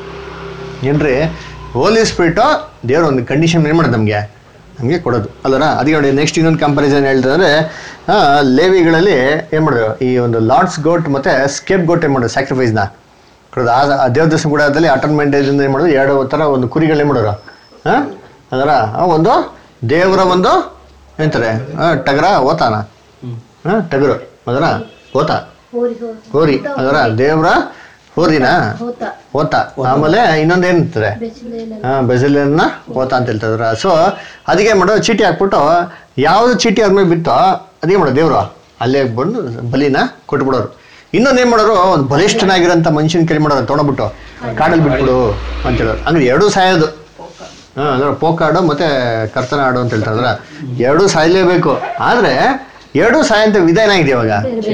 ಏನ್ರಿ ಹೋಲಿ ಸ್ಪಿರಿಟು ದೇವ್ರ ಒಂದು ಕಂಡೀಷನ್ ಏನು ಮಾಡೋದು ನಮಗೆ ನಮಗೆ ಕೊಡೋದು ಅಲ್ಲರ ಅದಕ್ಕೆ ನೋಡಿ ನೆಕ್ಸ್ಟ್ ಇನ್ನೊಂದು ಕಂಪಾರಿಸನ್ ಹೇಳ್ತಂದ್ರೆ ಲೇವಿಗಳಲ್ಲಿ ಏನು ಮಾಡೋದು ಈ ಒಂದು ಲಾರ್ಡ್ಸ್ ಗೋಟ್ ಮತ್ತು ಸ್ಕೇಪ್ ಗೋಟ್ ಏನು ಮಾಡೋದು ಸ್ಯಾಕ್ರಿಫೈಸ್ನ ಕೊಡೋದು ಆ ಆ ದೇವ್ರ ದರ್ಶನ ಕೂಡದಲ್ಲಿ ಅಟನ್ಮೆಂಟೇಜ್ ಏನು ಮಾಡೋದು ಎರಡು ಥರ ಒಂದು ಕುರಿಗಳು ಏನು ಮಾಡೋರು ಹಾಂ ಅದರ ಆ ಒಂದು ದೇವರ ಒಂದು ಎಂತಾರೆ ಹಾಂ ಟಗರ ಓತಾನ ಹಾಂ ಟಗರು ಅದರ ಓತ ಹೋರಿ ಹೋರಿ ಹೋರಿ ಅದರ ದೇವರ ಹೋರಿನಾ ಹೋತ ಓತ ಆಮೇಲೆ ಇನ್ನೊಂದು ಏನಂತಾರೆ ಬೆಚ್ಚಲೇನ ಹಾಂ ಬೆಜಲಿಯನ್ನ ಓತ ಅಂತ ಹೇಳ್ತಿದ್ರ ಸೊ ಅದಕ್ಕೆ ಮಾಡೋದು ಚೀಟಿ ಹಾಕ್ಬಿಟ್ಟು ಯಾವುದು ಚೀಟಿ ಆದ್ಮೇಲೆ ಬಿತ್ತೋ ಅದೇ ಮಾಡೋದು ದೇವರು ಅಲ್ಲೇ ಬಂದು ಬಲಿನ ಕೊಟ್ಬಿಡೋರು ಇನ್ನೊಂದು ಏನು ಮಾಡೋರು ಒಂದು ಬಲಿಷ್ಠನಾಗಿರೋಂಥ ಮನುಷ್ಯನ ಕೈ ಮಾಡೋರು ತೊಗೊಂಡ್ಬಿಟ್ಟು ಕಾಡಲ್ಲಿ ಬಿಟ್ಬಿಡು ಅಂತ ಹೇಳೋರು ಹಂಗೆ ಎರಡೂ ಸಾಯೋದು ಹಾಂ ಅಂದ್ರೆ ಪೋಕಾಡು ಮತ್ತೆ ಕರ್ತನ ಆಡು ಅಂತ ಹೇಳ್ತಾರೆ ಅಂದ್ರೆ ಎರಡೂ ಸಾಯಲೇಬೇಕು ಆದರೆ ಎರಡೂ ಸಾಯಂತ ವಿಧ ಏನಾಗಿದೆ ಇವಾಗ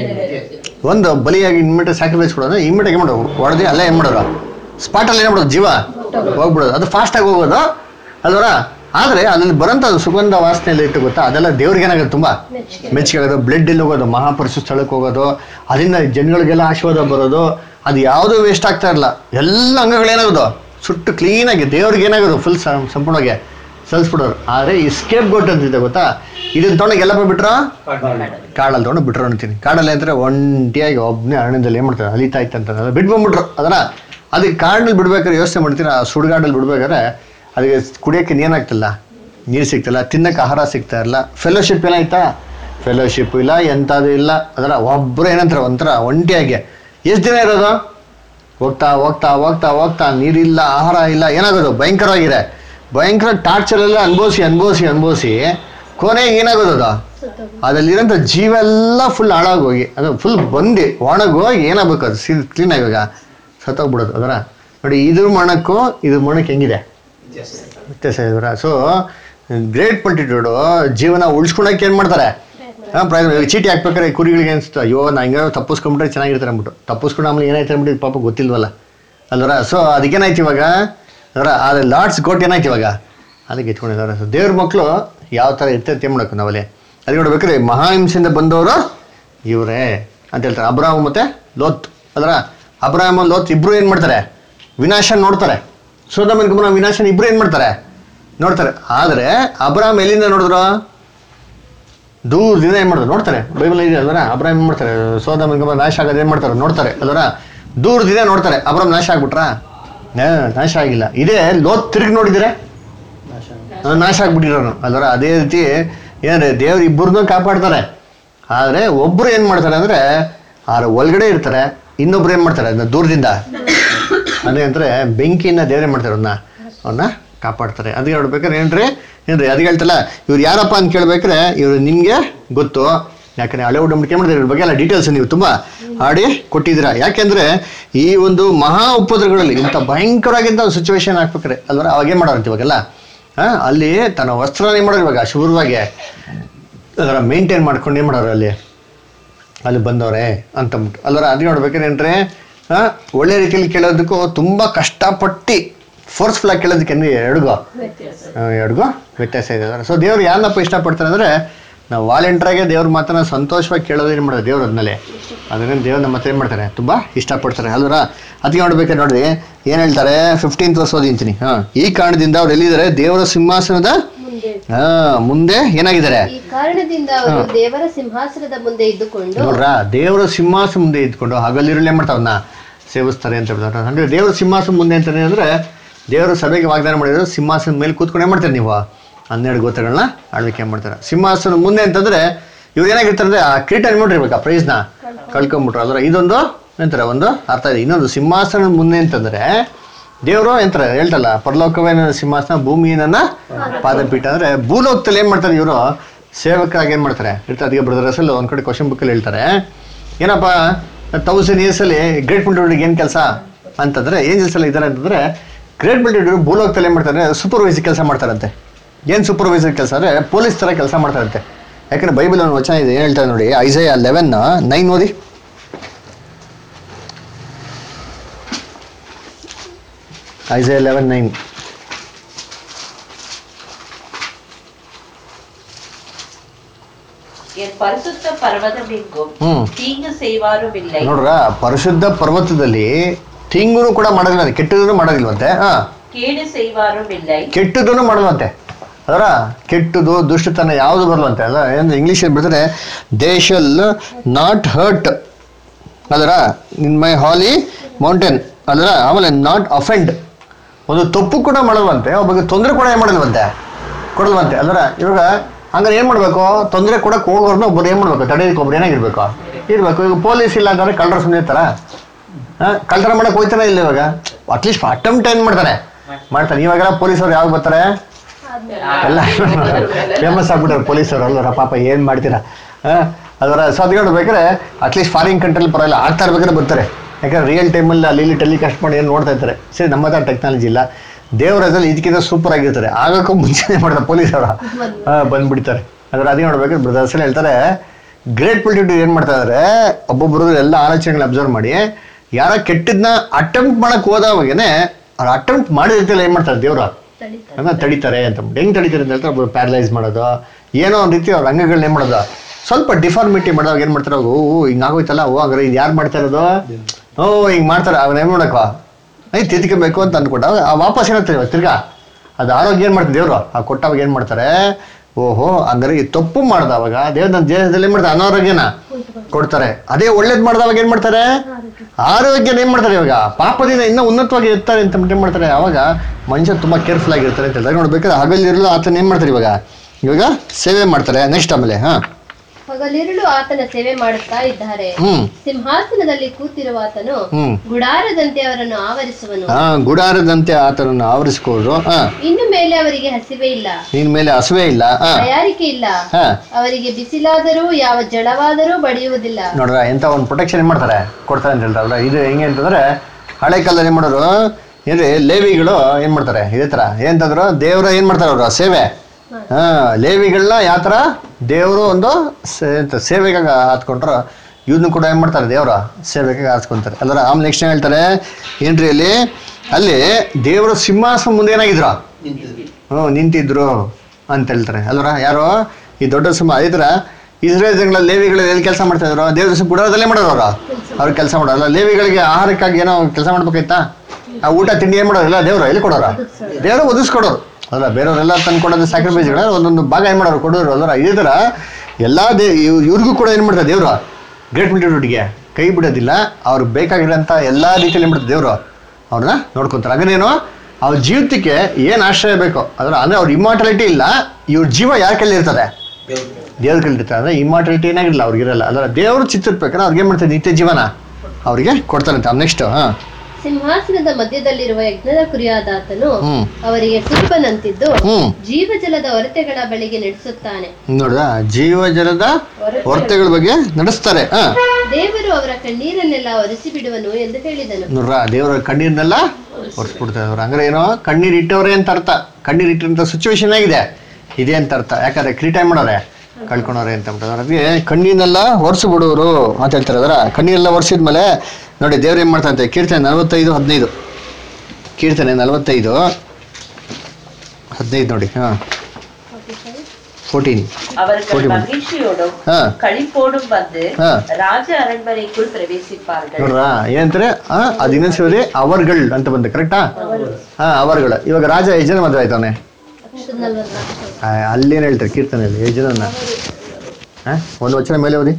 ಒಂದು ಬಲಿಯಾಗಿ ಇನ್ಮಿಟ ಸ್ಯಾಕ್ರಿಫೈಸ್ ಕೊಡೋದು ಇಮ್ಮಿಟ ಏನು ಮಾಡೋದು ಹೊಡೆದು ಅಲ್ಲೇ ಏನು ಮಾಡೋರು ಸ್ಪಾಟಲ್ಲಿ ಏನು ಮಾಡೋದು ಜೀವ ಹೋಗ್ಬಿಡೋದು ಅದು ಫಾಸ್ಟಾಗಿ ಹೋಗೋದು ಅಲ್ವರ ಆದರೆ ಅದ್ರಲ್ಲಿ ಬರೋಂಥ ಸುಗಂಧ ವಾಸನೆಯಲ್ಲಿ ಇಟ್ಟು ಗೊತ್ತಾ ಅದೆಲ್ಲ ದೇವ್ರಿಗೆ ಏನಾಗುತ್ತೆ ತುಂಬ ಮೆಚ್ಚುಗೆ ಆಗೋದು ಬ್ಲಡ್ ಇಲ್ಲಿ ಹೋಗೋದು ಮಹಾಪರಿಶು ಸ್ಥಳಕ್ಕೆ ಹೋಗೋದು ಅದರಿಂದ ಜನಗಳಿಗೆಲ್ಲ ಆಶೀರ್ವಾದ ಬರೋದು ಅದು ಯಾವುದೂ ವೇಸ್ಟ್ ಆಗ್ತಾ ಇರಲ್ಲ ಎಲ್ಲ ಅಂಗಗಳೇನಾಗೋದು ಸುಟ್ಟು ಕ್ಲೀನಾಗಿ ದೇವ್ರಿಗೆ ಏನಾಗೋದು ಫುಲ್ ಸಂಪೂರ್ಣವಾಗಿ ಸಲ್ಸ್ಬಿಡೋರು ಆದರೆ ಈ ಸ್ಕೇಪ್ ಗೋಟ್ ಅಂತಿದೆ ಗೊತ್ತಾ ಇದನ್ನ ತೊಗೊಂಡು ಎಲ್ಲಪ್ಪ ಬಿಟ್ರು ಕಾಡಲ್ಲಿ ತೊಗೊಂಡು ಬಿಟ್ರು ಅಂತೀನಿ ಕಾಡಲ್ಲಿ ಅಂದ್ರೆ ಒಂಟಿಯಾಗಿ ಒಬ್ಬನೇ ಅರಣ್ಯದಲ್ಲಿ ಏನು ಮಾಡ್ತಾರೆ ಅಲಿತಾ ಇತ್ತಂತ ಅದು ಬಿಟ್ಕೊಂಡ್ಬಿಟ್ರು ಅದನ್ನ ಅದಕ್ಕೆ ಕಾಡಲ್ಲಿ ಬಿಡ್ಬೇಕಾದ್ರೆ ಯೋಚನೆ ಮಾಡ್ತೀನಿ ಆ ಸುಡುಗಾಡಲ್ಲಿ ಬಿಡ್ಬೇಕಾದ್ರೆ ಅದಕ್ಕೆ ಕುಡಿಯೋಕ್ಕೆ ಏನಾಗ್ತಿಲ್ಲ ನೀರು ಸಿಗ್ತಿಲ್ಲ ತಿನ್ನಕ್ಕೆ ಆಹಾರ ಸಿಗ್ತಾ ಇರಲ್ಲ ಫೆಲೋಶಿಪ್ ಏನಾಯ್ತಾ ಫೆಲೋಶಿಪ್ ಇಲ್ಲ ಎಂಥದ್ದು ಇಲ್ಲ ಅದರ ಒಬ್ಬರು ಏನಂತಾರೆ ಒಂಥರ ಒಂಟಿಯಾಗಿ ಎಷ್ಟು ದಿನ ಇರೋದು ಹೋಗ್ತಾ ಹೋಗ್ತಾ ಹೋಗ್ತಾ ಹೋಗ್ತಾ ನೀರಿಲ್ಲ ಆಹಾರ ಇಲ್ಲ ಏನಾಗೋದು ಭಯಂಕರವಾಗಿದೆ ಭಯಂಕರ ಟಾರ್ಚರ್ ಎಲ್ಲ ಅನುಭವಿಸಿ ಅನುಭವಿಸಿ ಅನುಭವಿಸಿ ಕೊನೆಗೆ ಏನಾಗೋದು ಅದು ಅದರಲ್ಲಿರೋಂಥ ಜೀವ ಎಲ್ಲ ಫುಲ್ ಹಾಳಾಗೋಗಿ ಅದು ಫುಲ್ ಬಂದು ಒಣಗೋಗಿ ಏನಾಗಬೇಕು ಅದು ಸಿ ಕ್ಲೀನಾಗಿ ಇವಾಗ ಸತ್ತೋಗ್ಬಿಡೋದು ಅದರ ನೋಡಿ ಇದ್ರ ಮಣಕ್ಕೂ ಇದ್ರ ಮಣಕ್ಕೆ ಹೆಂಗಿದೆ ವ್ಯತ್ಯಾಸ ಇದರ ಸೊ ಗ್ರೇಟ್ ಮಲ್ಟಿಟ್ಯೂಡು ಜೀವನ ಉಳಿಸ್ಕೊಳಕ್ಕೆ ಏನು ಮಾಡ್ತಾರೆ ಹಾಂ ಪ್ರಯತ್ನ ಇವಾಗ ಚೀಟಿ ಹಾಕ್ಬೇಕಾದ್ರೆ ಈ ಕುರಿಗಳಿಗೆ ಅನಿಸ್ತು ಅಯ್ಯೋ ನಾ ಹಿಂಗೆ ತಪ್ಪಿಸ್ಕೊಂಬಿಟ್ರೆ ಚೆನ್ನಾಗಿರ್ತಾರೆ ಅಂದ್ಬಿಟ್ಟು ತಪ್ಪಿಸ್ಕೊಂಡು ಆಮೇಲೆ ಏನಾಯ್ತು ಅಂದ್ಬಿಟ್ಟು ಪಾಪ ಗೊತ್ತಿಲ್ವಲ್ಲ ಅಲ್ವರ ಸೊ ಅದಕ್ಕೇನಾಯ್ತು ಇವಾಗ ಅದರ ಅದು ಲಾರ್ಡ್ಸ್ ಗೋಟ್ ಏನಾಯ್ತು ಇವಾಗ ಅದಕ್ಕೆ ಎತ್ಕೊಂಡಿದ್ದಾರೆ ಸೊ ದೇವ್ರ ಮಕ್ಕಳು ಯಾವ ಥರ ಇರ್ತೈತೆ ಮಾಡೋಕೆ ನಾವಲ್ಲಿ ಅದಕ್ಕೆ ನೋಡ್ಬೇಕಾದ್ರೆ ಮಹಾಹಿಂಸೆಯಿಂದ ಬಂದವರು ಇವರೇ ಅಂತ ಹೇಳ್ತಾರೆ ಅಬ್ರಾಹ್ ಮತ್ತೆ ಲೋತ್ ಅದರ ಅಬ್ರಾಹಮ್ ಲೋತ್ ಇಬ್ರು ಏನು ಮಾಡ್ತಾರೆ ವಿನಾಶ ನೋಡ್ತಾರೆ ಸೋದಮನ್ ಗುಮನ ವಿನಾಶನ ಇಬ್ರು ಏನು ಮಾಡ್ತಾರೆ ನೋಡ್ತಾರೆ ಆದರೆ ಅಬ್ರಾಹಮ್ ಎಲ್ಲಿಂದ ನೋಡಿದ್ರು ದೂರದಿಂದ ಏನು ಮಾಡ್ತಾರೆ ನೋಡ್ತಾರೆ ಬೈಬಲ್ ಇದೆ ಅಲ್ವರ ಅಬ್ರಾಹಂ ಏನು ಮಾಡ್ತಾರೆ ಸೋದಮನ್ ಗುಮನ ನಾಶ ಆಗೋದು ಏನು ಮಾಡ್ತಾರೆ ನೋಡ್ತಾರೆ ಅಲ್ವರ ದೂರದಿಂದ ನೋಡ್ತಾರೆ ಅಬ್ರಾಹಂ ನಾಶ ಆಗ್ಬಿಟ್ರಾ ಹಾ, ನಾಶ ಆಗಿಲ್ಲ ಇದೇ ಲೋತ್ ತಿರುಗಿ ನೋಡಿದ್ರೆ ಆ, ನಾಶ ಆಗ್ಬಿಟ್ಟಿರೋನು ಅಲ್ವರ ಅದೇ ರೀತಿ ಏನಂದ್ರೆ ದೇವ್ರು ಇಬ್ಬರನ್ನೂ ಕಾಪಾಡ್ತಾರೆ ಆದರೆ ಒಬ್ಬರು ಏನು ಮಾಡ್ತಾರೆ ಅಂದರೆ ಆರ ಒಳಗಡೆ ಇರ್ತಾರೆ ಇನ್ನೊಬ್ರು ಏನು ಮಾಡ್ತಾರೆ ಅದನ್ನ ದೂರದಿಂದ ಅದೇ ಅಂದರೆ ಬೆಂಕಿಯಿಂದ ದೇವ್ರು ಏನು ಮಾಡ್ತಾರೆ ಅವನ್ನ ಅವನ್ನ ಕಾಪಾಡ್ತಾರೆ ಅದಕ್ಕೆ ನೋಡ್ಬೇಕಾದ್ರೆ ಏನ್ರಿ ಏನ್ರಿ ಅದಕ್ಕೆ ಹೇಳ್ತಲ್ಲ ಇವ್ರು ಯಾರಪ್ಪ ಅಂತ ಕೇಳ್ಬೇಕಾರೆ ಇವರು ನಿಮಗೆ ಗೊತ್ತು ಯಾಕಂದ್ರೆ ಹಳೆ ಉಡಂಬಡಿಕೆ ಮಾಡಿದ್ರೆ ಇದ್ರ ಬಗ್ಗೆ ಎಲ್ಲ ಡೀಟೇಲ್ಸ್ ನೀವು ತುಂಬ ಆಡಿ ಕೊಟ್ಟಿದ್ದೀರಾ ಯಾಕೆಂದ್ರೆ ಈ ಒಂದು ಮಹಾ ಉಪದ್ರಗಳಲ್ಲಿ ಇಂಥ ಭಯಂಕರವಾಗಿಂತ ಒಂದು ಸಿಚುವೇಶನ್ ಹಾಕ್ಬೇಕಾರೆ ಅಲ್ವರ ಅವಾಗೇನು ಮಾಡೋರಂತ ಇವಾಗೆಲ್ಲ ಆ, ಅಲ್ಲಿ ತನ್ನ ವಸ್ತ್ರ ಏನು ಮಾಡೋರು ಇವಾಗ ಶುಭವಾಗಿ ಅದರ ಮೇಂಟೈನ್ ಮಾಡ್ಕೊಂಡು ಏನು ಮಾಡೋರು ಅಲ್ಲಿ ಅಲ್ಲಿ ಬಂದವ್ರೆ ಅಂತಂದ್ಬಿಟ್ಟು ಅಲ್ಲರ ಅದು ನೋಡ್ಬೇಕೇನೇನ್ರಿ ಹಾಂ ಒಳ್ಳೆ ರೀತಿಯಲ್ಲಿ ಕೇಳೋದಕ್ಕೂ ತುಂಬ ಕಷ್ಟಪಟ್ಟು ಫೋರ್ಸ್ಫುಲ್ ಆಗಿ ಕೇಳೋದಕ್ಕೆ ಅಂದ್ರೆ ಎರಡ್ಗೋ ಆ, ಎರಡ್ಗೋ ವ್ಯತ್ಯಾಸ ಇದೆ ಅದರ ಸೊ ದೇವ್ರು ಯಾರನ್ನಪ್ಪ ಇಷ್ಟಪಡ್ತಾರೆ ಅಂದರೆ ನಾವು ವಾಲೆಂಟ್ರಾಗೆ ದೇವ್ರ ಮಾತನ್ನ ಸಂತೋಷವಾಗಿ ಕೇಳೋದು ಏನು ಮಾಡೋದು ದೇವ್ರ ಅದ್ಮೇಲೆ ಅದನ್ನ ದೇವ್ರ ನಮ್ಮ ಹತ್ರ ಏನು ಮಾಡ್ತಾರೆ ತುಂಬ ಇಷ್ಟಪಡ್ತಾರೆ ಅಲ್ವರ ಅದಕ್ಕೆ ನೋಡ್ಬೇಕಾದ್ರೆ ನೋಡ್ರಿ ಏನು ಹೇಳ್ತಾರೆ ಫಿಫ್ಟೀನ್ತ್ ವರ್ಷ ಓದಿಂತೀನಿ ಹಾಂ ಈ ಕಾರಣದಿಂದ ಅವ್ರು ಎಲ್ಲಿದ್ದಾರೆ ದೇವರ ಸಿಂಹಾಸನದ ಮುಂದೆ ಹಾಂ ಮುಂದೆ ಏನಾಗಿದ್ದಾರೆ ಈ ಕಾರಣದಿಂದ ಅವರು ದೇವರ ಸಿಂಹಾಸನದ ಮುಂದೆ ಇದ್ದುಕೊಂಡು ನೋಡ್ರ ದೇವರ ಸಿಂಹಾಸನ ಮುಂದೆ ಇದ್ಕೊಂಡು ಹಗಲಿರುಳು ಏನ್ ಮಾಡ್ತಾವನ್ನ ಸೇವಿಸ್ತಾರೆ ಅಂತ ಹೇಳ್ತಾರೆ ಅಂದ್ರೆ ದೇವರ ಸಿಂಹಾಸನ ಮುಂದೆ ಅಂತಾನೆ ಅಂದ್ರೆ ದೇವರ ಸಭೆಗೆ ವಾಗ್ದಾನ ಮಾಡಿದ್ರು ಸಿಂಹಾಸನ ಮೇಲೆ ಕೂತ್ಕೊಂಡು ಏನ್ ಮಾಡ್ತಾರೆ ನೀವು ಹನ್ನೆರಡು ಗೋತ್ರಗಳನ್ನ ಆಳ್ವಿಕೆ ಮಾಡ್ತಾರೆ ಸಿಂಹಾಸನ ಮುಂದೆ ಅಂತಂದ್ರೆ ಇವ್ರು ಏನಾಗಿರ್ತಾರೆ ಅಂದ್ರೆ ಆ ಕಿರೀಟ ಅನ್ಬಿಟ್ಟಿರ್ಬೇಕು ಆ ಪ್ರೈಸ್ನ ಕಳ್ಕೊಂಬಿಟ್ರು ಅದರ ಇದೊಂದು ಎಂತಾರೆ ಒಂದು ಅರ್ಥ ಇದೆ ಇನ್ನೊಂದು ಸಿಂಹಾಸನ ಮುಂದೆ ಅಂತಂದ್ರೆ ದೇವರು ಎಂತಾರೆ ಹೇಳ್ತಲ್ಲ ಪರಲೋಕವೇ ನನ್ನ ಸಿಂಹಾಸನ ಭೂಮಿ ನನ್ನ ಪಾದಪೀಠ ಅಂದ್ರೆ ಭೂಲೋಕದಲ್ಲಿ ಏನ್ ಮಾಡ್ತಾರೆ ಇವರು ಸೇವಕರಾಗಿ ಏನ್ ಮಾಡ್ತಾರೆ ಇರ್ತಾರೆ ಅದಕ್ಕೆ ಬ್ರದರ್ ಅಸಲ್ ಒಂದ್ ಕಡೆ ಕ್ವಶನ್ ಬುಕ್ಕಲ್ಲಿ ಹೇಳ್ತಾರೆ ಏನಪ್ಪ ತೌಸಂಡ್ ಇಯರ್ಸ್ ಅಲ್ಲಿ ಗ್ರೇಟ್ ಮಿಲ್ಟೆಡ್ ಏನ್ ಕೆಲಸ ಅಂತಂದ್ರೆ ಏನ್ ಕೆಲಸ ಇದ್ದಾರೆ ಅಂತಂದ್ರೆ ಗ್ರೇಟ್ ಮಿಲ್ಟೆಡ್ ಭೂಲೋಕದಲ್ಲಿ ಏನ್ ಮಾಡ್ತಾರೆ ಸೂಪರ್ವೈಸರ್ ಕೆಲಸ ಮಾಡ್ತಾರಂತೆ ಏನ್ ಸೂಪರ್ವೈಸರ್ ಕೆಲಸ ಅಂದ್ರೆ ಪೊಲೀಸ್ ತರ ಕೆಲಸ ಮಾಡ್ತಾರಂತೆ ಯಾಕಂದ್ರೆ ಬೈಬಲ್ ಒಂದು ವಚನ ಇದೆ ಏನ್ ಹೇಳ್ತಾರೆ ನೋಡಿ ಐಸೈ ಲೆವೆನ್ ನೈನ್ ಓದಿ ಐಸೈ ಲೆವೆನ್ ನೈನ್ என் பரிசுத்த பர்வதமெங்கும் ಹ್ಮ್ தீங்கு செய்வாரும் இல்லை ನೋಡ್ರ ಪರಿಶುದ್ಧ ಪರ್ವತದಲ್ಲಿ ತಿಂಗುನು ಕೂಡ ಮಾಡೋದಿಲ್ಲ ಕೆಟ್ಟದನ್ನು ಮಾಡೋದಿಲ್ವಂತೆ ಹಾ கேடு செய்வாரும் இல்லை ಕೆಟ್ಟದನ್ನು ಮಾಡಲ್ವಂತೆ ಅದರ ಕೆಟ್ಟದು ದುಷ್ಟತನ ಯಾವುದು ಬರಲ್ವಂತೆ ಅಲ್ಲ ಏನು ಇಂಗ್ಲೀಷಲ್ಲಿ ಬರ್ತಾರೆ ದೇ ಶಲ್ ನಾಟ್ ಹರ್ಟ್ ಅದರ ಇನ್ ಮೈ ಹಾಲಿ ಮೌಂಟೇನ್ ಅದರ ಆಮೇಲೆ ನಾಟ್ ಅಫೆಂಡ್ ಒಂದು ತಪ್ಪು ಕೂಡ ಮಾಡಲ್ವಂತೆ ಒಬ್ಬಗೆ ತೊಂದರೆ ಕೂಡ ಏನು ಮಾಡಲ್ವಂತೆ ಕೊಡಲ್ವಂತೆ ಅದರ ಇವಾಗ ಹಂಗಾರೆ ಏನು ಮಾಡಬೇಕು ತೊಂದರೆ ಕೊಡಕ್ಕೆ ಹೋಗೋರ್ನ ಒಬ್ಬರು ಏನು ಮಾಡಬೇಕು ತಡೆಯೋಕೆ ಒಬ್ರು ಏನಾಗಿರ್ಬೇಕು ಇರಬೇಕು ಈಗ ಪೊಲೀಸ್ ಇಲ್ಲ ಅಂತಂದ್ರೆ ಕಳ್ಳರ ಸುಮ್ಮನೆ ಇರ್ತಾರ ಕಳ್ಳರ ಮಾಡಕ್ಕೆ ಹೋಯ್ತಾನೆ ಇಲ್ಲ ಇವಾಗ ಅಟ್ಲೀಸ್ಟ್ ಅಟೆಂಪ್ಟ್ ಏನು ಮಾಡ್ತಾರೆ ಮಾಡ್ತಾರೆ ಇವಾಗೆಲ್ಲ ಪೊಲೀಸರು ಯಾವಾಗ ಬರ್ತಾರೆ ಎಲ್ಲ ಫೇಮಸ್ ಆಗ್ಬಿಟ್ಟಾರೆ ಪೊಲೀಸರು ಅಲ್ಲರ ಪಾಪ ಏನು ಮಾಡ್ತೀರಾ ಆ, ಅದರ ಸದ್ಕೊಂಡು ಬೇಕಾದ್ರೆ ಅಟ್ಲೀಸ್ಟ್ ಫಾರಿನ್ ಕಂಟ್ರಿಲಿ ಪರವಾಗಿಲ್ಲ ಆಗ್ತಾ ಇರ್ಬೇಕಾದ್ರೆ ಬರ್ತಾರೆ ಯಾಕಂದ್ರೆ ರಿಯಲ್ ಟೈಮಲ್ಲಿ ಅಲ್ಲಿ ಇಲ್ಲಿ ಟೆಲಿಕಾಸ್ಟ್ ಮಾಡಿ ಏನು ನೋಡ್ತಾ ಇರ್ತಾರೆ ಸರಿ ನಮ್ಮ ಹತ್ರ ಟೆಕ್ನಾಲಜಿ ಇಲ್ಲ ದೇವರದಲ್ಲಿ ಇದಕ್ಕಿಂತ ಸೂಪರ್ ಆಗಿರ್ತಾರೆ ಆಗಕ್ಕೂ ಮುಂಚೆನೇ ಮಾಡ್ತಾರೆ ಪೊಲೀಸರು ಬಂದ್ಬಿಡ್ತಾರೆ ಅದ್ರ ಅದೇ ನೋಡ್ಬೇಕಾದ್ರೆ ಬ್ರದರ್ಸ್ ಹೇಳ್ತಾರೆ ಗ್ರೇಟ್ ಪಿಲ್ಟಿಡ್ ಏನು ಮಾಡ್ತಾ ಇದಾರೆ ಒಬ್ಬೊಬ್ಬರು ಎಲ್ಲ ಆಲೋಚನೆಗಳು ಅಬ್ಸರ್ವ್ ಮಾಡಿ ಯಾರ ಕೆಟ್ಟದನ್ನ ಅಟೆಂಪ್ಟ್ ಮಾಡಕ್ ಹೋದವಾಗೇನೆ ಅವ್ರು ಅಟೆಂಪ್ಟ್ ಮಾಡಿದ ರೀತಿಯಲ್ಲಿ ಏನು ಮಾಡ್ತಾರೆ ದೇವ್ರು ತಡೀತಾರೆ ಅದನ್ನ ತಡಿತಾರೆ ಅಂತ ಹೆಂಗ್ ತಡಿತಾರೆ ಅಂತ ಹೇಳ್ತಾರೆ ಒಬ್ರು ಪ್ಯಾರಲೈಸ್ ಮಾಡೋದು ಏನೋ ಒಂದು ರೀತಿ ಅವ್ರ ಅಂಗಗಳನ್ನ ಏನ್ ಮಾಡೋದು ಸ್ವಲ್ಪ ಡಿಫಾರ್ಮಿಟಿ ಮಾಡಿದಾಗ ಏನ್ ಮಾಡ್ತಾರೆ ಓ ಓ, ಹಿಂಗ್ ಆಗೋಯ್ತಲ್ಲ ಓ ಹಂಗಾರೆ ಇದು ಯಾರು ಮಾಡ್ತಾ ಇರೋದು ಓ ಹಿಂಗ್ ಮಾಡ್ತಾರೆ ಅವನ ಏನ್ ಮಾಡಕ್ಕ ಐ ತಿದ್ಕೋಬೇಕು ಅಂತ ಅಂದ್ಕೊಂಡ ಆ ವಾಪಸ್ ಏನಾಗ್ತದೆ ತಿರ್ಗಾ ಅದು ಆರೋಗ್ಯ ಏನ್ ಮಾಡ್ತಾರೆ ದೇವ್ರು ಆ ಕೊಟ್ಟವಾಗ ಏನ್ ಮಾಡ್ತಾರೆ ಓಹೋ ಹಂಗಾರೆ ಈ ತಪ್ಪು ಮಾಡ್ದವಾಗ ದೇವ್ರ ನನ್ನ ದೇಹದಲ್ಲಿ ಏನ್ ಮಾಡ್ತಾರೆ ಅನಾರೋಗ್ಯನ ಕೊಡ್ತಾರೆ ಅದೇ ಒಳ್ಳೇದ್ ಮಾಡ್ದವಾಗ ಏನ್ ಮಾಡ್ತಾರೆ ಆರೋಗ್ಯನ ಏನ್ ಮಾಡ್ತಾರೆ ಇವಾಗ ಪಾಪದಿಂದ ಇನ್ನೂ ಉನ್ನತವಾಗಿ ಇರ್ತಾರೆ ಅಂತ ಏನ್ ಮಾಡ್ತಾರೆ ಅವಾಗ ಮನುಷ್ಯ ತುಂಬಾ ಕೇರ್ಫುಲ್ ಆಗಿರ್ತಾರೆ ಅಂತ ಹೇಳ್ತಾರೆ ನೋಡ್ಬೇಕಾದ್ರೆ ಹಗಲಿರಲು ಆತನ ಏನ್ ಮಾಡ್ತಾರೆ ಇವಾಗ ಇವಾಗ ಸೇವೆ ಮಾಡ್ತಾರೆ ನೆಕ್ಸ್ಟ್ ಆಮೇಲೆ ಹಾ ಹಗಲಿರುಳು ಆತನ ಸೇವೆ ಮಾಡುತ್ತಾ ಇದ್ದಾರೆ ಹ್ಮ್ ಸಿಂಹಾಸನದಲ್ಲಿ ಕೂತಿರುವ ಆತನು ಹ್ಮ್ ಗುಡಾರದಂತೆ ಅವರನ್ನು ಆವರಿಸುವನು ಹಾ ಗುಡಾರದಂತೆ ಆತನನ್ನು ಆವರಿಸ್ಕೊಳ್ರು ಹಾ ಇನ್ನು ಮೇಲೆ ಅವರಿಗೆ ಹಸಿವೆ ಇಲ್ಲ ನಿನ್ ಮೇಲೆ ಹಸುವೆ ಇಲ್ಲ ಹಾ ತಯಾರಿಕೆ ಇಲ್ಲ ಹಾ ಅವರಿಗೆ ಬಿಸಿಲಾದರೂ ಯಾವ ಜಳವಾದರೂ ಬಡಿಯುವುದಿಲ್ಲ ನೋಡ್ರ ಎಂತ ಒಂದು ಪ್ರೊಟೆಕ್ಷನ್ ಏನ್ ಮಾಡ್ತಾರೆ ಕೊಡ್ತಾರೆ ಅಂತ ಹೇಳ್ತಾರಲ್ಲ ಇದು ಹೆಂಗೆ ಅಂತಂದ್ರೆ ಹಳೆ ಕಾಲದಲ್ಲಿ ಏನ್ ಮಾಡೋರು ಏನ್ರಿ ಲೇವಿಗಳು ಏನ್ ಮಾಡ್ತಾರೆ ಇದೇ ತರ ಏನಂತಂದ್ರು ದೇವ್ರ ಏನ್ ಮಾಡ್ತಾರೆ ಅವರು ಸೇವೆ ಹಾ ಲೇವಿಗಳನ್ನ ಯಾವ ಥರ ದೇವರು ಒಂದು ಸೇ- ಎಂತ ಸೇವೆಗೆ ಹಾತ್ಕೊಂಡ್ರು ಇವ್ನು ಕೂಡ ಏನ್ ಮಾಡ್ತಾರೆ ದೇವ್ರ ಸೇವೆಗೆ ಹಾಸ್ಕೊಂತಾರೆ ಅಲ್ಲರ ಆಮೇಲೆ ನೆಕ್ಸ್ಟ್ ಏನ್ ಹೇಳ್ತಾರೆ ಏನ್ರಿ ಅಲ್ಲಿ ಅಲ್ಲಿ ದೇವರ ಸಿಂಹಾಸನ ಮುಂದೆ ಏನಾಗಿದ್ರು ನಿಂತಿದ್ವಿ ಹ್ಞೂ ನಿಂತಿದ್ರು ಅಂತ ಹೇಳ್ತಾರೆ ಅಲ್ವರ ಯಾರು ಈ ದೊಡ್ಡ ಸಿಂಹ ಅದೇ ಥರ ಇಸ್ರೇಲ್ ಜನಗಳ ಲೇವಿಗಳು ಎಲ್ಲಿ ಕೆಲಸ ಮಾಡ್ತಾ ಇದ್ರು ದೇವ್ರ ಸಿಂಹ ಗುಡಾರದಲ್ಲೇ ಮಾಡೋರು ಅವರು ಅವ್ರು ಕೆಲಸ ಮಾಡೋಲ್ಲ ಲೇವಿಗಳಿಗೆ ಆಹಾರಕ್ಕಾಗಿ ಏನೋ ಕೆಲಸ ಮಾಡ್ಬೇಕಾಯ್ತಾ ಆ ಊಟ ತಿಂಡಿ ಏನು ಮಾಡೋರಿಲ್ಲ ದೇವ್ರು ಎಲ್ಲಿ ಕೊಡೋರ ದೇವರು ಒದಿಸ್ಕೊಡೋರು ಅಲ್ಲ ಬೇರೆಯವರೆಲ್ಲ ತಂದು ಕೊಡೋದು ಸ್ಯಾಕ್ರಿಫೈಸ್ಗಳ ಒಂದೊಂದು ಭಾಗ ಏನು ಮಾಡೋರು ಕೊಡೋರು ಅಲ್ವರ ಇದೇ ಥರ ಎಲ್ಲ ದೇ ಇವ್- ಇವ್ರಿಗೂ ಕೂಡ ಏನು ಮಾಡ್ತಾರೆ ದೇವ್ರು ಗ್ರೇಟ್ ಮಿಲ್ಟಿಟ್ಯೂಡ್ಗೆ ಕೈ ಬಿಡೋದಿಲ್ಲ ಅವ್ರಿಗೆ ಬೇಕಾಗಿರೋಂಥ ಎಲ್ಲ ರೀತಿಯಲ್ಲಿ ಏನು ಮಾಡ್ತಾರೆ ದೇವರು ಅವ್ರನ್ನ ನೋಡ್ಕೊಂತಾರೆ ಹಾಗೇನೇನು ಅವ್ರ ಜೀವಿತಕ್ಕೆ ಏನು ಆಶ್ರಯ ಬೇಕು ಅದರ ಅಂದರೆ ಅವ್ರ ಇಮಾರ್ಟಾಲಿಟಿ ಇಲ್ಲ ಇವ್ರ ಜೀವ ಯಾರ ಕೈಲಿ ಇರ್ತದೆ ದೇವ್ರ ಕೈಲಿ ಇರ್ತದೆ ಅಂದರೆ ಇಮಾರ್ಟಾಲಿಟಿ ಏನಾಗಿರಲ್ಲ ಅವ್ರಿಗಿರಲ್ಲ ಅದರ ದೇವ್ರ ಚಿತ್ತಿರ್ಬೇಕಾದ್ರೆ ಅವ್ರಿಗೆ ಏನು ಮಾಡ್ತಾರೆ ನಿತ್ಯ ಜೀವನ ಅವರಿಗೆ ಕೊಡ್ತಾರಂತೆ ನೆಕ್ಸ್ಟ್ ಹಾಂ ಸಿಂಹಾಸನದ ಮಧ್ಯದಲ್ಲಿರುವ ಯಜ್ಞದ ಕುರಿಯಾದ ಆತನು ಹ್ಮ್. ಅವರಿಗೆ ಸುಬ್ಬನಂತಿದ್ದು ಹ್ಮ್. ಜೀವಜಲದ ಹೊರತೆಗಳ ಬಳಿಗೆ ನಡೆಸುತ್ತಾನೆ ನೋಡ್ದ ಜೀವಜಲದ ಹೊರತೆಗಳ ಬಗ್ಗೆ ನಡೆಸ್ತಾರೆ ಹಾಂ ದೇವರು ಅವರ ಕಣ್ಣೀರನ್ನೆಲ್ಲ ಒರೆಸಿ ಬಿಡುವನು ಎಂದು ಹೇಳಿದನು ನೋಡ್ರ ದೇವರ ಕಣ್ಣೀರ್ನೆಲ್ಲ ಒರೆಸ್ಬಿಡ್ತಾರೆ ಅವ್ರು ಹಂಗಾರೆ ಏನೋ ಕಣ್ಣೀರ್ ಇಟ್ಟವ್ರೆ ಅಂತ ಅರ್ಥ ಕಣ್ಣೀರ್ ಇಟ್ಟಿರಂತ ಸಿಚುವೇಶನ್ ಆಗಿದೆ ಇದೆ ಅಂತ ಅರ್ಥ ಯಾಕಂದ್ರೆ ಕ್ರೀಟ ಮಾಡೋರೆ ಕಳ್ಕೊಂಡವ್ರೆ ಅಂತ ಅಂದ್ಬಿಟ್ಟು ಅದಕ್ಕೆ ಕಣ್ಣೀರ್ನೆಲ್ಲ ಒರೆಸಿ ಬಿಡೋರು ಅಂತ ಹೇಳ್ತಾರೆ ಅದರ ಕಣ್ಣೀರೆಲ್ಲ ಒರೆಸಿದ್ಮೇಲೆ ನೋಡಿ ದೇವ್ರು ಏನು ಮಾಡ್ತಾರಂತೆ ಕೀರ್ತನೆ ನಲವತ್ತೈದು ಹದಿನೈದು ಕೀರ್ತನೆ ನಲವತ್ತೈದು ಹದಿನೈದು ನೋಡಿ ಹಾಂ ಫೋರ್ಟೀನ್ அவர்கள் மகிழ்ச்சியோடும் ஆ. களிப்போடும் வந்து ஆ. ராஜ அரண்மனைக்குள் பிரவேசிப்பார்கள் ನೋಡ್ರ ಏನಂತಾರೆ ಆ ಅದು ಇನ್ನೊಂದ್ಸರಿ ಅವರ್ಗಳ್ ಅಂತ ಬಂದೆ ಕರೆಕ್ಟಾ ಹಾ ಅವರ್ಗಳು ಇವಾಗ ರಾಜ ಎಷ್ಟು ಜನ ಮದುವೆ ಆಯ್ತವನೆ ನಲವತ್ನಾಲ್ಕು ಅಲ್ಲೇನು ಹೇಳ್ತಾರೆ ಕೀರ್ತನೆಯಲ್ಲಿ ಎಷ್ಟು ಜನನ ಹಾ ಒಂದು ವಚನ ಮೇಲೆ ಓದಿ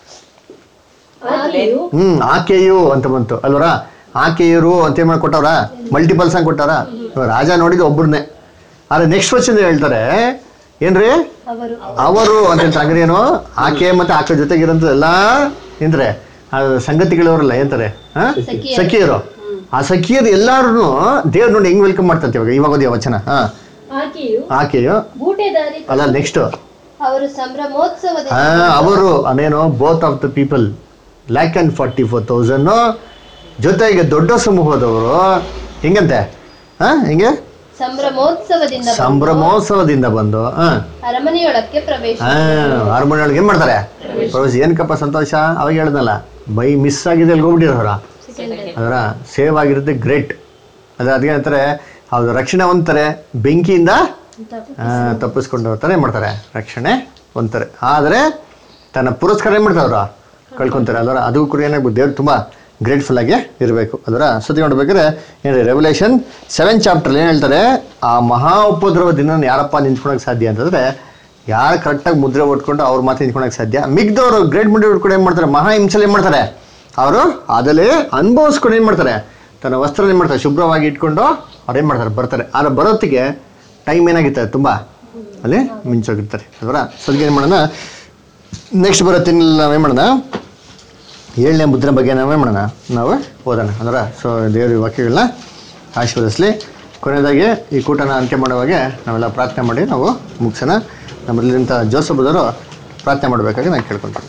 ಆಕೆಯು ಹ್ಮ್ ಆಕೆಯು ಅಂತ ಬಂತು ಅಲ್ವರ ಆಕೆಯರು ಅಂತ ಏನ್ ಮಾಡಿ ಕೊಟ್ಟವ್ರ ಮಲ್ಟಿಪಲ್ಸ್ ಹಂಗೆ ಕೊಟ್ಟಾರ ಇವಾಗ ರಾಜ ನೋಡಿದ ಒಬ್ಬರನ್ನೇ ಆದ್ರೆ ನೆಕ್ಸ್ಟ್ ವಚನ ಹೇಳ್ತಾರೆ ಏನ್ರಿ ಅವರು ಅವರು ಅಂತ ಹೇಳ್ತಾರೆ ಹಂಗಾರೆ ಏನು ಆಕೆ ಮತ್ತೆ ಆಕೆ ಜೊತೆಗಿರೋಂಥ ಎಲ್ಲ ಏನ್ತಾರೆ ಆ ಸಂಗತಿಗಳವರಲ್ಲ ಏನಂತಾರೆ ಹಾ ಸಖಿಯರು. ಸಖಿಯರು ಆ ಸಖಿಯರು ಎಲ್ಲಾರು ದೇವ್ರು ನೋಡಿ ಹೆಂಗ್ ವೆಲ್ಕಮ್ ಮಾಡ್ತಂತೆ ಇವಾಗ ಇವಾಗ ಓದಿ ಆ ವಚನ ಹಾ ಆಕೆಯು ಆಕೆಯು ಬೂಟೆದಾರಿ ಅಲ್ಲ ನೆಕ್ಸ್ಟ್ ಅವರು ಸಂಭ್ರಮೋತ್ಸವದ ಅವರು ಅದೇನು both of the people lakh and forty four thousand ಜೊತೆಗೆ ದೊಡ್ಡ ಸಮೂಹದವರು ಹೆಂಗಂತೆ ಹಾ ಹಿಂಗೆ ಸಂಭ್ರಮೋತ್ಸವದಿಂದ ಬಂದು ಸಂಭ್ರಮೋತ್ಸವದಿಂದ ಬಂದು ಹಾ ಅರಮನೆಯೊಳಕ್ಕೆ ಪ್ರವೇಶ ಹಾ ಅರಮನೆ ಒಳಗೆ ಏನ್ ಮಾಡ್ತಾರೆ ಪ್ರವೇಶ ಏನಕ್ಕಪ್ಪ ಸಂತೋಷ ಅವಾಗ ಹೇಳ್ದಲ್ಲ ಬೈ ಮಿಸ್ ಆಗಿದೆ ಅಲ್ಲಿ ಹೋಗ್ಬಿಟ್ಟಿರೋರ ಅದರ ಸೇವ್ ಆಗಿರುತ್ತೆ ಗ್ರೇಟ್ ಅದ ಅದಕ್ಕೆ ಹೇಳ್ತಾರೆ ಅವ್ರು ರಕ್ಷಣೆ ಹೊಂದ್ತಾರೆ ಬೆಂಕಿಯಿಂದ ಆ, ತಪ್ಪಿಸ್ಕೊಂಡು ಹೋಗ್ತಾರೆ ಏನ್ ಮಾಡ್ತಾರೆ ರಕ್ಷಣೆ ಹೊಂದ್ತಾರೆ ಆದರೆ ತನ್ನ ಪುರಸ್ಕಾರ ಏನು ಮಾಡ್ತಾರೆ ಅವರು ಕಳ್ಕೊಂತಾರೆ ಅದರ ಅದು ಕೂಡ ಏನಾಗ್ಬೋದು ದೇವ್ರು ತುಂಬ ಗ್ರೇಟ್ಫುಲ್ ಆಗಿ ಇರಬೇಕು ಅದರ ಸತಿ ನೋಡ್ಬೇಕಾದ್ರೆ ಏನು ರೆವಲ್ಯೂಷನ್ ಸೆವೆನ್ ಚಾಪ್ಟರ್ ಏನು ಹೇಳ್ತಾರೆ ಆ ಮಹಾ ಉಪದ್ರವ ದಿನ ಯಾರಪ್ಪ ನಿಂತ್ಕೊಳಕ್ಕೆ ಸಾಧ್ಯ ಅಂತಂದರೆ ಯಾರು ಕರೆಕ್ಟಾಗಿ ಮುದ್ರೆ ಹೊಟ್ಕೊಂಡು ಅವ್ರ ಮಾತು ನಿಂತ್ಕೊಳಕ್ಕೆ ಸಾಧ್ಯ ಮಿಗ್ದವರು ಗ್ರೇಟ್ ಮುದ್ರೆ ಹೊಟ್ಕೊಂಡು ಏನು ಮಾಡ್ತಾರೆ ಮಹಾ ಹಿಂಸೆಲಿ ಏನು ಮಾಡ್ತಾರೆ ಅವರು ಅದಲ್ಲೇ ಅನುಭವಿಸ್ಕೊಂಡು ಏನು ಮಾಡ್ತಾರೆ ತನ್ನ ವಸ್ತ್ರ ಏನು ಮಾಡ್ತಾರೆ ಶುಭ್ರವಾಗಿ ಇಟ್ಕೊಂಡು ಅವ್ರು ಏನು ಮಾಡ್ತಾರೆ ಬರ್ತಾರೆ ಆದರೆ ಬರೋತ್ತಿಗೆ ಟೈಮ್ ಏನಾಗಿರ್ತಾರೆ ತುಂಬ ಅಲ್ಲಿ ಮಿಂಚೋಗಿರ್ತಾರೆ ಅದರ ಸದ್ಗೆ ಏನು ಮಾಡೋಣ ನೆಕ್ಸ್ಟ್ ಬರೋ ತಿಂಗಳು ನಾವೇನು ಮಾಡೋಣ ಏಳನೇ ಮುದ್ರೆ ಬಗ್ಗೆ ನಾವೇನು ಮಾಡೋಣ ನಾವು ಓದೋಣ ಅಂದ್ರೆ ಸೊ ದೇವ್ರ ವಾಕ್ಯಗಳನ್ನ ಆಶೀರ್ವದಿಸಲಿ ಕೊನೆಯದಾಗಿ ಈ ಕೂಟನ ಅಂತ್ಯ ಮಾಡುವಾಗ ನಾವೆಲ್ಲ ಪ್ರಾರ್ಥನೆ ಮಾಡಿ ನಾವು ಮುಗಿಸೋಣ ನಮ್ಮಲ್ಲಿಂಥ ಜೋಸಬದವರು ಪ್ರಾರ್ಥನೆ ಮಾಡಬೇಕಾಗಿ ನಾನು ಕೇಳ್ಕೊತೀನಿ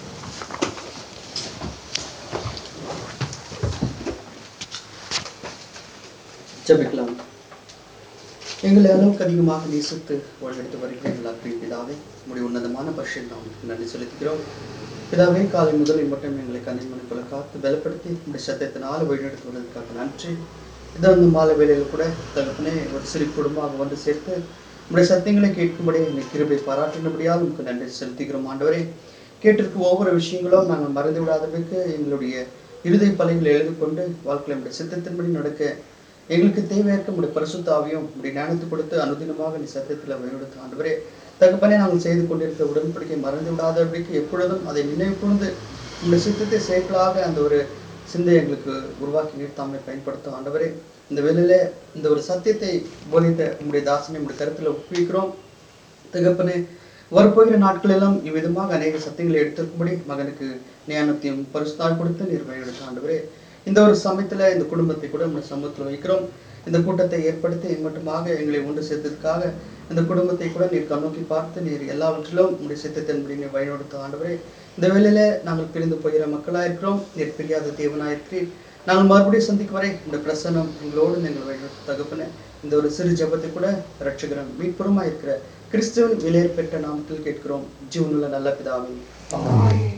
ஜெபிக்கலாம் எங்களை அளவுக்கு அதிகமாக நேசித்து வழிநடத்தி வருகிற எங்கள் அன்பின் பிதாவே உடைய உன்னதமான பரிசில் நாம் நன்றி செலுத்துகிறோம் பிதாவே காலை முதல் மட்டும் எங்களை கண்ணின் போல காத்து பலப்படுத்தி உடைய சத்தத்தினால் வழிநடத்தி வருவதற்காக நன்றி இதை வந்து மாலை வேளையில் கூட தகப்பனே ஒரு சிறு குடும்பமாக வந்து சேர்த்து உடைய சத்தியங்களை கேட்கும்படி எங்கள் கிருபை பாராட்டினபடியால் உங்களுக்கு நன்றி செலுத்துகிறோம் ஆண்டவரே கேட்டிருக்கும் ஒவ்வொரு விஷயங்களும் நாங்கள் மறந்து விடாதபடிக்கு எங்களுடைய இருதய பலைகளை எழுதி கொண்டு வாழ்க்கையில் நம்முடைய சித்தத்தின்படி நடக்க எங்களுக்கு தேவையாக உடைய பரிசுத்த ஆவியும் உடைய ஞானத்தை கொடுத்து அனுதினமாக நீ சத்தியத்தில் வழிநடத்த ஆண்டவரே தகப்பனே நாங்கள் செய்து கொண்டிருக்க உடன்படிக்கை மறந்து விடாதபடிக்கு எப்பொழுதும் அதை நினைவு கூர்ந்து உடைய சித்தத்தை செயற்களாக அந்த ஒரு சிந்தை எங்களுக்கு உருவாக்கி நீர்த்தாமை பயன்படுத்தும் ஆண்டவரே இந்த வேளையில இந்த ஒரு சத்தியத்தை போதித்த உங்களுடைய தாசனை உங்களுடைய கருத்தில் ஒப்புவிக்கிறோம் தகப்பனே வரப்போகிற நாட்களெல்லாம் இவ்விதமாக அநேக சத்தியங்களை எடுத்திருக்கும்படி மகனுக்கு ஞானத்தையும் பரிசுத்தால் கொடுத்து நீர் வழிநடத்த ஆண்டவரே இந்த ஒரு சமயத்துல இந்த குடும்பத்தை கூட நம்ம சமூகத்தில் வைக்கிறோம் இந்த கூட்டத்தை ஏற்படுத்தி மட்டுமாக எங்களை ஒன்று சேர்த்ததுக்காக இந்த குடும்பத்தை கூட நீர் கண்ணோக்கி பார்த்து நீர் எல்லாவற்றிலும் உங்களுடைய சித்தத்தின்படி நீர் வழிநடத்த ஆண்டவரே இந்த வேளையில நாங்கள் பிரிந்து போகிற மக்களா இருக்கிறோம் நீர் பிரியாத தேவனா இருக்கிறீர் நாங்கள் மறுபடியும் சந்திக்கும் வரை இந்த பிரசனம் எங்களோடு எங்கள் வழிநடத்த தகப்பன இந்த ஒரு சிறு ஜெபத்தை கூட ரட்சகரம் மீட்புறமா இருக்கிற கிறிஸ்துவின் விலையேற பெற்ற நாமத்தில் கேட்கிறோம் ஜீவனுள்ள நல்ல பிதாவே ஆமென்.